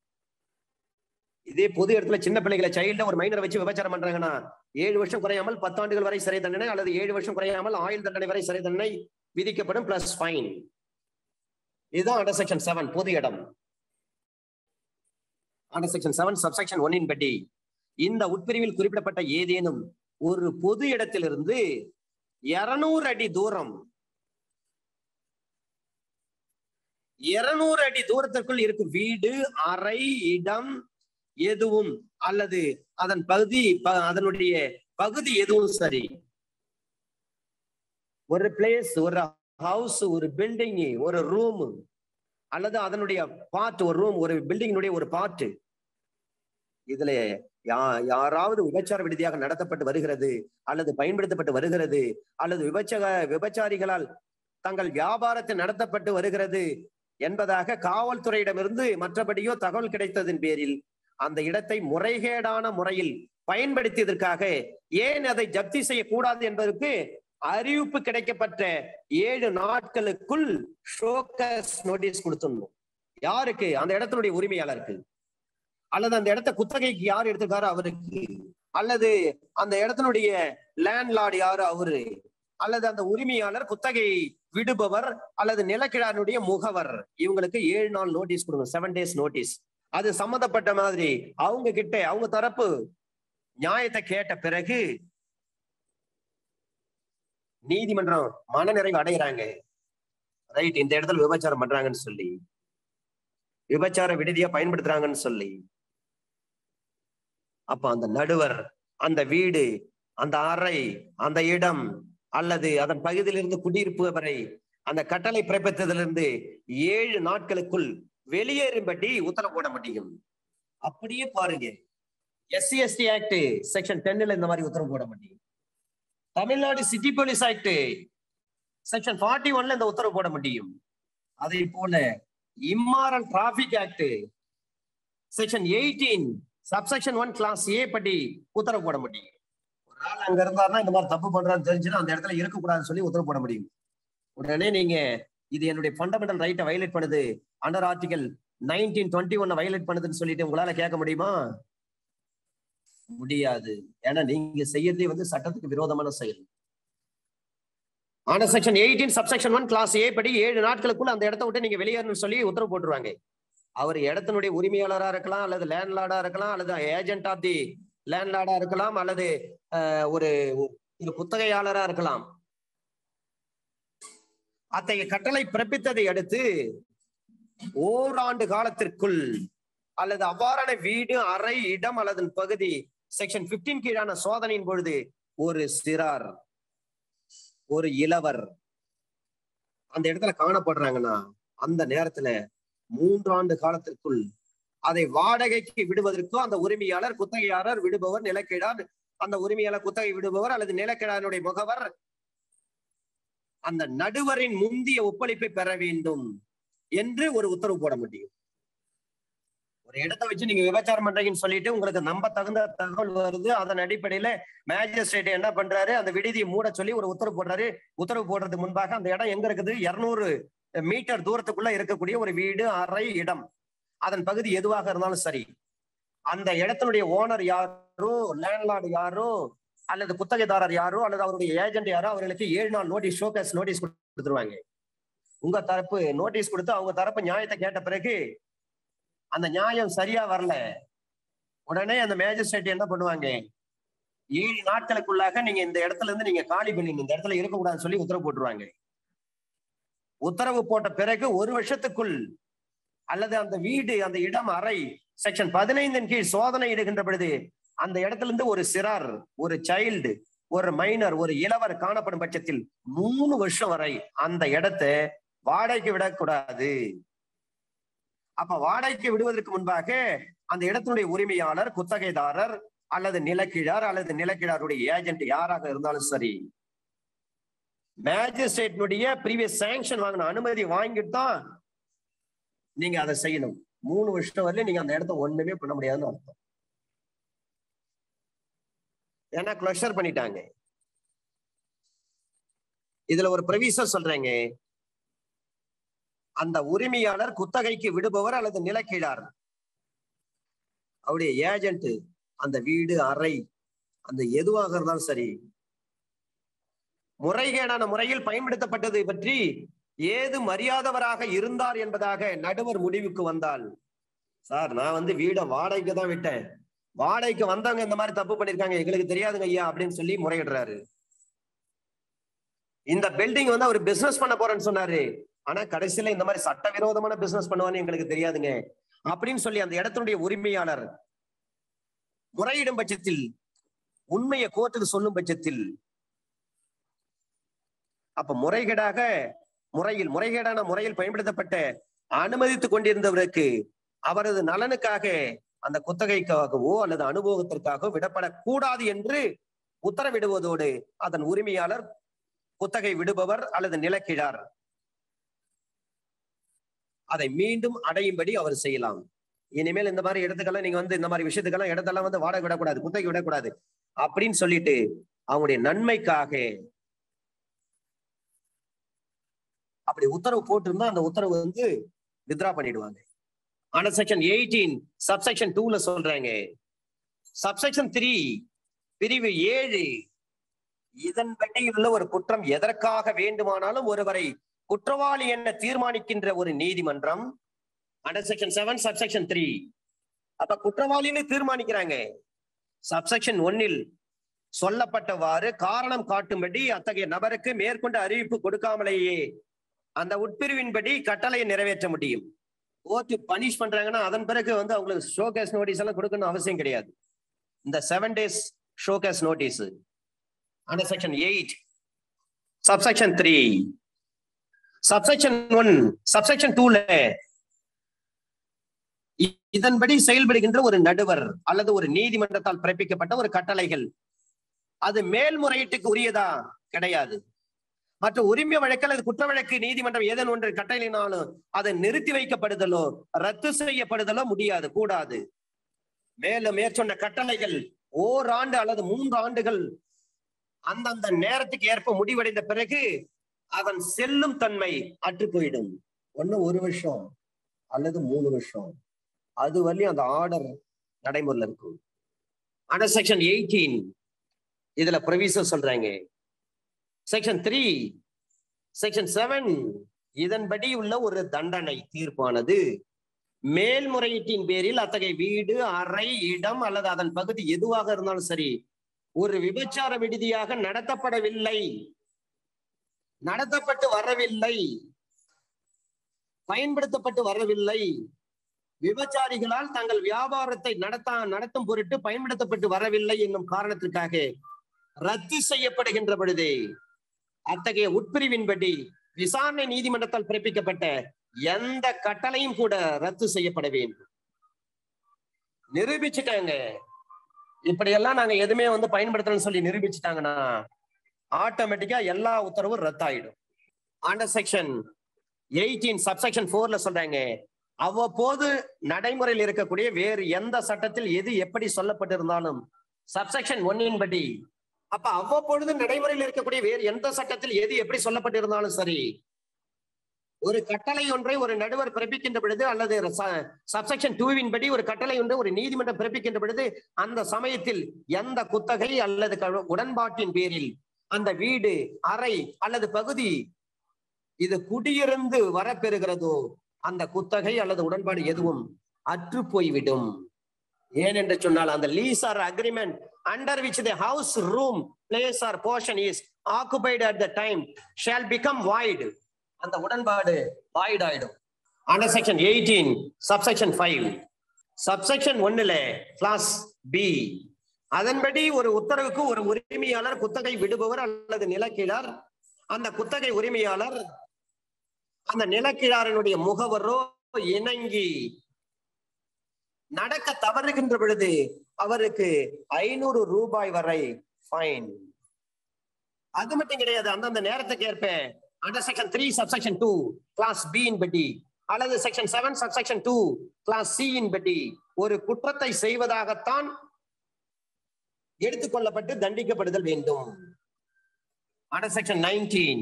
இதே பொது இடத்துல சின்ன பிள்ளைகளை சைல்ட ஒரு மைனரை வச்சு விபச்சாரம் பண்றாங்கன்னா ஏழு வருஷம் குறையாமல் பத்தாண்டுகள் வரை சிறை தண்டனை அல்லது ஏழு வருஷம் குறையாமல் ஆயுள் தண்டனை வரை சிறை தண்டனை விதிக்கப்படும் பிளஸ் ஃபைன் இதுதான் அண்டர் செக்ஷன் செவன் பொது இடம் அண்டர் செக்ஷன் செவன் சப்செக்ஷன் ஒன்னின் படி இந்த உட்பிரிவில் குறிப்பிடப்பட்ட ஏதேனும் ஒரு பொது இடத்திலிருந்து இருநூறு அடி தூரம் இருநூறு அடி தூரத்திற்குள் இருக்கும் வீடு அறை இடம் எதுவும் அல்லது அதன் பகுதி ப- அதனுடைய பகுதி எதுவும் சரி ஒரு பிளேஸ் ஒரு ஹவுஸ் ஒரு பில்டிங் ஒரு ரூம் அல்லது அதனுடைய பார்ட் ஒரு ரூம் ஒரு பில்டிங்கினுடைய ஒரு பார்ட் இதுல யா யாராவது விபச்சார விடுதியாக நடத்தப்பட்டு வருகிறது அல்லது பயன்படுத்தப்பட்டு வருகிறது அல்லது விபச்சக விபச்சாரிகளால் தங்கள் வியாபாரத்தை நடத்தப்பட்டு வருகிறது என்பதாக காவல்துறையிடமிருந்து மற்றபடியோ தகவல் கிடைத்ததின் பேரில் அந்த இடத்தை முறைகேடான முறையில் பயன்படுத்தியதற்காக ஏன் அதை ஜப்தி செய்யக்கூடாது என்பதற்கு அறிவிப்பு கிடைக்கப்பட்ட ஏழு நாட்களுக்குள் ஷோக்கஸ் நோட்டீஸ் கொடுத்துடணும் யாருக்கு அந்த இடத்தினுடைய உரிமையாளருக்கு அல்லது அந்த இடத்த குத்தகைக்கு யார் எடுத்திருக்காரு அவருக்கு அல்லது அந்த இடத்தினுடைய லேண்ட்லார்டு யாரு அவரு அல்லது அந்த உரிமையாளர் குத்தகை விடுபவர் அல்லது நிலக்கிழாருடைய முகவர் இவங்களுக்கு ஏழு நாள் நோட்டீஸ் கொடுங்க செவன் டேஸ் நோட்டீஸ் அது சம்மந்தப்பட்ட மாதிரி அவங்க கிட்ட அவங்க தரப்பு நியாயத்தை கேட்ட பிறகு நீதிமன்றம் மனநிறைவு அடைகிறாங்க ரைட் இந்த இடத்துல விபச்சாரம் பண்றாங்கன்னு சொல்லி விபச்சார விடுதியா பயன்படுத்துறாங்கன்னு சொல்லி அப்ப அந்த நடுவர் அந்த வீடு அந்த அறை அந்த இடம் அல்லது அதன் பகுதியிலிருந்து குடியிருப்பு வரை அந்த கட்டளை பிறப்பித்ததிலிருந்து ஏழு நாட்களுக்குள் வெளியேறும்படி உத்தரவு போட முடியும் அப்படியே பாருங்க எஸ்சி எஸ்டி ஆக்ட் செக்ஷன் டென்னுல இந்த மாதிரி உத்தரவு போட முடியும் Tamil Nadu city police act section forty ஒன்ல இந்த உத்தரவு போட முடியும் அதே போல immoral traffic act section eighteen subsection one class A படி உத்தரவு போட முடியும் ஒரு ஆள் அங்க இருந்தாருன்னா இந்த மாதிரி தப்பு பண்றான்னு தெரிஞ்சுன்னா அந்த இடத்துல இருக்கக்கூடாதுன்னு சொல்லி உத்தரவு போட முடியும் உடனே நீங்க இது என்னுடைய ஃபண்டமெண்டல் ரைட்டை வயலேட் பண்ணுது அண்டர் ஆர்டிகல் நைன்டீன் டுவெண்ட்டி ஒன்னை வயலேட் பண்ணுதுன்னு சொல்லிட்டு உங்களால கேட்க முடியுமா முடியாது ஏன்னா நீங்க செய்யறதே வந்து சட்டத்துக்கு விரோதமான செயல் ஆனா section eighteen subsection one class A படி ஏழு நாட்களுக்குள்ள அந்த இடத்த விட்டு நீங்க வெளியேறணும்னு சொல்லி உத்தரவு போட்டுருவாங்க அவர் இடத்தினுடைய உரிமையாளரா இருக்கலாம் அல்லது லேண்ட்லார்டா இருக்கலாம் அல்லது ஏஜென்ட் ஆஃப் தி லேண்ட்லார்டா இருக்கலாம் அல்லது அஹ், ஒரு ஒரு குத்தகையாளரா இருக்கலாம் அத்தகைய கட்டளை பிறப்பித்ததை அடுத்து ஓராண்டு காலத்திற்குள் அல்லது அவ்வாறான வீடு அறை இடம் அல்லது பகுதி செக்ஷன் 15 கீழான சோதனையின் பொழுது ஒரு சிறார் ஒரு இளவர் அந்த இடத்துல காணப்படுறாங்கன்னா அந்த நேரத்துல மூன்றாண்டு காலத்திற்குள் அதை வாடகைக்கு விடுவதற்கோ அந்த உரிமையாளர் குத்தகையாளர் விடுபவர் நிலக்கிழார் அந்த உரிமையாளர் குத்தகை விடுபவர் அல்லது நிலக்கிழாருடைய முகவர் அந்த நடுவரின் முந்திய ஒப்பளிப்பை பெற வேண்டும் என்று ஒரு உத்தரவு போட முடியும் ஒரு இடத்தை வச்சு நீங்க விபச்சாரம் பண்றீங்கன்னு சொல்லிட்டு உங்களுக்கு நம்ப தகுந்த தகவல் வருது அதன் அடிப்படையில மேஜிஸ்ட்ரேட் என்ன பண்றாரு அந்த விடுதியை மூட சொல்லி ஒரு உத்தரவு போடுறாரு உத்தரவு போடுறதுக்கு முன்பாக அந்த இடம் எங்க இருக்குது இருநூறு மீட்டர் தூரத்துக்குள்ள இருக்கக்கூடிய ஒரு வீடு அறை இடம் அதன் பகுதி எதுவாக இருந்தாலும் சரி அந்த இடத்தினுடைய ஓனர் யாரோ லேண்ட்லார்டு யாரோ அல்லது குத்தகைதாரர் யாரோ அல்லது அவருடைய ஏஜென்ட் யாரோ அவர்களுக்கு ஏழு நாள் நோட்டீஸ் ஷோகேஸ் நோட்டீஸ் கொடுத்துருவாங்க உங்க தரப்பு நோட்டீஸ் கொடுத்து அவங்க தரப்பு நியாயத்தை கேட்ட பிறகு அந்த நியாயம் சரியா வரல உடனே அந்த மேஜிஸ்ட்ரேட் என்ன பண்ணுவாங்க ஏழு நாட்களுக்குள்ளாக நீங்க இந்த இடத்துல இருந்து நீங்க காலி பண்ணிடணும் இந்த இடத்துல இருக்கக்கூடாதுன்னு சொல்லி உத்தரவு போட்டுருவாங்க உத்தரவு போட்ட பிறகு ஒரு வருஷத்துக்குள் அல்லது அந்த வீடு அந்த இடம் அறை செக்ஷன் பதினைந்தின் கீழ் சோதனை இடுகின்ற பொழுது அந்த இடத்துல இருந்து ஒரு சிறார் ஒரு சைல்டு ஒரு மைனர் ஒரு இளவர் காணப்படும் பட்சத்தில் மூணு வருஷம் வரை அந்த இடத்தை வாடகைக்கு விடக்கூடாது அப்ப வாடகைக்கு விடுவதற்கு முன்பாக அந்த இடத்தினுடைய உரிமையாளர் குத்தகைதாரர் அல்லது நிலக்கிழார் அல்லது நிலக்கிழாருடைய ஏஜென்ட் யாராக இருந்தாலும் சரி மேஜிஸ்ட்ரேட்னுடைய ப்ரீவியஸ் சாங்ஷன் வாங்கின அனுமதி வாங்கிட்டு தான் நீங்க அதை செய்யணும் மூணு வருஷம் வரலையும் நீங்க அந்த இடத்த ஒண்ணுமே பண்ண முடியாதுன்னு அர்த்தம் ஏன்னா க்ளஷர் பண்ணிட்டாங்க இதுல ஒரு பிரவிசர் சொல்றேங்க அந்த உரிமையாளர் குத்தகைக்கு விடுபவர் அல்லது நிலக்கீழார் அவருடைய ஏஜென்ட் அந்த வீடு அறை அந்த எதுவாக இருந்தாலும் சரி முறைகேடான முறையில் பயன்படுத்தப்பட்டது பற்றி ஏது மரியாதவராக இருந்தார் என்பதாக நடுவர் முடிவுக்கு வந்தால் சார் நான் வந்து வீட வாடகைக்கு தான் விட்டேன் வாடகைக்கு வந்தவங்க இந்த மாதிரி தப்பு பண்ணிருக்காங்க எங்களுக்கு தெரியாதுங்க ஐயா அப்படின்னு சொல்லி முறையிடுறாரு இந்த பில்டிங் வந்து அவர் பிசினஸ் பண்ண போறேன்னு சொன்னாரு ஆனா கடைசியில இந்த மாதிரி சட்டவிரோதமான பிசினஸ் பண்ணுவான்னு எங்களுக்கு தெரியாதுங்க அப்படின்னு சொல்லி அந்த இடத்தினுடைய உரிமையாளர் முறையிடும் பட்சத்தில் உண்மையை கோர்ட்டுக்கு சொல்லும் பட்சத்தில் அப்ப முறைகேடாக முறையில் முறைகேடான முறையில் பயன்படுத்தப்பட்ட அனுமதித்துக் கொண்டிருந்தவருக்கு அவரது நலனுக்காக அந்த குத்தகைக்காகவோ அல்லது அனுபவத்திற்காகவோ விடப்படக்கூடாது என்று உத்தரவிடுவதோடு அதன் உரிமையாளர் குத்தகை விடுபவர் அல்லது நிலக்கிழார் அதை மீண்டும் அடையும்படி அவர் செய்யலாம் இனிமேல் இந்த மாதிரி இடத்துக்கெல்லாம் நீங்க வந்து இந்த மாதிரி விஷயத்துக்கெல்லாம் இடத்தெல்லாம் வந்து வாடகை விடக்கூடாது குத்தகை விடக்கூடாது அப்படின்னு சொல்லிட்டு அவங்களுடைய நன்மைக்காக அப்படி உத்தரவு போட்டிருந்தா அந்த உத்தரவு வந்து வித்ரா பண்ணிடுவாங்க ஆனா செக்ஷன் எயிட்டீன் சப்செக்ஷன் டூல சொல்றாங்க சப்செக்ஷன் த்ரீ பிரிவு ஏழு இதன்படி உள்ள ஒரு குற்றம் எதற்காக வேண்டுமானாலும் ஒருவரை குற்றவாளி என தீர்மானிக்கின்ற ஒரு நீதிமன்றம் under section seven subsection three அப்ப குற்றவாளின்னு தீர்மானிக்கிறாங்க சப்செக்ஷன் ஒன்னில் சொல்லப்பட்டவாறு காரணம் காட்டும்படி அத்தகைய நபருக்கு மேற்கொண்டு அறிவிப்பு கொடுக்காமலேயே அந்த உட்பிரிவின்படி கட்டளையை நிறைவேற்ற முடியும் கோர்ட்டு பனிஷ் பண்றாங்கன்னா அதன் பிறகு வந்து அவங்களுக்கு ஷோகேஸ் நோட்டீஸ் எல்லாம் கொடுக்கணும் அவசியம் கிடையாது இந்த seven days show cause notice under section eight subsection three subsection one subsection டூல இதன்படி செயல்படுகின்ற ஒரு நடுவர் அல்லது ஒரு நீதிமன்றத்தால் பிறப்பிக்கப்பட்ட ஒரு கட்டளைகள் அது மேல்முறையீட்டுக்கு உரியதா கிடையாது மற்ற உரிமை வழக்கு அல்லது குற்ற வழக்கு நீதிமன்றம் ஏதேனும் ஒன்று கட்டளையினாலும் அது நிறுத்தி வைக்கப்படுதலோ ரத்து செய்யப்படுதலோ முடியாது கூடாது மேலும் மேற்சொன்ன கட்டளைகள் ஓராண்டு அல்லது மூன்று ஆண்டுகள் அந்தந்த நேரத்துக்கு ஏற்ப முடிவடைந்த பிறகு அதன் செல்லும் தன்மை அற்று போயிடும் ஒண்ணு ஒரு வருஷம் அல்லது மூணு வருஷம் அது வரலையும் அந்த ஆர்டர் நடைமுறையில் இருக்கும் அண்டர் செக்ஷன் எயிட்டீன் இதுல ப்ரொவிசர் சொல்றாங்க செக்ஷன் த்ரீ செக்ஷன் செவன் இதன்படி உள்ள ஒரு தண்டனை தீர்ப்பானது மேல்முறையீட்டின் பேரில் அத்தகைய வீடு அறை இடம் அல்லது அதன் பகுதி எதுவாக இருந்தாலும் சரி ஒரு விபச்சார விடுதியாக நடத்தப்படவில்லை நடத்தப்பட்டு வரவில்லை பயன்படுத்தப்பட்டு வரவில்லை விபச்சாரிகளால் தங்கள் வியாபாரத்தை நடத்த நடத்தும் பொருட்டு பயன்படுத்தப்பட்டு வரவில்லை என்னும் காரணத்திற்காக ரத்து செய்யப்படுகின்ற பொழுதே அத்தகைய உட்பிரிவின்படி விசாரணை நீதிமன்றத்தால் பிறப்பிக்கப்பட்ட எந்த கட்டளையும் கூட ரத்து செய்யப்பட வேண்டும் நிரூபிச்சுட்டாங்க இப்படியெல்லாம் நாங்க எதுவுமே வந்து பயன்படுத்தணும்னு சொல்லி நிரூபிச்சுட்டாங்கன்னா ஆட்டோமேட்டிக்கா எல்லா உத்தரவும் ரத்தாயிடும் அண்டர் செக்ஷன் எயிட்டீன் சப்செக்ஷன் போர்ல சொல்றாங்க அவ்வப்போது நடைமுறையில் இருக்கக்கூடிய வேறு எந்த சட்டத்தில் எது எப்படி சொல்லப்பட்டிருந்தாலும் சப்செக்ஷன் ஒன்னின் படி அப்ப அவ்வப்பொழுது நடைமுறையில் இருக்கக்கூடிய வேறு எந்த சட்டத்தில் எது எப்படி சொல்லப்பட்டிருந்தாலும் சரி ஒரு கட்டளை ஒன்றை ஒரு நடுவர் பிறப்பிக்கின்ற பொழுது அல்லது சப்செக்ஷன் டூவின் படி ஒரு கட்டளை ஒன்றை ஒரு நீதிமன்றம் பிறப்பிக்கின்ற பொழுது அந்த சமயத்தில் எந்த குத்தகை அல்லது க- உடன்பாட்டின் பேரில் அந்த வீடு அறை அல்லது பகுதி இது குடியிருந்து வரப்பெறுகிறதோ அந்த குத்தகை அல்லது உடன்பாடு எதுவும் அற்று போய்விடும் ஏனென்று சொன்னால் அந்த lease or agreement under which the house room place or portion is occupied at the time shall become void அந்த உடன்பாடு வாய்டு ஆயிடும் under section eighteen subsection five subsection ஒன்னுல கிளாஸ் பி அதன்படி ஒரு உத்தரவுக்கு ஒரு உரிமையாளர் குத்தகை விடுபவர் அல்லது நிலக்கீழார் அந்த குத்தகை உரிமையாளர் அந்த நிலக்கிழாரனுடைய முகவரோ இணங்கி நடக்க தவறுகின்ற பொழுது அவருக்கு ஐநூறு ரூபாய் வரை ஃபைன் அது மட்டும் கிடையாது அந்தந்த நேரத்துக்கு ஏற்ப under section three subsection two clause B படி அல்லது section seven section two clause சியின் படி ஒரு குற்றத்தை செய்வதாகத்தான் எடுத்துக்கொள்ளப்பட்டு தண்டிக்கப்படுதல் வேண்டும் அண்டர் செக்ஷன் நைன்டீன்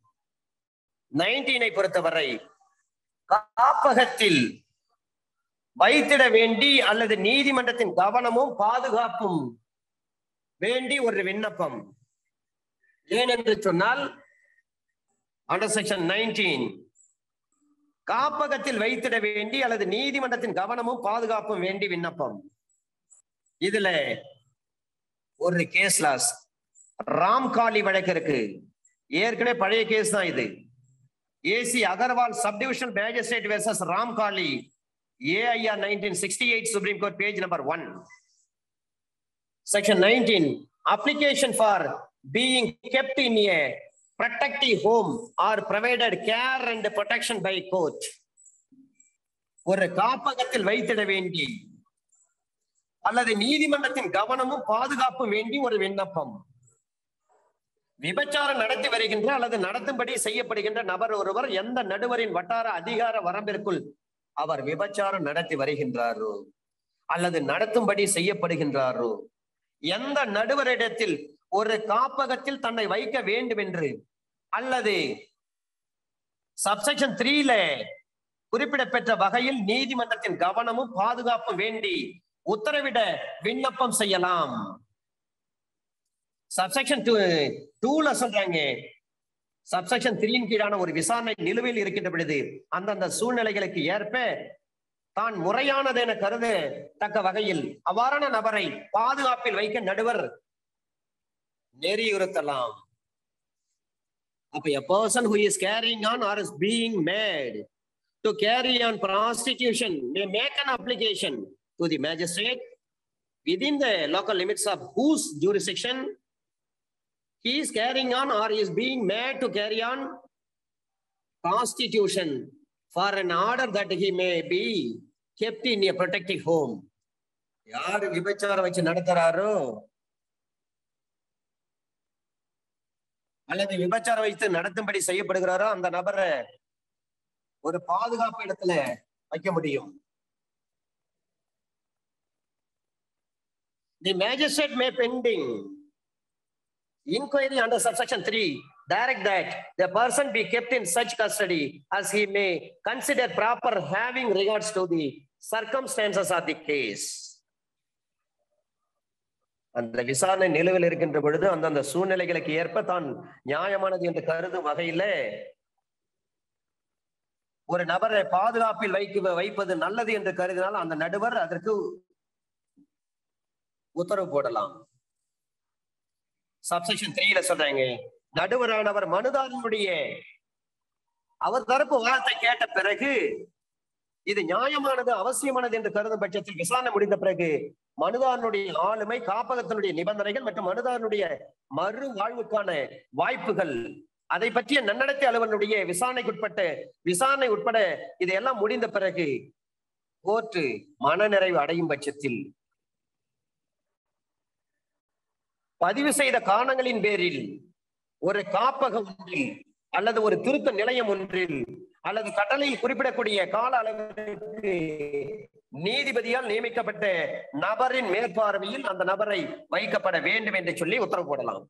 நைன்டீனை பொறுத்தவரை காப்பகத்தில் வைத்திட வேண்டி அல்லது நீதிமன்றத்தின் கவனமும் பாதுகாப்பும் வேண்டி ஒரு விண்ணப்பம் ஏனென்று சொன்னால் அண்டர் செக்ஷன் நைன்டீன் காப்பகத்தில் வைத்திட வேண்டி அல்லது நீதிமன்றத்தின் கவனமும் பாதுகாப்பும் வேண்டி விண்ணப்பம் இதுல ஒரு கேஸ் லாஸ் ராம்காலி வழக்கு இருக்கு ஏற்கனவே பழைய கேஸ் தான் இது AC Agarwal subdivision magistrate versus Ramkali AIR nineteen sixty eight supreme court page number one section nineteen application for being kept in a protective home or provided care and protection by court ஒரு காப்பகத்தில் வைத்திட வேண்டி அல்லது நீதிமன்றத்தின் கவனமும் பாதுகாப்பும் வேண்டி ஒரு விண்ணப்பம் விபச்சாரம் நடத்தி வருகின்ற அல்லது நடத்தும்படி செய்யப்படுகின்ற நபர் ஒருவர் எந்த நடுவரின் வட்டார அதிகார வரம்பிற்குள் அவர் விபச்சாரம் நடத்தி வருகின்றாரோ அல்லது நடத்தும்படி செய்யப்படுகின்றாரோ எந்த நடுவரிடத்தில் ஒரு காப்பகத்தில் தன்னை வைக்க வேண்டும் என்று அல்லது சப்செக்ஷன் த்ரீல குறிப்பிடப்பெற்ற வகையில் நீதிமன்றத்தின் கவனமும் பாதுகாப்பும் வேண்டி உத்தரவிட விண்ணப்பம் செய்யலாம் சப்செக்ஷன் டூ டூல சொல்றாங்க சப்செக்ஷன் த்ரீயின் கீழான ஒரு விசாரணை நிலுவையில் இருக்கின்ற பொழுது அந்தந்த சூழ்நிலைகளுக்கு ஏற்ப தான் முறையானது என கருத தக்க வகையில் அவ்வாறான நபரை பாதுகாப்பில் வைக்க நடுவர் நெறியுறுத்தலாம் அப்ப a person who is carrying on or is being made to carry on prostitution may make an application to the magistrate within the local limits of whose jurisdiction he is carrying on or is being made to carry on prostitution for an order that he may be kept in a protective home யாரு விபச்சாரம் வச்சு நடத்துறாரோ அல்லது விபச்சாரம் வைத்து நடத்தும்படி செய்யப்படுகிறாரோ அந்த நபரை ஒரு பாதுகாப்பு இடத்துல வைக்க முடியும் the magistrate may pending inquiry under subsection 3 direct that the person be kept in such custody as he may consider proper having regards to the circumstances of the case அந்த விசாரணை நிலுவில் இருக்கின்ற பொழுது அந்தந்த சூழ்நிலைகளுக்கு ஏற்ப தான் நியாயமானது என்று கருதும் வகையில ஒரு நபரை பாதுகாப்பில் வைக்க வைப்பது நல்லது என்று கருதினால் அந்த நடுவர் அதற்கு உத்தரவு போடலாம் சப்செக்ஷன் த்ரீல சொல்றாங்க நடுவரானவர் மனுதாரனுடைய அவர் தரப்பு வாதத்தை கேட்ட பிறகு இது நியாயமானது அவசியமானது என்று கருதும் பட்சத்தில் விசாரணை முடிந்த பிறகு மனுதாரனுடைய ஆளுமை காப்பகத்தினுடைய நிபந்தனைகள் மற்றும் மனுதாரனுடைய மறு வாழ்வுக்கான வாய்ப்புகள் அதை பற்றிய நன்னடத்தை அலுவலனுடைய விசாரணைக்குட்பட்ட விசாரணை உட்பட இதையெல்லாம் முடிந்த பிறகு கோர்ட்டு மனநிறைவு அடையும் பட்சத்தில் பதிவு செய்த காரணங்களின் பேரில் ஒரு காப்பகம் ஒன்றில் அல்லது ஒரு திருத்த நிலையம் ஒன்றில் அல்லது கட்டளையில் குறிப்பிடக்கூடிய கால அளவிற்கு நீதிபதியால் நியமிக்கப்பட்ட நபரின் மேற்பார்வையில் அந்த நபரை வைக்கப்பட வேண்டும் என்று சொல்லி உத்தரவு போடலாம்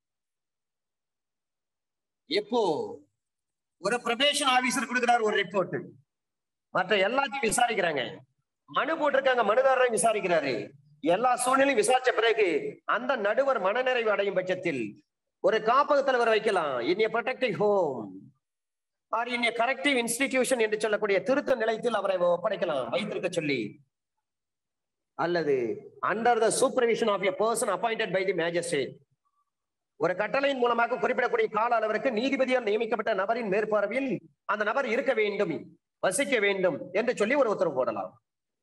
எப்போ ஒரு பிரபேஷன் ஆபீசர் கொடுக்கிறார் ஒரு ரிப்போர்ட் மற்ற எல்லாத்தையும் விசாரிக்கிறாங்க மனு போட்டிருக்காங்க மனுதாரரை விசாரிக்கிறாரு எல்லா சூழ்நிலையும் விசாரிச்ச பிறகு அந்த நடுவர் மனநிறைவு அடையும் பட்சத்தில் ஒரு காப்பகத்தில் அவர் வைக்கலாம் in protective home or in corrective institution என்று சொல்லக்கூடிய திருத்த நிலையத்தில் அவரை ஒப்படைக்கலாம் வைத்திருக்க சொல்லி அல்லது under the supervision of a person appointed by the magistrate ஒரு கட்டளையின் மூலமாக குறிப்பிடக்கூடிய கால அளவிற்கு நீதிபதியால் நியமிக்கப்பட்ட நபரின் மேற்பார்வையில் அந்த நபர் இருக்க வேண்டும் வசிக்க வேண்டும் என்று சொல்லி ஒரு உத்தரவு போடலாம்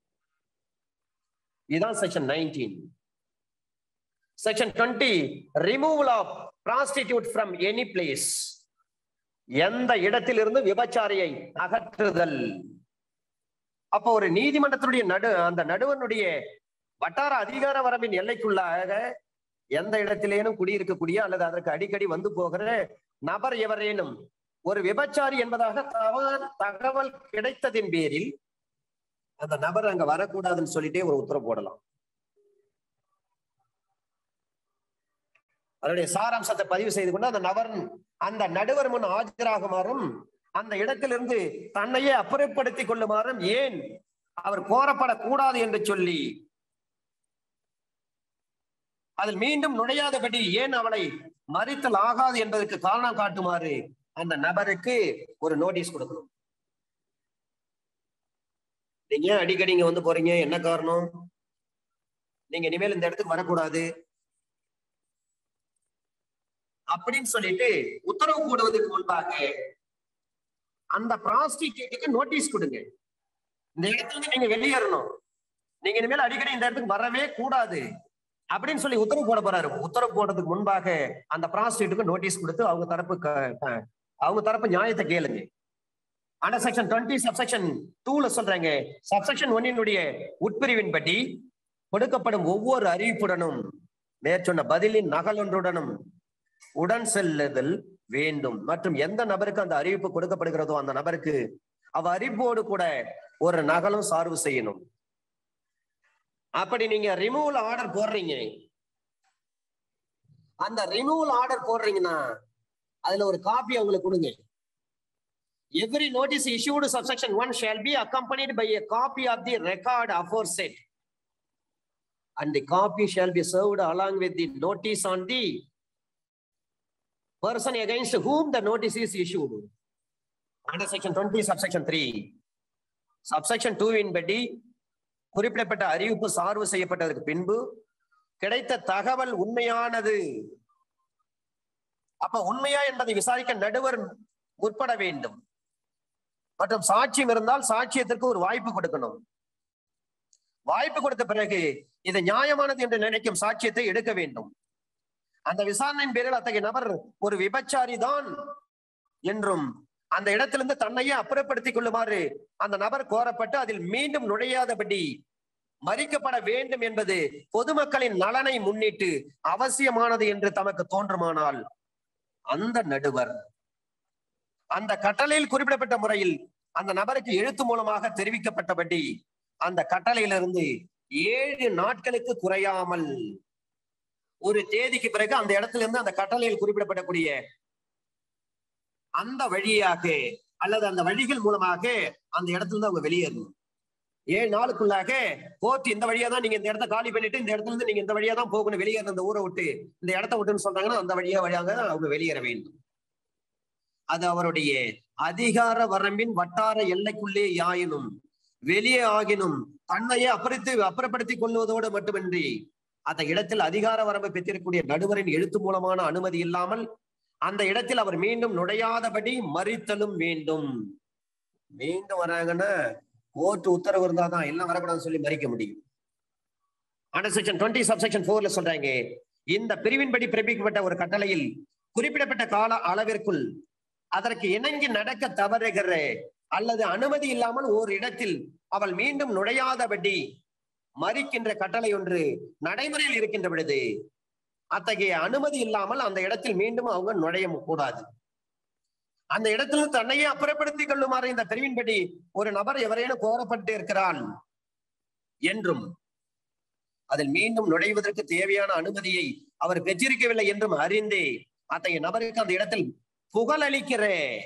இதுதான் section nineteen section twenty removal of prostitute from any place எந்த இடத்திலிருந்து விபச்சாரியை அகற்றுதல் அப்போ ஒரு நீதிமன்றத்தினுடைய நடு அந்த நடுவனுடைய வட்டார அதிகார வரம்பின் எல்லைக்குள்ளாக எந்த இடத்திலேனும் குடியிருக்கக்கூடிய அல்லது அதற்கு அடிக்கடி வந்து போகிற நபர் எவரேனும் ஒரு விபச்சாரி என்பதாக தகவல் தகவல் கிடைத்ததின் பேரில் அந்த நபர் அங்க வரக்கூடாதுன்னு சொல்லிட்டே ஒரு உத்தரவு போடலாம் அதனுடைய சாராம்சத்தை பதிவு செய்து கொண்டு அந்த நபர் அந்த நடுவர் முன் ஆஜராகுமாறும் அந்த இடத்திலிருந்து தன்னையே அப்புறப்படுத்திக் கொள்ளுமாறும் ஏன் அவர் கோரப்படக்கூடாது என்று சொல்லி அதில் மீண்டும் நுழையாதபடி ஏன் அவளை மறித்தல் ஆகாது என்பதற்கு காரணம் காட்டுமாறு அந்த நபருக்கு ஒரு நோட்டீஸ் கொடுக்கணும் நீங்க ஏன் அடிக்கடி இங்க வந்து போறீங்க என்ன காரணம் நீங்க இனிமேல் இந்த இடத்துக்கு வரக்கூடாது அப்படின்னு சொல்லிட்டு உத்தரவு போடுவதற்கு முன்பாக அந்த ப்ராஸ்டிடியூட்டுக்கு நோட்டீஸ் கொடுங்க இந்த இடத்துல இருந்து நீங்க வெளியேறணும் நீங்க இனிமேல் அடிக்கடி இந்த இடத்துக்கு வரவே கூடாது அப்படின்னு சொல்லி உத்தரவு போட போறாரு உத்தரவு போடுறதுக்கு முன்பாக அந்த ப்ராஸ்டியூட்டுக்கு நோட்டீஸ் கொடுத்து அவங்க தரப்பு க- க- அவங்க தரப்பு நியாயத்தை கேளுங்க ஆனா செக்ஷன் டுவெண்ட்டி சப்செக்ஷன் டூல சொல்றாங்க சப்செக்ஷன் ஒன்னினுடைய உட்பிரிவின்படி கொடுக்கப்படும் ஒவ்வொரு அறிவிப்புடனும் மேற்சொன்ன பதிலின் நகல் ஒன்றுடனும் உடன் செல்லுதல் வேண்டும் மற்றும் எந்த நபருக்கு அந்த அறிவிப்பு கொடுக்கப்படுகிறதோ அந்த நபருக்கு அவ அறிவிப்போடு கூட ஒரு நகலும் சார்பு செய்யணும் அப்படி நீங்க ரிமூவல் ஆர்டர் போடுறீங்க அந்த ரிமூவல் ஆர்டர் போடுறீங்கன்னா அதுல ஒரு காப்பி அவங்களுக்கு கொடுங்க every notice issued subsection one shall be accompanied by a copy of the record aforesaid and the copy shall be served along with the notice on the person against whom the notice is issued under section 20 subsection 3 subsection 2 இன் படி குறிப்பிடப்பட்ட அறிவிப்பு சார்பு செய்யப்பட்டதற்கு பின்பு கிடைத்த தகவல் உண்மையானது அப்ப உண்மையா என்பதை விசாரிக்க நடுவர் முற்பட வேண்டும் மற்றும் சாட்சியம் இருந்தால் சாட்சியத்திற்கு ஒரு வாய்ப்பு கொடுக்கணும் வாய்ப்பு கொடுத்த பிறகு இது நியாயமானது என்று நினைக்கும் சாட்சியத்தை எடுக்க வேண்டும் அந்த விசாரணையின் பேரில் அத்தகைய நபர் ஒரு விபச்சாரி தான் என்றும் அந்த இடத்திலிருந்து தன்னையே அப்புறப்படுத்திக் கொள்ளுமாறு அந்த நபர் கோரப்பட்டு அதில் மீண்டும் நுழையாதபடி மறிக்கப்பட வேண்டும் என்பது பொதுமக்களின் நலனை முன்னிட்டு அவசியமானது என்று தமக்கு தோன்றுமானால் அந்த நடுவர் அந்த கட்டளையில் குறிப்பிடப்பட்ட முறையில் அந்த நபருக்கு எழுத்து மூலமாக தெரிவிக்கப்பட்டபடி அந்த கட்டளையிலிருந்து ஏழு நாட்களுக்கு குறையாமல் ஒரு தேதிக்கு பிறகு அந்த இடத்துல இருந்து அந்த கட்டளையில் குறிப்பிடப்படக்கூடிய அந்த வழியாக அல்லது அந்த வழிகள் மூலமாக அந்த இடத்துல இருந்து அவங்க வெளியேறணும் ஏழு நாளுக்குள்ளாக கோர்ட் இந்த வழியா தான் நீங்க இந்த இடத்த காலி பண்ணிட்டு இந்த இடத்துல இருந்து நீங்க இந்த வழியா தான் போகணும் வெளியேற இந்த ஊரை விட்டு இந்த இடத்த விட்டுன்னு சொல்றாங்கன்னா அந்த வழியா வழியாக அவங்க வெளியேற வேண்டும் அது அவருடைய அதிகார வரம்பின் வட்டார எல்லைக்குள்ளே யாயினும் வெளியே ஆகினும் தன்னையே அப்புறத்து அப்புறப்படுத்திக் கொள்வதோடு மட்டுமின்றி அந்த இடத்தில் அதிகார வரம்பை பெற்றிருக்கக்கூடிய நடுவரின் எழுத்து மூலமான அனுமதி இல்லாமல் அந்த இடத்தில் அவர் மீண்டும் நுழையாதபடி மறித்தலும் வேண்டும் மீண்டும் வராங்கன்னா கோர்ட் உத்தரவு இருந்தாதான் எல்லாம் வரக்கூடாதுன்னு சொல்லி மறிக்க முடியும் அண்டர் செக்ஷன் டுவெண்ட்டி சப்செக்ஷன் போர்ல சொல்றாங்க இந்த பிரிவின்படி பிறப்பிக்கப்பட்ட ஒரு கட்டளையில் குறிப்பிடப்பட்ட கால அளவிற்குள் அதற்கு இணங்கி நடக்க தவறுகிற அல்லது அனுமதி இல்லாமல் ஒரு இடத்தில் அவள் மீண்டும் நுழையாதபடி மறிக்கின்ற கட்டளை ஒன்று நடைமுறையில் இருக்கின்ற பொழுது அத்தகைய அனுமதி இல்லாமல் அந்த இடத்தில் மீண்டும் அவங்க நுழைய கூடாது அந்த இடத்துல தன்னையே அப்புறப்படுத்திக் கொள்ளுமாறு இந்த பிரிவின்படி ஒரு நபர் எவரேனும் கோரப்பட்டு இருக்கிறான் என்றும் அதில் மீண்டும் நுழைவதற்கு தேவையான அனுமதியை அவர் பெற்றிருக்கவில்லை என்றும் அறிந்தே அத்தகைய நபருக்கு அந்த இடத்தில் புகழளிக்கிற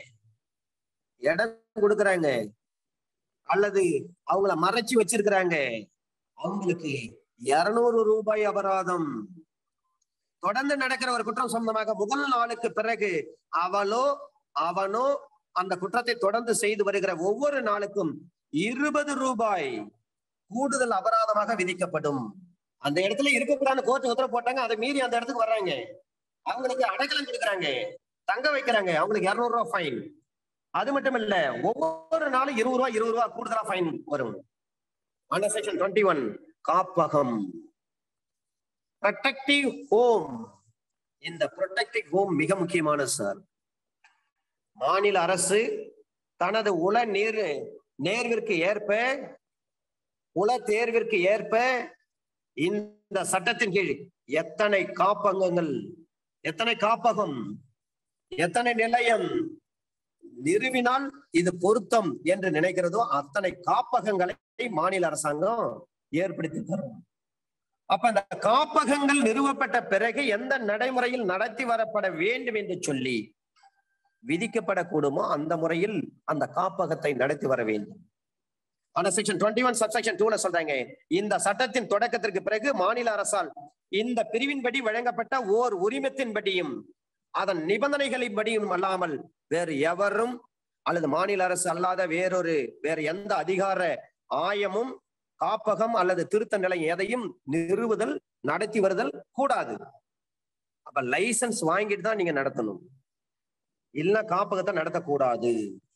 இடம் கொடுக்கறாங்க அல்லது அவங்கள மறைச்சு வச்சிருக்கிறாங்க அவங்களுக்கு இருநூறு ரூபாய் அபராதம் தொடர்ந்து நடக்கிற ஒரு குற்றம் சொந்தமாக முதல் நாளுக்கு பிறகு அவளோ அவனோ அந்த குற்றத்தை தொடர்ந்து செய்து வருகிற ஒவ்வொரு நாளுக்கும் இருபது ரூபாய் கூடுதல் அபராதமாக விதிக்கப்படும் அந்த இடத்துல இருக்கக்கூடாதுன்னு கோர்ட் உத்தரவு போட்டாங்க அதை மீறி அந்த இடத்துக்கு வர்றாங்க அவங்களுக்கு அடைக்கலம் கொடுக்குறாங்க தங்க வைக்கிறாங்க அவங்களுக்கு இருநூறு ரூபாய் ஃபைன் அது மட்டும் இல்ல ஒவ்வொரு நாளும் இருபது ரூபாய் இருபது ரூபாய் கூடுதலா ஃபைன் வரும் அண்டர் செக்ஷன் டுவெண்ட்டி ஒன் காப்பகம் ப்ரொடெக்டிவ் ஹோம் இந்த ப்ரொடெக்டிவ் ஹோம் மிக முக்கியமான சார் மாநில அரசு தனது உள நீர் நேர்விற்கு ஏற்ப உள தேர்விற்கு ஏற்ப இந்த சட்டத்தின் கீழ் எத்தனை காப்பகங்கள் எத்தனை காப்பகம் எத்தனை நிலையம் நிறுவினால் இது பொருத்தம் என்று நினைக்கிறதோ அத்தனை காப்பகங்களை மாநில அரசாங்கம் ஏற்படுத்தி தரும் அப்ப அந்த காப்பகங்கள் நிறுவப்பட்ட பிறகு எந்த நடைமுறையில் நடத்தி வரப்பட வேண்டும் என்று சொல்லி விதிக்கப்படக்கூடுமோ அந்த முறையில் அந்த காப்பகத்தை நடத்தி வர வேண்டும் ஆனா செக்ஷன் டுவெண்ட்டி ஒன் சப்செக்ஷன் டூல சொல்றாங்க இந்த சட்டத்தின் தொடக்கத்திற்கு பிறகு மாநில அரசால் இந்த பிரிவின்படி வழங்கப்பட்ட ஓர் உரிமத்தின்படியும் அதன் நிபந்தனைகளின்படியும் அல்லாமல் வேறு எவரும் அல்லது மாநில அரசு அல்லாத வேறொரு வேற எந்த அதிகார ஆயமும் காப்பகம் அல்லது திருத்த நிலையம் எதையும் நிறுவுதல் நடத்தி வருதல் கூடாது அப்ப லைசன்ஸ் வாங்கிட்டு தான் நீங்க நடத்தணும் இல்ல காப்பகத்தை நடத்தக்கூடாது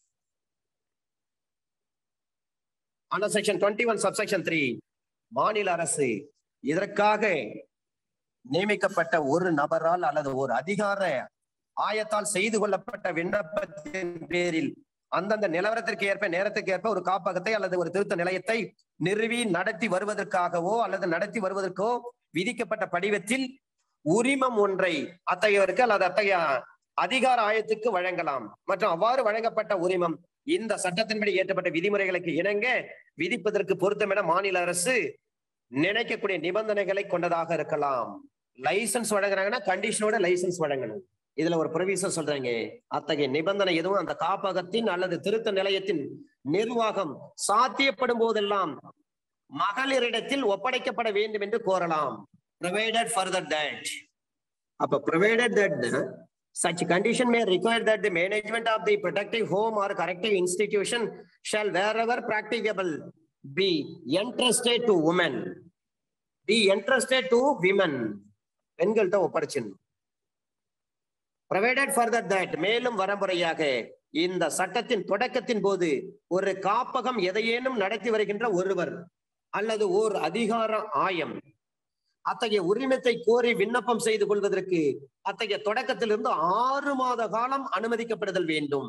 ஆனா section twenty one subsection three மாநில அரசு இதற்காக நியமிக்கப்பட்ட ஒரு நபரால் அல்லது ஒரு அதிகார ஆயத்தால் செய்து கொள்ளப்பட்ட விண்ணப்பத்தின் பேரில் அந்தந்த நிலவரத்திற்கு ஏற்ப நேரத்துக்கு ஏற்ப ஒரு காப்பகத்தை அல்லது ஒரு திருத்த நிலையத்தை நிறுவி நடத்தி வருவதற்காகவோ அல்லது நடத்தி வருவதற்கோ விதிக்கப்பட்ட படிவத்தில் உரிமம் ஒன்றை அத்தகையவருக்கு அல்லது அத்தகைய அதிகார ஆயத்துக்கு வழங்கலாம் மற்றும் அவ்வாறு வழங்கப்பட்ட உரிமம் இந்த சட்டத்தின்படி ஏற்றப்பட்ட விதிமுறைகளுக்கு இணங்க விதிப்பதற்கு பொருத்தமென மாநில அரசு நினைக்கக்கூடிய நிபந்தனைகளை கொண்டதாக இருக்கலாம் லைசன்ஸ் வழங்குறாங்கன்னா கண்டிஷனோட லைசன்ஸ் வழங்கணும் இதுல ஒரு ப்ரொவிசன் சொல்றாங்க அத்தகைய நிபந்தனை எதுவும் அந்த காப்பகத்தின் அல்லது திருத்த நிலையத்தின் நிர்வாகம் சாத்தியப்படும் போதெல்லாம் மகளிரிடத்தில் ஒப்படைக்கப்பட வேண்டும் என்று கோரலாம் provided further that அப்ப provided that such condition may require that the management of the protective home or corrective institution shall wherever practicable be entrusted to women be entrusted to women பெண்கள்கிட்ட ஒப்படைச்சிடணும் provided further that மேலும் வரமுறையாக இந்த சட்டத்தின் தொடக்கத்தின் போது ஒரு காப்பகம் எதையேனும் நடத்தி வருகின்ற ஒருவர் அல்லது ஓர் அதிகார ஆயம் அத்தகைய உரிமத்தை கோரி விண்ணப்பம் செய்து கொள்வதற்கு அத்தகைய தொடக்கத்திலிருந்து ஆறு மாத காலம் அனுமதிக்கப்படுதல் வேண்டும்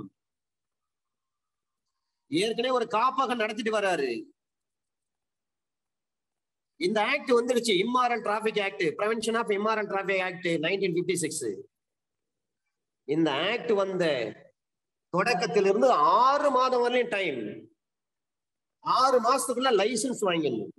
ஏற்கனவே ஒரு காப்பகம் நடத்திட்டு வர்றாரு இந்த ஆக்ட் வந்துருச்சு immoral traffic act prevention of immoral traffic act nineteen fifty six இந்த ஆக்ட் வந்த தொடக்கத்திலிருந்து ஆறு மாதம் வரையும் டைம் ஆறு மாசத்துக்குள்ள லைசன்ஸ் வாங்கிடணும்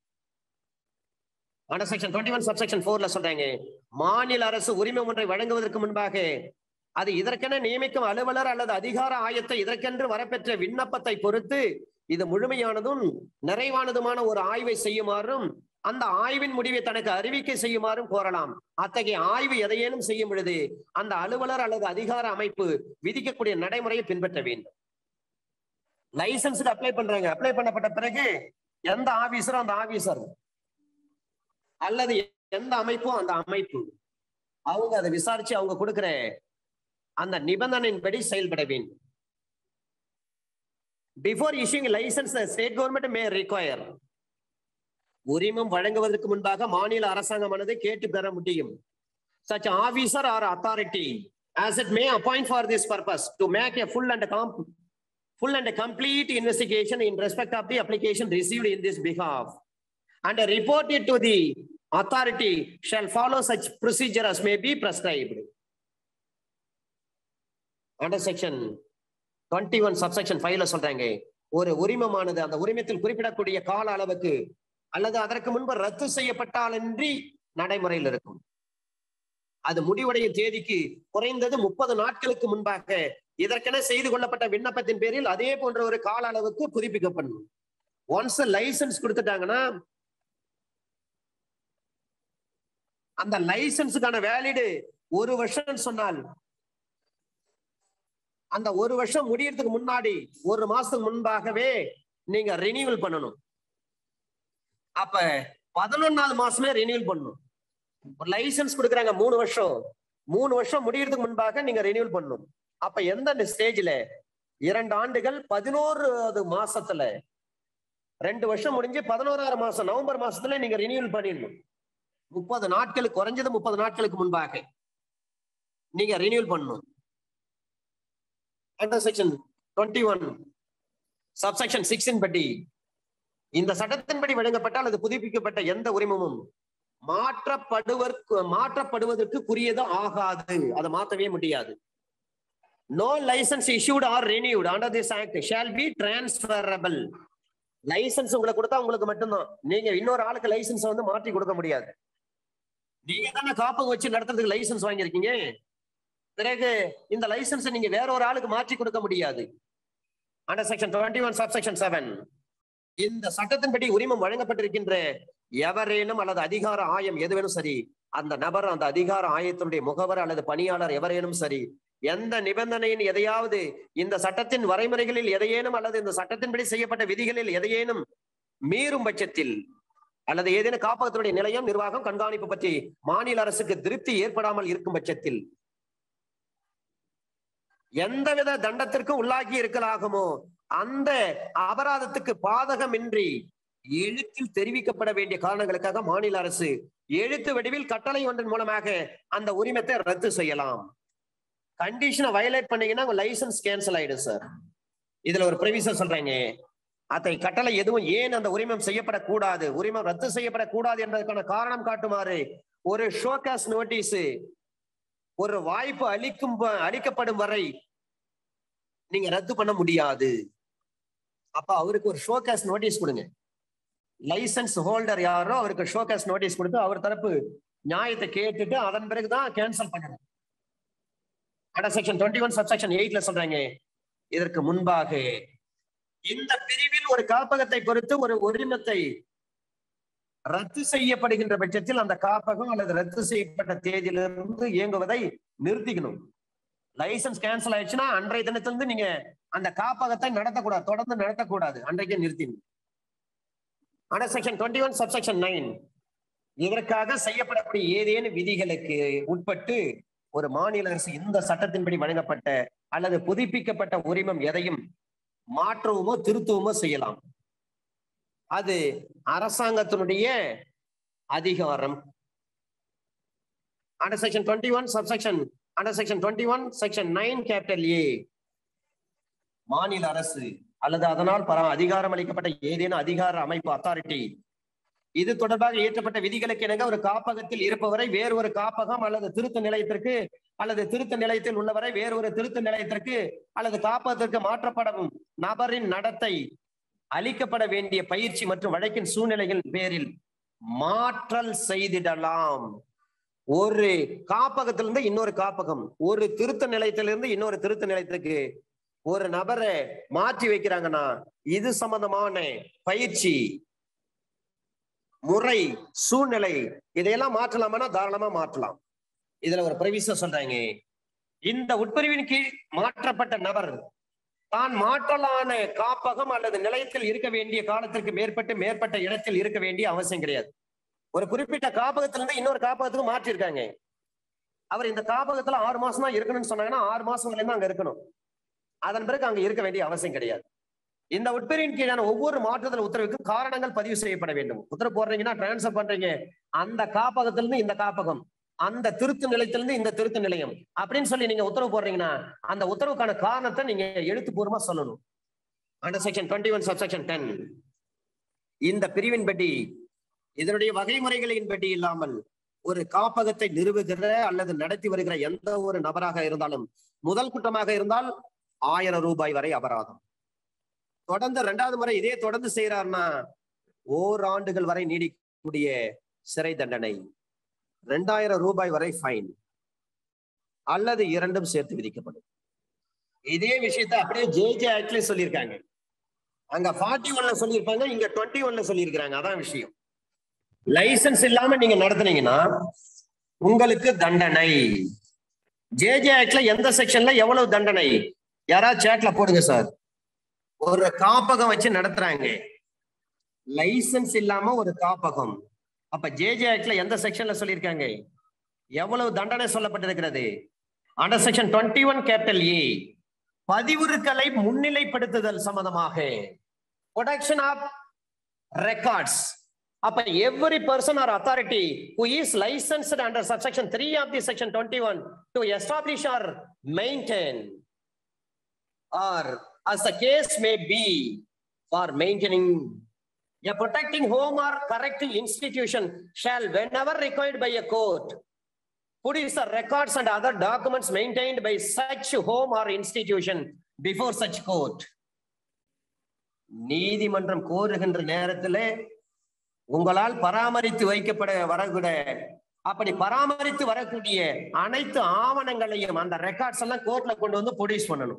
ஆனா செக்ஷன் டுவெண்ட்டி ஒன் சப்செக்ஷன் போர்ல சொல்றாங்க மாநில அரசு உரிமை ஒன்றை வழங்குவதற்கு முன்பாக அது இதற்கென நியமிக்கும் அலுவலர் அல்லது அதிகார ஆயத்தை இதற்கென்று வரப்பெற்ற விண்ணப்பத்தை பொறுத்து இது முழுமையானதும் நிறைவானதுமான ஒரு ஆய்வை செய்யுமாறும் அந்த ஆய்வின் முடிவை தனக்கு அறிவிக்கை செய்யுமாறும் கோரலாம் அத்தகைய ஆய்வு எதையேனும் செய்யும் பொழுது அந்த அலுவலர் அல்லது அதிகார அமைப்பு விதிக்கக்கூடிய நடைமுறையை பின்பற்ற வேண்டும் லைசன்ஸுக்கு அப்ளை பண்றாங்க அப்ளை பண்ணப்பட்ட பிறகு எந்த ஆபீசரும் அந்த ஆபீசர் அல்லது எந்த அமைப்பும் அந்த அமைப்பு அவங்க அதை விசாரிச்சு அவங்க கொடுக்கிற அந்த நிபந்தனையின்படி செயல்பட வேண்டும் before issuing licence state government may require உரிமம் வழங்குவதற்கு முன்பாக மாநில அரசாங்கமானது கேட்டு பெற முடியும் such officer or authority as it may appoint for this purpose to make a full and comp full and complete investigation in respect of the application received in this behalf and report it to the authority shall follow such procedure as may be prescribed under section 21 subsection 5 ல சொல்றாங்க ஒரு உரிமமானது அந்த உரிமத்தில் குறிப்பிடக்கூடிய கால அளவுக்கு அல்லது அதற்கு முன்பு ரத்து செய்யப்பட்டாலன்றி நடைமுறையில் இருக்கும் அது முடிவடையும் தேதிக்கு குறைந்தது முப்பது நாட்களுக்கு முன்பாக இதற்கென செய்து கொள்ளப்பட்ட விண்ணப்பத்தின் பேரில் அதே போன்ற ஒரு கால அளவுக்கு புதுப்பிக்கப்படும் ஒன்ஸ் லைசன்ஸ் கொடுத்துட்டாங்கன்னா அந்த லைசன்ஸுக்கான வேலிடு ஒரு வருஷம் சொன்னால் அந்த ஒரு வருஷம் முடியறதுக்கு முன்னாடி ஒரு மாசத்துக்கு முன்பாகவே நீங்க ரினியூவல் பண்ணணும் அப்ப பதினொன்னாவது மாசமே ரினியூவல் பண்ணணும் ஒரு லைசன்ஸ் கொடுக்குறாங்க மூணு வருஷம் மூணு வருஷம் முடியறதுக்கு முன்பாக நீங்க ரினியூவல் பண்ணணும் அப்ப எந்த ஸ்டேஜ்ல இரண்டு ஆண்டுகள் பதினோரு மாசத்துல ரெண்டு வருஷம் முடிஞ்சு பதினோராறு மாசம் நவம்பர் மாசத்துல நீங்க ரினியூவல் பண்ணிடணும் முப்பது நாட்களுக்கு குறைஞ்சது முப்பது நாட்களுக்கு முன்பாக நீங்க ரினியூவல் பண்ணணும் under section twenty one subsection சிக்ஸின் படி இந்த சட்டத்தின்படி வழங்கப்பட்ட அல்லது புதுப்பிக்கப்பட்ட எந்த உரிமமும் மாற்றப்படுவதற்கு மாற்றப்படுவதற்கு குறியது ஆகாது அதை மாற்றவே முடியாது no licence issued or renewed under this act shall be transferable licence உங்களுக்கு கொடுத்தா உங்களுக்கு மட்டும்தான் நீங்க இன்னொரு ஆளுக்கு லைசன்ஸ் வந்து மாற்றி கொடுக்க முடியாது நீங்க தானே காப்பகம் வச்சு நடத்துறதுக்கு லைசன்ஸ் வாங்கியிருக்கீங்க பிறகு இந்த லைசன்ஸ் நீங்க வேற ஒரு ஆளுக்கு மாற்றி கொடுக்க முடியாது under section twenty one subsection seven இந்த சட்டத்தின்படி உரிமம் வழங்கப்பட்டிருக்கின்ற எவரேனும் அல்லது அதிகார ஆயம் எதுவேனும் சரி அந்த நபர் அந்த அதிகார ஆயத்தினுடைய முகவர் அல்லது பணியாளர் எவரேனும் சரி எந்த நிபந்தனையின் எதையாவது இந்த சட்டத்தின் வரைமுறைகளில் எதையேனும் அல்லது இந்த சட்டத்தின்படி செய்யப்பட்ட விதிகளில் எதையேனும் மீறும் பட்சத்தில் அல்லது ஏதேனும் காப்பகத்தினுடைய நிலையம் நிர்வாகம் கண்காணிப்பு பற்றி மாநில அரசுக்கு திருப்தி ஏற்படாமல் இருக்கும் பட்சத்தில் எந்தவித தண்டத்திற்கும் உள்ளாகி இருக்கலாகுமோ அந்த அபராதத்துக்கு பாதகமின்றி எழுத்தில் தெரிவிக்கப்பட வேண்டிய காரணங்களுக்காக மாநில அரசு எழுத்து வடிவில் கட்டளை ஒன்றின் மூலமாக அந்த உரிமத்தை ரத்து செய்யலாம் கண்டிஷனை வயலேட் பண்ணீங்கன்னா உங்க லைசன்ஸ் கேன்சல் ஆயிடும் சார் இதுல ஒரு ப்ரிவிசன் சொல்றேங்க அத்தை கட்டளை எதுவும் ஏன் அந்த உரிமம் செய்யப்படக்கூடாது உரிமம் ரத்து செய்யப்படக்கூடாது என்பதற்கான காரணம் காட்டுமாறு ஒரு ஷோகாஸ் நோட்டீஸ் ஒரு வாய்ப்பு அளிக்கும் ப- அளிக்கப்படும் வரை நீங்க ரத்து பண்ண முடியாது அப்ப அவருக்கு ஒரு ஷோகாஸ் நோட்டீஸ் கொடுங்க லைசன்ஸ் ஹோல்டர் யாரோ அவருக்கு ஷோகாஸ் நோட்டீஸ் கொடுத்து அவர் தரப்பு நியாயத்தை கேட்டுட்டு அதன் பிறகுதான் கேன்சல் பண்ணணும் ஆனா செக்ஷன் டுவெண்ட்டி ஒன் சப்செக்ஷன் எயிட்ல சொல்றாங்க இதற்கு முன்பாக இந்த பிரிவில் ஒரு காப்பகத்தை பொறுத்து ஒரு உரிமத்தை ரத்து செய்யப்படுகின்ற பட்சத்தில் அந்த காப்பகம் அல்லது ரத்து செய்யப்பட்ட தேதியிலிருந்து இயங்குவதை நிறுத்திக்கணும் லைசன்ஸ் கேன்சல் ஆயிடுச்சுன்னா அன்றைய தினத்திலிருந்து நீங்க அந்த காப்பகத்தை நடத்தக்கூடாது தொடர்ந்து நடத்தக்கூடாது அன்றைக்கே நிறுத்திடணும் ஆனா section twenty one subsection nine இதற்காக செய்யப்படக்கூடிய ஏதேனும் விதிகளுக்கு உட்பட்டு ஒரு மாநில அரசு இந்த சட்டத்தின்படி வழங்கப்பட்ட அல்லது புதுப்பிக்கப்பட்ட உரிமம் எதையும் மாற்றவுமோ திருத்தவுமோ செய்யலாம் அது அரசாங்கத்தினுடைய அதிகாரம் under section twenty one subsection under section twenty one section nine capital A மாநில அரசு அல்லது அதனால் பர அதிகாரம் அளிக்கப்பட்ட ஏதேனும் அதிகார அமைப்பு அத்தாரிட்டி இது தொடர்பாக இயற்றப்பட்ட விதிகளுக்கு இணங்க ஒரு காப்பகத்தில் இருப்பவரை வேறு ஒரு காப்பகம் அல்லது திருத்த நிலையத்திற்கு அல்லது திருத்த நிலையத்தில் உள்ளவரை வேறு ஒரு திருத்த நிலையத்திற்கு அல்லது காப்பகத்திற்கு மாற்றப்படும் நபரின் நடத்தை அளிக்கப்பட வேண்டிய பயிற்சி மற்றும் வழக்கின் சூழ்நிலைகள் பேரில் மாற்றல் செய்திடலாம் ஒரு காப்பகத்திலிருந்து இன்னொரு காப்பகம் ஒரு திருத்த நிலையத்திலிருந்து இன்னொரு திருத்த நிலையத்துக்கு ஒரு நபரை மாற்றி வைக்கிறாங்கன்னா இது சம்பந்தமான பயிற்சி முறை சூழ்நிலை இதையெல்லாம் மாற்றலாமான்னா தாராளமா மாற்றலாம் இதுல ஒரு பிரவிசம் சொல்றாங்க இந்த உட்பிரிவின் கீழ் மாற்றப்பட்ட நபர் தான் மாற்றலான காப்பகம் அல்லது நிலையத்தில் இருக்க வேண்டிய காலத்திற்கு மேற்பட்டு மேற்பட்ட இடத்தில் இருக்க வேண்டிய அவசியம் கிடையாது ஒரு குறிப்பிட்ட காப்பகத்திலிருந்து இன்னொரு காப்பகத்துக்கு மாற்றிருக்காங்க அவர் இந்த காப்பகத்துல ஆறு மாசம் தான் இருக்கணும்னு சொன்னாங்கன்னா ஆறு மாசம் இருந்து அங்க இருக்கணும் அதன் பிறகு அங்க இருக்க வேண்டிய அவசியம் கிடையாது இந்த உட்பிரிவின் கீழான ஒவ்வொரு மாற்றுதல் உத்தரவுக்கும் காரணங்கள் பதிவு செய்யப்பட வேண்டும் உத்தரவு போடுறீங்கன்னா டிரான்ஸ்ஃபர் பண்றீங்க அந்த காப்பகத்திலிருந்து இந்த காப்பகம் அந்த திருத்த நிலையத்திலிருந்து இந்த திருத்த நிலையம் அப்படின்னு சொல்லி நீங்க உத்தரவு போடுறீங்கன்னா அந்த உத்தரவுக்கான காரணத்தை நீங்க எழுத்துப்பூர்வமா சொல்லணும் under section twenty one subsection ten இந்த பிரிவின்படி இதனுடைய வகைமுறைகளின்படி இல்லாமல் ஒரு காப்பகத்தை நிறுவுகிற அல்லது நடத்தி வருகிற எந்த ஒரு நபராக இருந்தாலும் முதல் குற்றமாக இருந்தால் ஆயிரம் ரூபாய் வரை அபராதம் தொடர்ந்து இரண்டாவது முறை இதே தொடர்ந்து செய்யறாருன்னா ஓராண்டுகள் வரை நீடிக்கக்கூடிய சிறை தண்டனை ரெண்டாயிரம் ரூபாய் வரை ஃபைன் அல்லது இரண்டும் சேர்த்து விதிக்கப்படும் இதே விஷயத்தை அப்படியே ஜே ஜே ஆக்ட்ல சொல்லியிருக்காங்க அங்க ஃபார்ட்டி ஒன்ல சொல்லியிருப்பாங்க இங்க டுவெண்ட்டி ஒன்ல சொல்லியிருக்கிறாங்க அதான் விஷயம் லைசன்ஸ் இல்லாம நீங்க நடத்துனீங்கன்னா உங்களுக்கு தண்டனை ஜே ஜே ஆக்ட்ல எந்த செக்ஷன்ல எவ்வளவு தண்டனை யாராவது சேட்ல போடுங்க சார் ஒரு காப்பகம் வச்சு நடத்துறாங்க லைசன்ஸ் இல்லாம ஒரு காப்பகம் அப்ப ஜேஜே ஆக்ட்ல எந்த செக்ஷன்ல சொல்லியிருக்காங்க எவ்வளவு தண்டனை சொல்லப்பட்டிருக்கிறது under section twenty one capital A பதிவுறுக்களை முன்னிலைப்படுத்துதல் சம்பந்தமாக ப்ரொடக்ஷன் ஆஃப் ரெக்கார்ட்ஸ் அப்ப every person or authority who is licensed under subsection 3 of the section 21 to establish or maintain or as the case may be for maintaining a protecting home or corrective institution shall whenever required by a court produce the records and other documents maintained by such home or institution before such court நீதிமன்றம் கோருகின்ற நேரத்திலே உங்களால் பராமரித்து வைக்கப்பட வரக்கூடிய அப்படி பராமரித்து வரக்கூடிய அனைத்து ஆவணங்களையும் அந்த ரெக்கார்ட்ஸ் எல்லாம் கோர்ட்ல கொண்டு வந்து ப்ரொடியூஸ் பண்ணணும்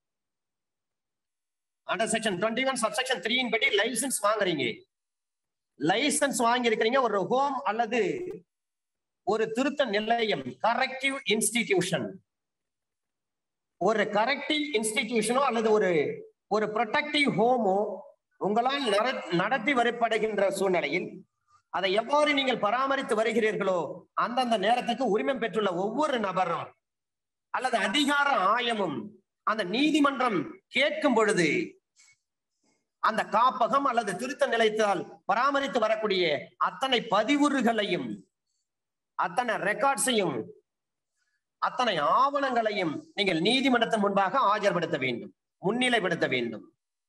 under section twenty one subsection த்ரீயின் படி லைசன்ஸ் வாங்குறீங்க லைசன்ஸ் வாங்கி இருக்கிறீங்க ஒரு ஹோம் அல்லது ஒரு திருத்த நிலையம் கரெக்டிவ் இன்ஸ்டிடியூஷன் ஒரு கரெக்டிவ் இன்ஸ்டிடியூஷனோ அல்லது ஒரு ஒரு ப்ரொடெக்டிவ் ஹோமோ உங்களால் நட- நடத்தி வரப்படுகின்ற சூழ்நிலையில் அதை எவ்வாறு நீங்கள் பராமரித்து வருகிறீர்களோ அந்தந்த நேரத்துக்கு உரிமை பெற்றுள்ள ஒவ்வொரு நபரும் அல்லது அதிகார ஆயமும் அந்த நீதிமன்றம் கேட்கும் பொழுது அந்த காப்பகம் அல்லது திருத்த நிலையத்தால் பராமரித்து வரக்கூடிய அத்தனை பதிவுறுகளையும் அத்தனை ரெக்கார்ட்ஸையும் அத்தனை ஆவணங்களையும் நீங்கள் நீதிமன்றத்தின் முன்பாக ஆஜர்படுத்த வேண்டும் முன்னிலைப்படுத்த வேண்டும்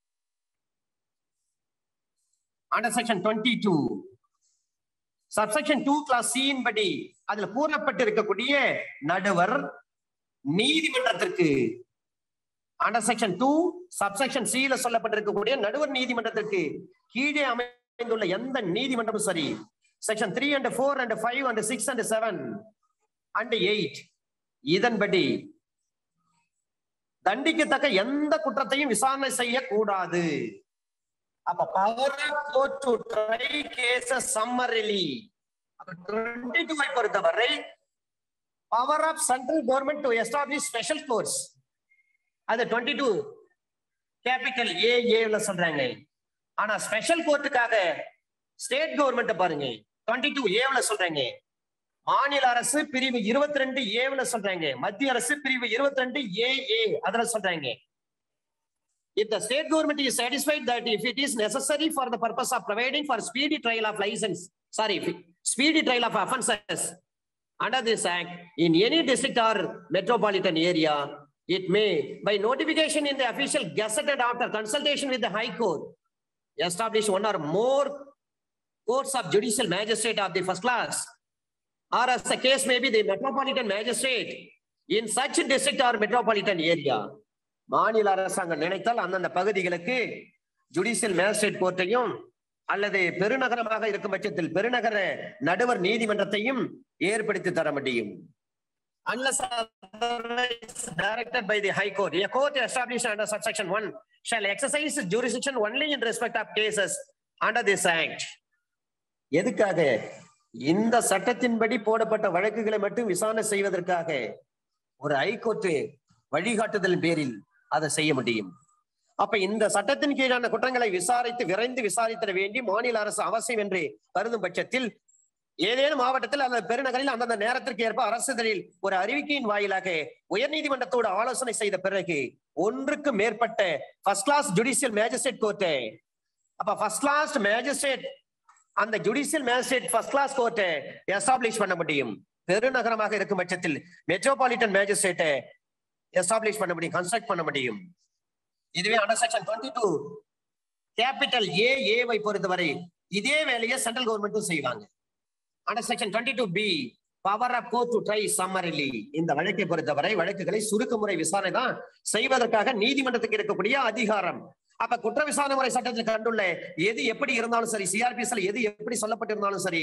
under section twenty two subsection two clause சியின் படி அதுல கூறப்பட்டிருக்கக்கூடிய நடுவர் நீதிமன்றத்திற்கு அண்டர் செக்ஷன் டூ சப்செக்ஷன் சில சொல்லப்பட்டிருக்கக்கூடிய நடுவர் நீதிமன்றத்திற்கு கீழே அமைந்துள்ள எந்த நீதிமன்றமும் சரி section three and four and five and six and seven and eight இதன்படி தண்டிக்கத்தக்க எந்த குற்றத்தையும் விசாரணை செய்யக்கூடாது அப்ப power court to try case summarily அப்ப டுவெண்ட்டி டூ பொறுத்தவரை power of central government to establish special courts அது டுவெண்ட்டி டூ கேபிட்டல் ஏ ஏல சொல்றாங்க ஆனா ஸ்பெஷல் கோர்ட்டுக்காக ஸ்டேட் கவர்மெண்ட் பாருங்க டுவெண்ட்டி டூ ஏவுல சொல்றாங்க மாநில அரசு பிரிவு இருபத்தி ரெண்டு ஏவுல சொல்றாங்க மத்திய அரசு பிரிவு இருபத்தி ரெண்டு ஏ ஏ அதுல சொல்றாங்க If the state government is satisfied that if it is necessary for the purpose of providing for speedy trial of license, sorry, speedy trial of offences under this act in any district or metropolitan area, it may, by notification in the official gazetted after consultation with the High Court, establish one or more courts of judicial magistrate of the first class, or as the case may be, the metropolitan magistrate in such district or metropolitan area. மாநில அரசாங்கம் நினைத்தால் அந்தந்த பகுதிகளுக்கு judicial magistrate கோர்ட்டையும் அல்லது பெருநகரமாக இருக்கும் பட்சத்தில் பெருநகர நடுவர் நீதிமன்றத்தையும் ஏற்படுத்தி தர முடியும் Unless otherwise directed by the High Court, a court established under subsection one shall exercise jurisdiction only in respect of cases under this act. எதுக்காக இந்த சட்டத்தின்படி போடப்பட்ட வழக்குகளை மட்டும் விசாரணை செய்வதற்காக ஒரு ஹைகோர்ட் வழிகாட்டுதல் பேரில் அதை செய்ய முடியும் அப்ப இந்த சட்டத்தின் கீழான குற்றங்களை விசாரித்து விரைந்து விசாரித்திட வேண்டி மாநில அரசு அவசியம் என்று கருதும் பட்சத்தில் ஏதேனும் மாவட்டத்தில் அல்லது பெருநகரில் அந்தந்த நேரத்திற்கு ஏற்ப அரசுதலில் ஒரு அறிவிக்கையின் வாயிலாக உயர்நீதிமன்றத்தோடு ஆலோசனை செய்த பிறகு ஒன்றுக்கு மேற்பட்ட first class judicial magistrate court அப்ப ஃபர்ஸ்ட் கிளாஸ் மேஜிஸ்ட்ரேட் அந்த ஜுடிஷியல் மேஜிஸ்ட்ரேட் ஃபர்ஸ்ட் கிளாஸ் கோர்ட்டை எஸ்டாப்ளிஷ் பண்ண முடியும் பெருநகரமாக இருக்கும் பட்சத்தில் மெட்ரோபாலிட்டன் மேஜிஸ்ட்ரேட்டை எஸ்டாப்ளிஷ் பண்ண முடியும் கன்ஸ்ட்ரக்ட் பண்ண முடியும் இதுவே under section twenty two capital A ஏவை பொறுத்தவரை இதே வேலையை சென்ட்ரல் கவர்மெண்ட்டும் செய்வாங்க under section twenty two B power of court to try summarily இந்த வழக்கை பொறுத்தவரை வழக்குகளை சுருக்கமுறை விசாரணை தான் செய்வதற்காக நீதிமன்றத்துக்கு இருக்கக்கூடிய அதிகாரம் அப்ப குற்ற விசாரணை முறை சட்டத்தில் கண்டுள்ள எது எப்படி இருந்தாலும் சரி சிஆர்பிஎஸ்ல எது எப்படி சொல்லப்பட்டிருந்தாலும் சரி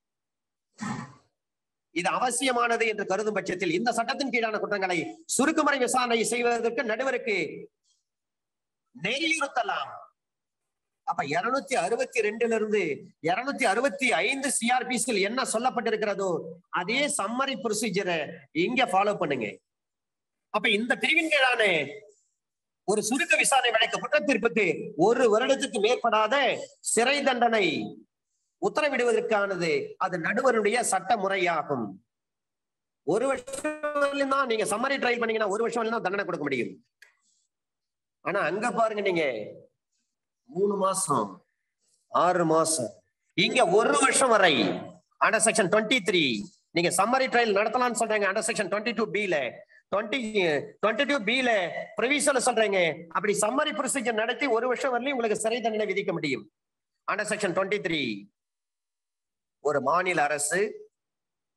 இது அவசியமானது என்று கருதும் பட்சத்தில் இந்த சட்டத்தின் கீழான குற்றங்களை சுருக்குமுறை விசாரணை செய்வதற்கு நடுவருக்கு நெறியுறுத்தலாம் அப்ப இருநூத்தி அறுபத்தி ரெண்டுல இருந்து இருநூத்தி அறுபத்தி ஐந்து சிஆர்பிசியில் என்ன சொல்லப்பட்டிருக்கிறதோ அதே சம்மரி ப்ரொசீஜரை இங்க ஃபாலோ பண்ணுங்க அப்ப இந்த பிரிவின் கீழான ஒரு சுருக்க விசாரணை வழக்கு குற்றத்தீர்ப்புக்கு ஒரு வருடத்துக்கு மேற்படாத சிறை தண்டனை உத்தரவிடுவதற்கானது அது நடுவருடைய சட்ட முறையாகும் ஒரு வருஷம் தான் நீங்க சம்மரி ட்ரையல் பண்ணீங்கன்னா ஒரு வருஷம் தான் தண்டனை கொடுக்க முடியும் ஆனா அங்க பாருங்க நீங்க மூணு மாசம் ஆறு மாசம் இங்க ஒரு வருஷம் வரை அண்டர் செக்ஷன் டுவெண்ட்டி த்ரீ நீங்க சம்மரி ட்ரையல் நடத்தலாம்னு சொல்றாங்க அண்டர் செக்ஷன் டுவெண்ட்டி டூ பில டுவெண்ட்டி டுவெண்ட்டி டூ பில ப்ரிவிஷன்ல சொல்றாங்க அப்படி சம்மரி ப்ரொசீஜர் நடத்தி ஒரு வருஷம் வரலையும் உங்களுக்கு சிறை தண்டனை விதிக்க முடியும் அண்டர் செக்ஷன் டுவெண்ட்டி த்ரீ ஒரு மாநில அரசு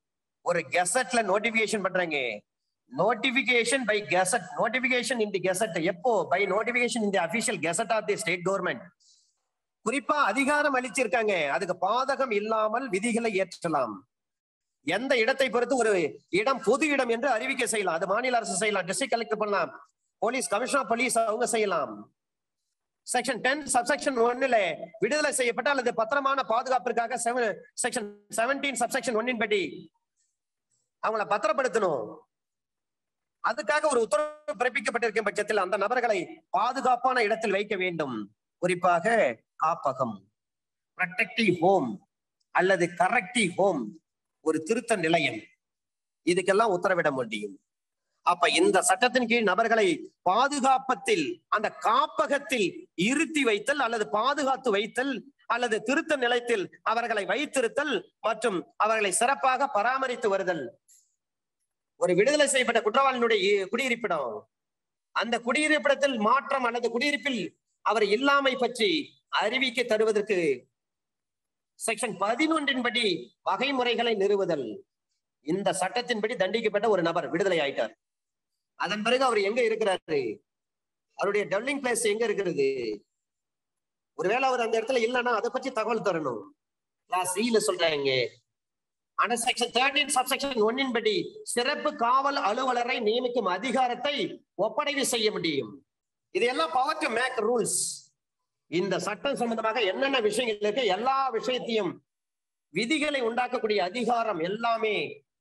ஒரு கெசட்ல நோட்டிபிகேஷன் பண்றாங்க notification by gazette notification in the gazette எப்போ by notification in the official gazette of the state government குறிப்பா அதிகாரம் அளிச்சிருக்காங்க அதுக்கு பாதகம் இல்லாமல் விதிகளை ஏற்றலாம் எந்த இடத்தை பொறுத்து ஒரு இடம் பொது இடம் என்று அறிவிக்க செய்யலாம் அது மாநில அரசு செய்யலாம் டிஸ்ட்ரிக்ட் கலெக்டர் பண்ணலாம் போலீஸ் கமிஷனர் போலீஸ் அவங்க செய்யலாம் செக்ஷன் டென் சப்செக்ஷன் ஒன்னுல விடுதலை செய்யப்பட்ட அல்லது பத்திரமான பாதுகாப்பிற்காக செக்ஷன் செவன்டீன் சப்செக்ஷன் ஒன்னின் படி அவங்கள பத்திரப்படுத்தணும் அதுக்காக ஒரு உத்தரவு பிறப்பிக்கப்பட்டிருக்கும் பட்சத்தில் அந்த நபர்களை பாதுகாப்பான இடத்தில் வைக்க வேண்டும் குறிப்பாக காப்பகம் ப்ரொடெக்டிவ் ஹோம் அல்லது கரெக்டிவ் ஹோம் ஒரு திருத்த நிலையம் இதுக்கெல்லாம் உத்தரவிட முடியும் அப்ப இந்த சட்டத்தின் கீழ் நபர்களை பாதுகாப்பத்தில் அந்த காப்பகத்தில் இருத்தி வைத்தல் அல்லது பாதுகாத்து வைத்தல் அல்லது திருத்த நிலையத்தில் அவர்களை வைத்திருத்தல் மற்றும் அவர்களை சிறப்பாக பராமரித்து வருதல் ஒரு விடுதலை செய்யப்பட்ட குற்றவாளியினுடைய குடியிருப்பிடம் அந்த குடியிருப்பிடத்தில் மாற்றம் அல்லது குடியிருப்பில் அவர் இல்லாமை பற்றி அறிவிக்க தருவதற்கு செக்ஷன் பதினொன்றின் படி வகைமுறைகளை நிறுவுதல் இந்த சட்டத்தின்படி தண்டிக்கப்பட்ட ஒரு நபர் விடுதலை ஆயிட்டார் அதன் பிறகு அவர் எங்க இருக்கிறாரு அவருடைய டெவலிங் பிளேஸ் எங்க இருக்கிறது ஒருவேளை அவர் அந்த இடத்துல இல்லைன்னா அதை பற்றி தகவல் தரணும் கிளாஸ் சில சொல்றாங்க ஆனா செக்ஷன் தேர்ட்டீன் சப்செக்ஷன் ஒன்னின் படி சிறப்பு காவல் அலுவலரை நியமிக்கும் அதிகாரத்தை ஒப்படைவு செய்ய முடியும் இதெல்லாம் பவர் டு மேக் ரூல்ஸ் இந்த சட்டம் சம்பந்தமாக என்னென்ன விஷயங்கள் இருக்கு எல்லா விஷயத்தையும் விதிகளை உண்டாக்கக்கூடிய அதிகாரம் எல்லாமே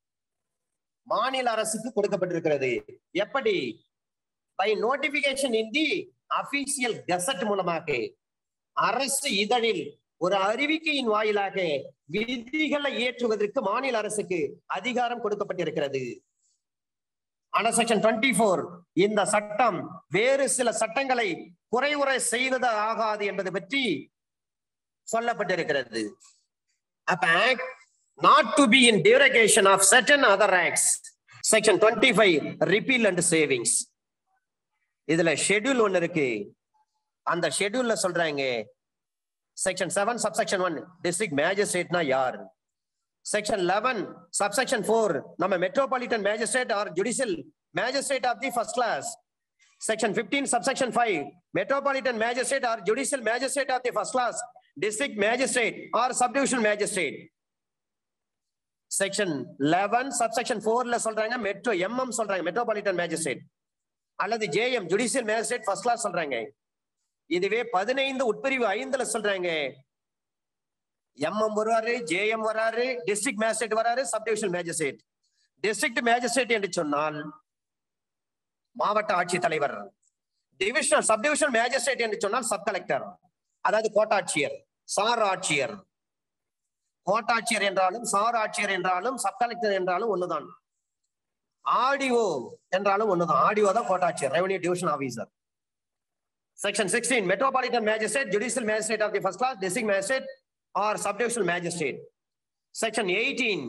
மாநில அரசுக்கு கொடுக்கப்பட்டிருக்கிறது எப்படி by notification in the official gazette மூலமாக அரசு இதழில் ஒரு அறிவிக்கையின் வாயிலாக விதிகளை ஏற்றுவதற்கு மாநில அரசுக்கு அதிகாரம் கொடுக்கப்பட்டிருக்கிறது ஆனா செக்ஷன் டுவெண்ட்டி போர் இந்த சட்டம் வேறு சில சட்டங்களை குறைவுரை செய்வது ஆகாது என்பது பற்றி சொல்லப்பட்டிருக்கிறது அப்ப act not to be in derogation of certain other acts section twenty five repeal and savings இதுல ஷெட்யூல் ஒன்னு இருக்கு அந்த ஷெட்யூல்ல சொல்றாங்க section seven subsection one district மேஜிஸ்ட்ரேட்னா யார் செக்ஷன் லெவன் சப்செக்ஷன் ஃபோர் நம்ம metropolitan magistrate or judicial magistrate of the first class section fifteen subsection five metropolitan magistrate or judicial magistrate of the first class district magistrate or subdivision magistrate section eleven subsection ஃபோர்ல சொல்றாங்க metro MM சொல்றாங்க metropolitan magistrate அல்லது JM judicial magistrate first class சொல்றாங்க இதுவே பதினைந்து உட்பிரிவு ஐந்துல சொல்றாங்க எம்எம் வருவாரு ஜேஎம் வராரு டிஸ்ட்ரிக்ட் மேஜிஸ்ட்ரேட் வராரு சப்டிவிஷன் மேஜிஸ்ட்ரேட் டிஸ்ட்ரிக்ட் மேஜிஸ்ட்ரேட் என்று சொன்னால் மாவட்ட ஆட்சித்தலைவர் டிவிஷனல் சப்டிவிஷன் மேஜிஸ்ட்ரேட் என்று சொன்னால் சப் கலெக்டர் அதாவது கோட்டாட்சியர் சார் ஆட்சியர் கோட்டாட்சியர் என்றாலும் சார் ஆட்சியர் என்றாலும் சப் கலெக்டர் என்றாலும் ஒண்ணுதான் ஆடிஓ என்றாலும் ஒண்ணுதான் ஆடிஓ தான் கோட்டாட்சியர் revenue division officer section sixteen metropolitan magistrate judicial magistrate of the first class district magistrate or subdivisional magistrate section eighteen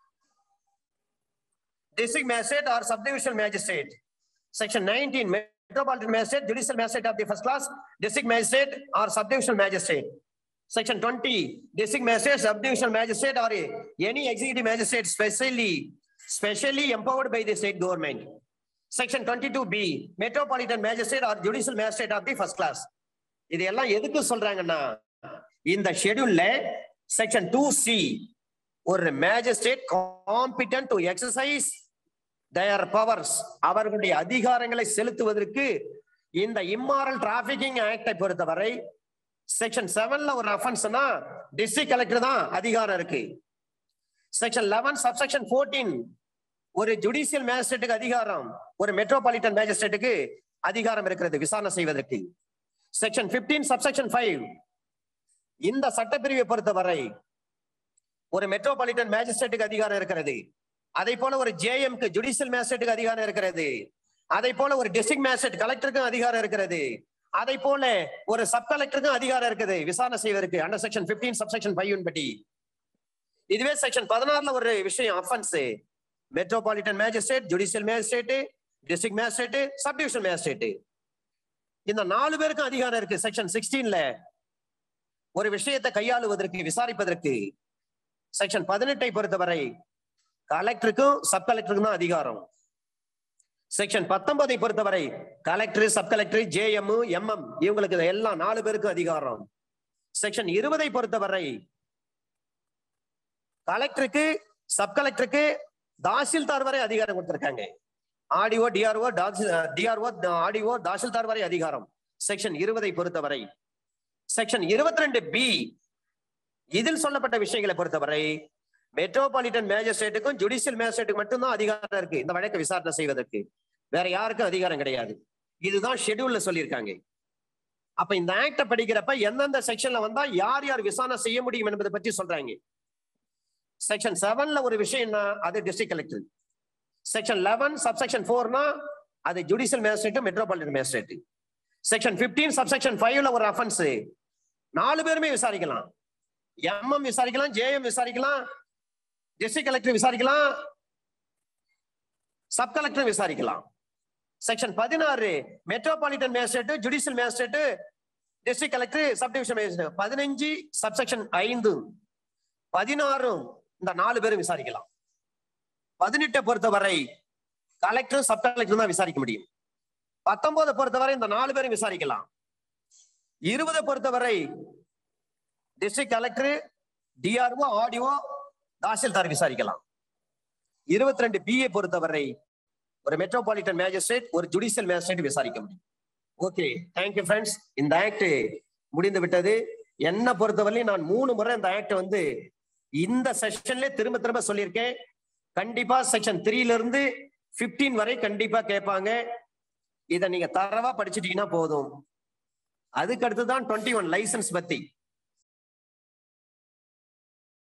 district magistrate or subdivisional magistrate. Section 19, metropolitan magistrate, judicial magistrate of the first class, district magistrate or subdivisional magistrate. Section 20, district magistrate, subdivisional magistrate or a- any executive magistrate specially, specially empowered by the state government. Section 22B, metropolitan magistrate or judicial magistrate of the first class. இது எல்லாம் எதுக்கு சொல்றாங்கன்னா இந்த ஷெட்யூல்ல section two C ஒரு magistrate competent to exercise their powers அவர்களுடைய அதிகாரங்களை செலுத்துவதற்கு இந்த இம்மாரல் டிராபிகிங் ஆக்டை பொறுத்தவரை செக்ஷன் செவன்ல ஒரு அஃபென்ஸ்னா டிஸ்ட்ரிக்ட் கலெக்டர் தான் அதிகாரம் இருக்கு செக்ஷன் லெவன் சப்செக்ஷன் ஃபோர்டீன் ஒரு ஜுடிஷியல் மேஜிஸ்ட்ரேட்டுக்கு அதிகாரம் ஒரு மெட்ரோபாலிட்டன் மேஜிஸ்ட்ரேட்டுக்கு அதிகாரம் இருக்கிறது விசாரணை செய்வதற்கு செக்ஷன் 15 சப்செக்ஷன் ஃபைவ் இந்த சட்டப்பிரிவை பொறுத்தவரை ஒரு மெட்ரோபாலிட்டன் மேஜிஸ்ட்ரேட்டுக்கு அதிகாரம் இருக்கிறது அதை போல ஒரு ஜேஎம்க்கு ஜுடிஷியல் மேஜிஸ்ட்ரேட்டுக்கு அதிகாரம் இருக்கிறது அதை போல ஒரு டிஸ்ட்ரிக்ட் மேஜிஸ்ட்ரேட் கலெக்டருக்கும் அதிகாரம் இருக்கிறது அதை போல ஒரு சப் கலெக்டருக்கும் அதிகாரம் இருக்குது விசாரணை செய்வதற்கு அண்டர் செக்ஷன் 15 சப்செக்ஷன் ஃபைவ் படி இதுவே செக்ஷன் பதினாறுல ஒரு விஷயம் offence metropolitan magistrate judicial magistrate district magistrate subdivision magistrate இந்த நாலு பேருக்கும் அதிகாரம் இருக்கு செக்ஷன் சிக்ஸ்டீன்ல ஒரு விஷயத்தை கையாளுவதற்கு விசாரிப்பதற்கு செக்ஷன் பதினெட்டை பொறுத்தவரை கலெக்டருக்கும் சப் கலெக்டருக்கும் தான் அதிகாரம் செக்ஷன் பத்தொன்பதை பொறுத்தவரை collector sub collector JM MM இவங்களுக்கு எல்லாம் நாலு பேருக்கும் அதிகாரம் செக்ஷன் இருபதை பொறுத்தவரை கலெக்டருக்கு சப் கலெக்டருக்கு தாசில்தார் வரை அதிகாரம் கொடுத்திருக்காங்க RDO DRO DRO RDO tahsildar வரை அதிகாரம் செக்ஷன் இருபதை பொறுத்தவரை செக்ஷன் இருபத்தி ரெண்டு பி இதில் சொல்லப்பட்ட விஷயங்களை பொறுத்தவரை மெட்ரோபாலிட்டன் மேஜிஸ்ட்ரேட்டுக்கும் ஜுடிஷியல் மேஜிஸ்ட்ரேட்டுக்கு மட்டும்தான் அதிகாரம் இருக்கு இந்த வழக்கை விசாரணை செய்வதற்கு வேற யாருக்கும் அதிகாரம் கிடையாது இதுதான் ஷெட்யூல்ல சொல்லியிருக்காங்க அப்ப இந்த ஆக்ட படிக்கிறப்ப எந்தெந்த செக்ஷன்ல வந்தா யார் யார் விசாரணை செய்ய முடியும் என்பதை பற்றி சொல்றாங்க செக்ஷன் செவன்ல ஒரு விஷயம்னா அது district collector section eleven subsection ஃபோர்னா அது judicial magistrate metropolitan magistrate section fifteen subsection ஃபைவ்ல ஒரு அஃபென்ஸ் நாலு பேருமே விசாரிக்கலாம் எம்எம் விசாரிக்கலாம் ஜேஎம் விசாரிக்கலாம் டிஸ்ட்ரிக்ட் கலெக்டர் விசாரிக்கலாம் சப் கலெக்டர் விசாரிக்கலாம் செக்ஷன் பதினாறு metropolitan magistrate judicial magistrate district collector sub division magistrate பதினஞ்சு சப்செக்ஷன் ஐந்து பதினாறும் இந்த நாலு பேரும் விசாரிக்கலாம் பதினெட்டை பொறுத்தவரை கலெக்டர் சப் கலெக்டர் தான் விசாரிக்க முடியும் பத்தொன்பதை பொறுத்தவரை இந்த நாலு பேரும் விசாரிக்கலாம் இருபதை பொறுத்தவரை district collector DRO RDO tahsildar விசாரிக்கலாம் இருபத்தி ரெண்டு பிஏ பொறுத்தவரை ஒரு மெட்ரோபாலிட்டன் மேஜிஸ்ட்ரேட் ஒரு ஜுடிஷியல் மேஜிஸ்ட்ரேட் விசாரிக்க முடியும் ஓகே தேங்க்யூ ஃப்ரெண்ட்ஸ் இந்த ஆக்ட் முடிந்து விட்டது என்ன பொறுத்தவரையிலும் நான் மூணு முறை இந்த ஆக்ட் வந்து இந்த செஷன்ல திரும்ப திரும்ப சொல்லியிருக்கேன் கண்டிப்பா செக்ஷன் த்ரீல இருந்து பிப்டீன் வரை கண்டிப்பா கேட்பாங்க இதை நீங்க தரவா படிச்சிட்டீங்கன்னா போதும் அதுக்கு அடுத்துதான் டுவெண்ட்டி ஒன் லைசன்ஸ் பத்தி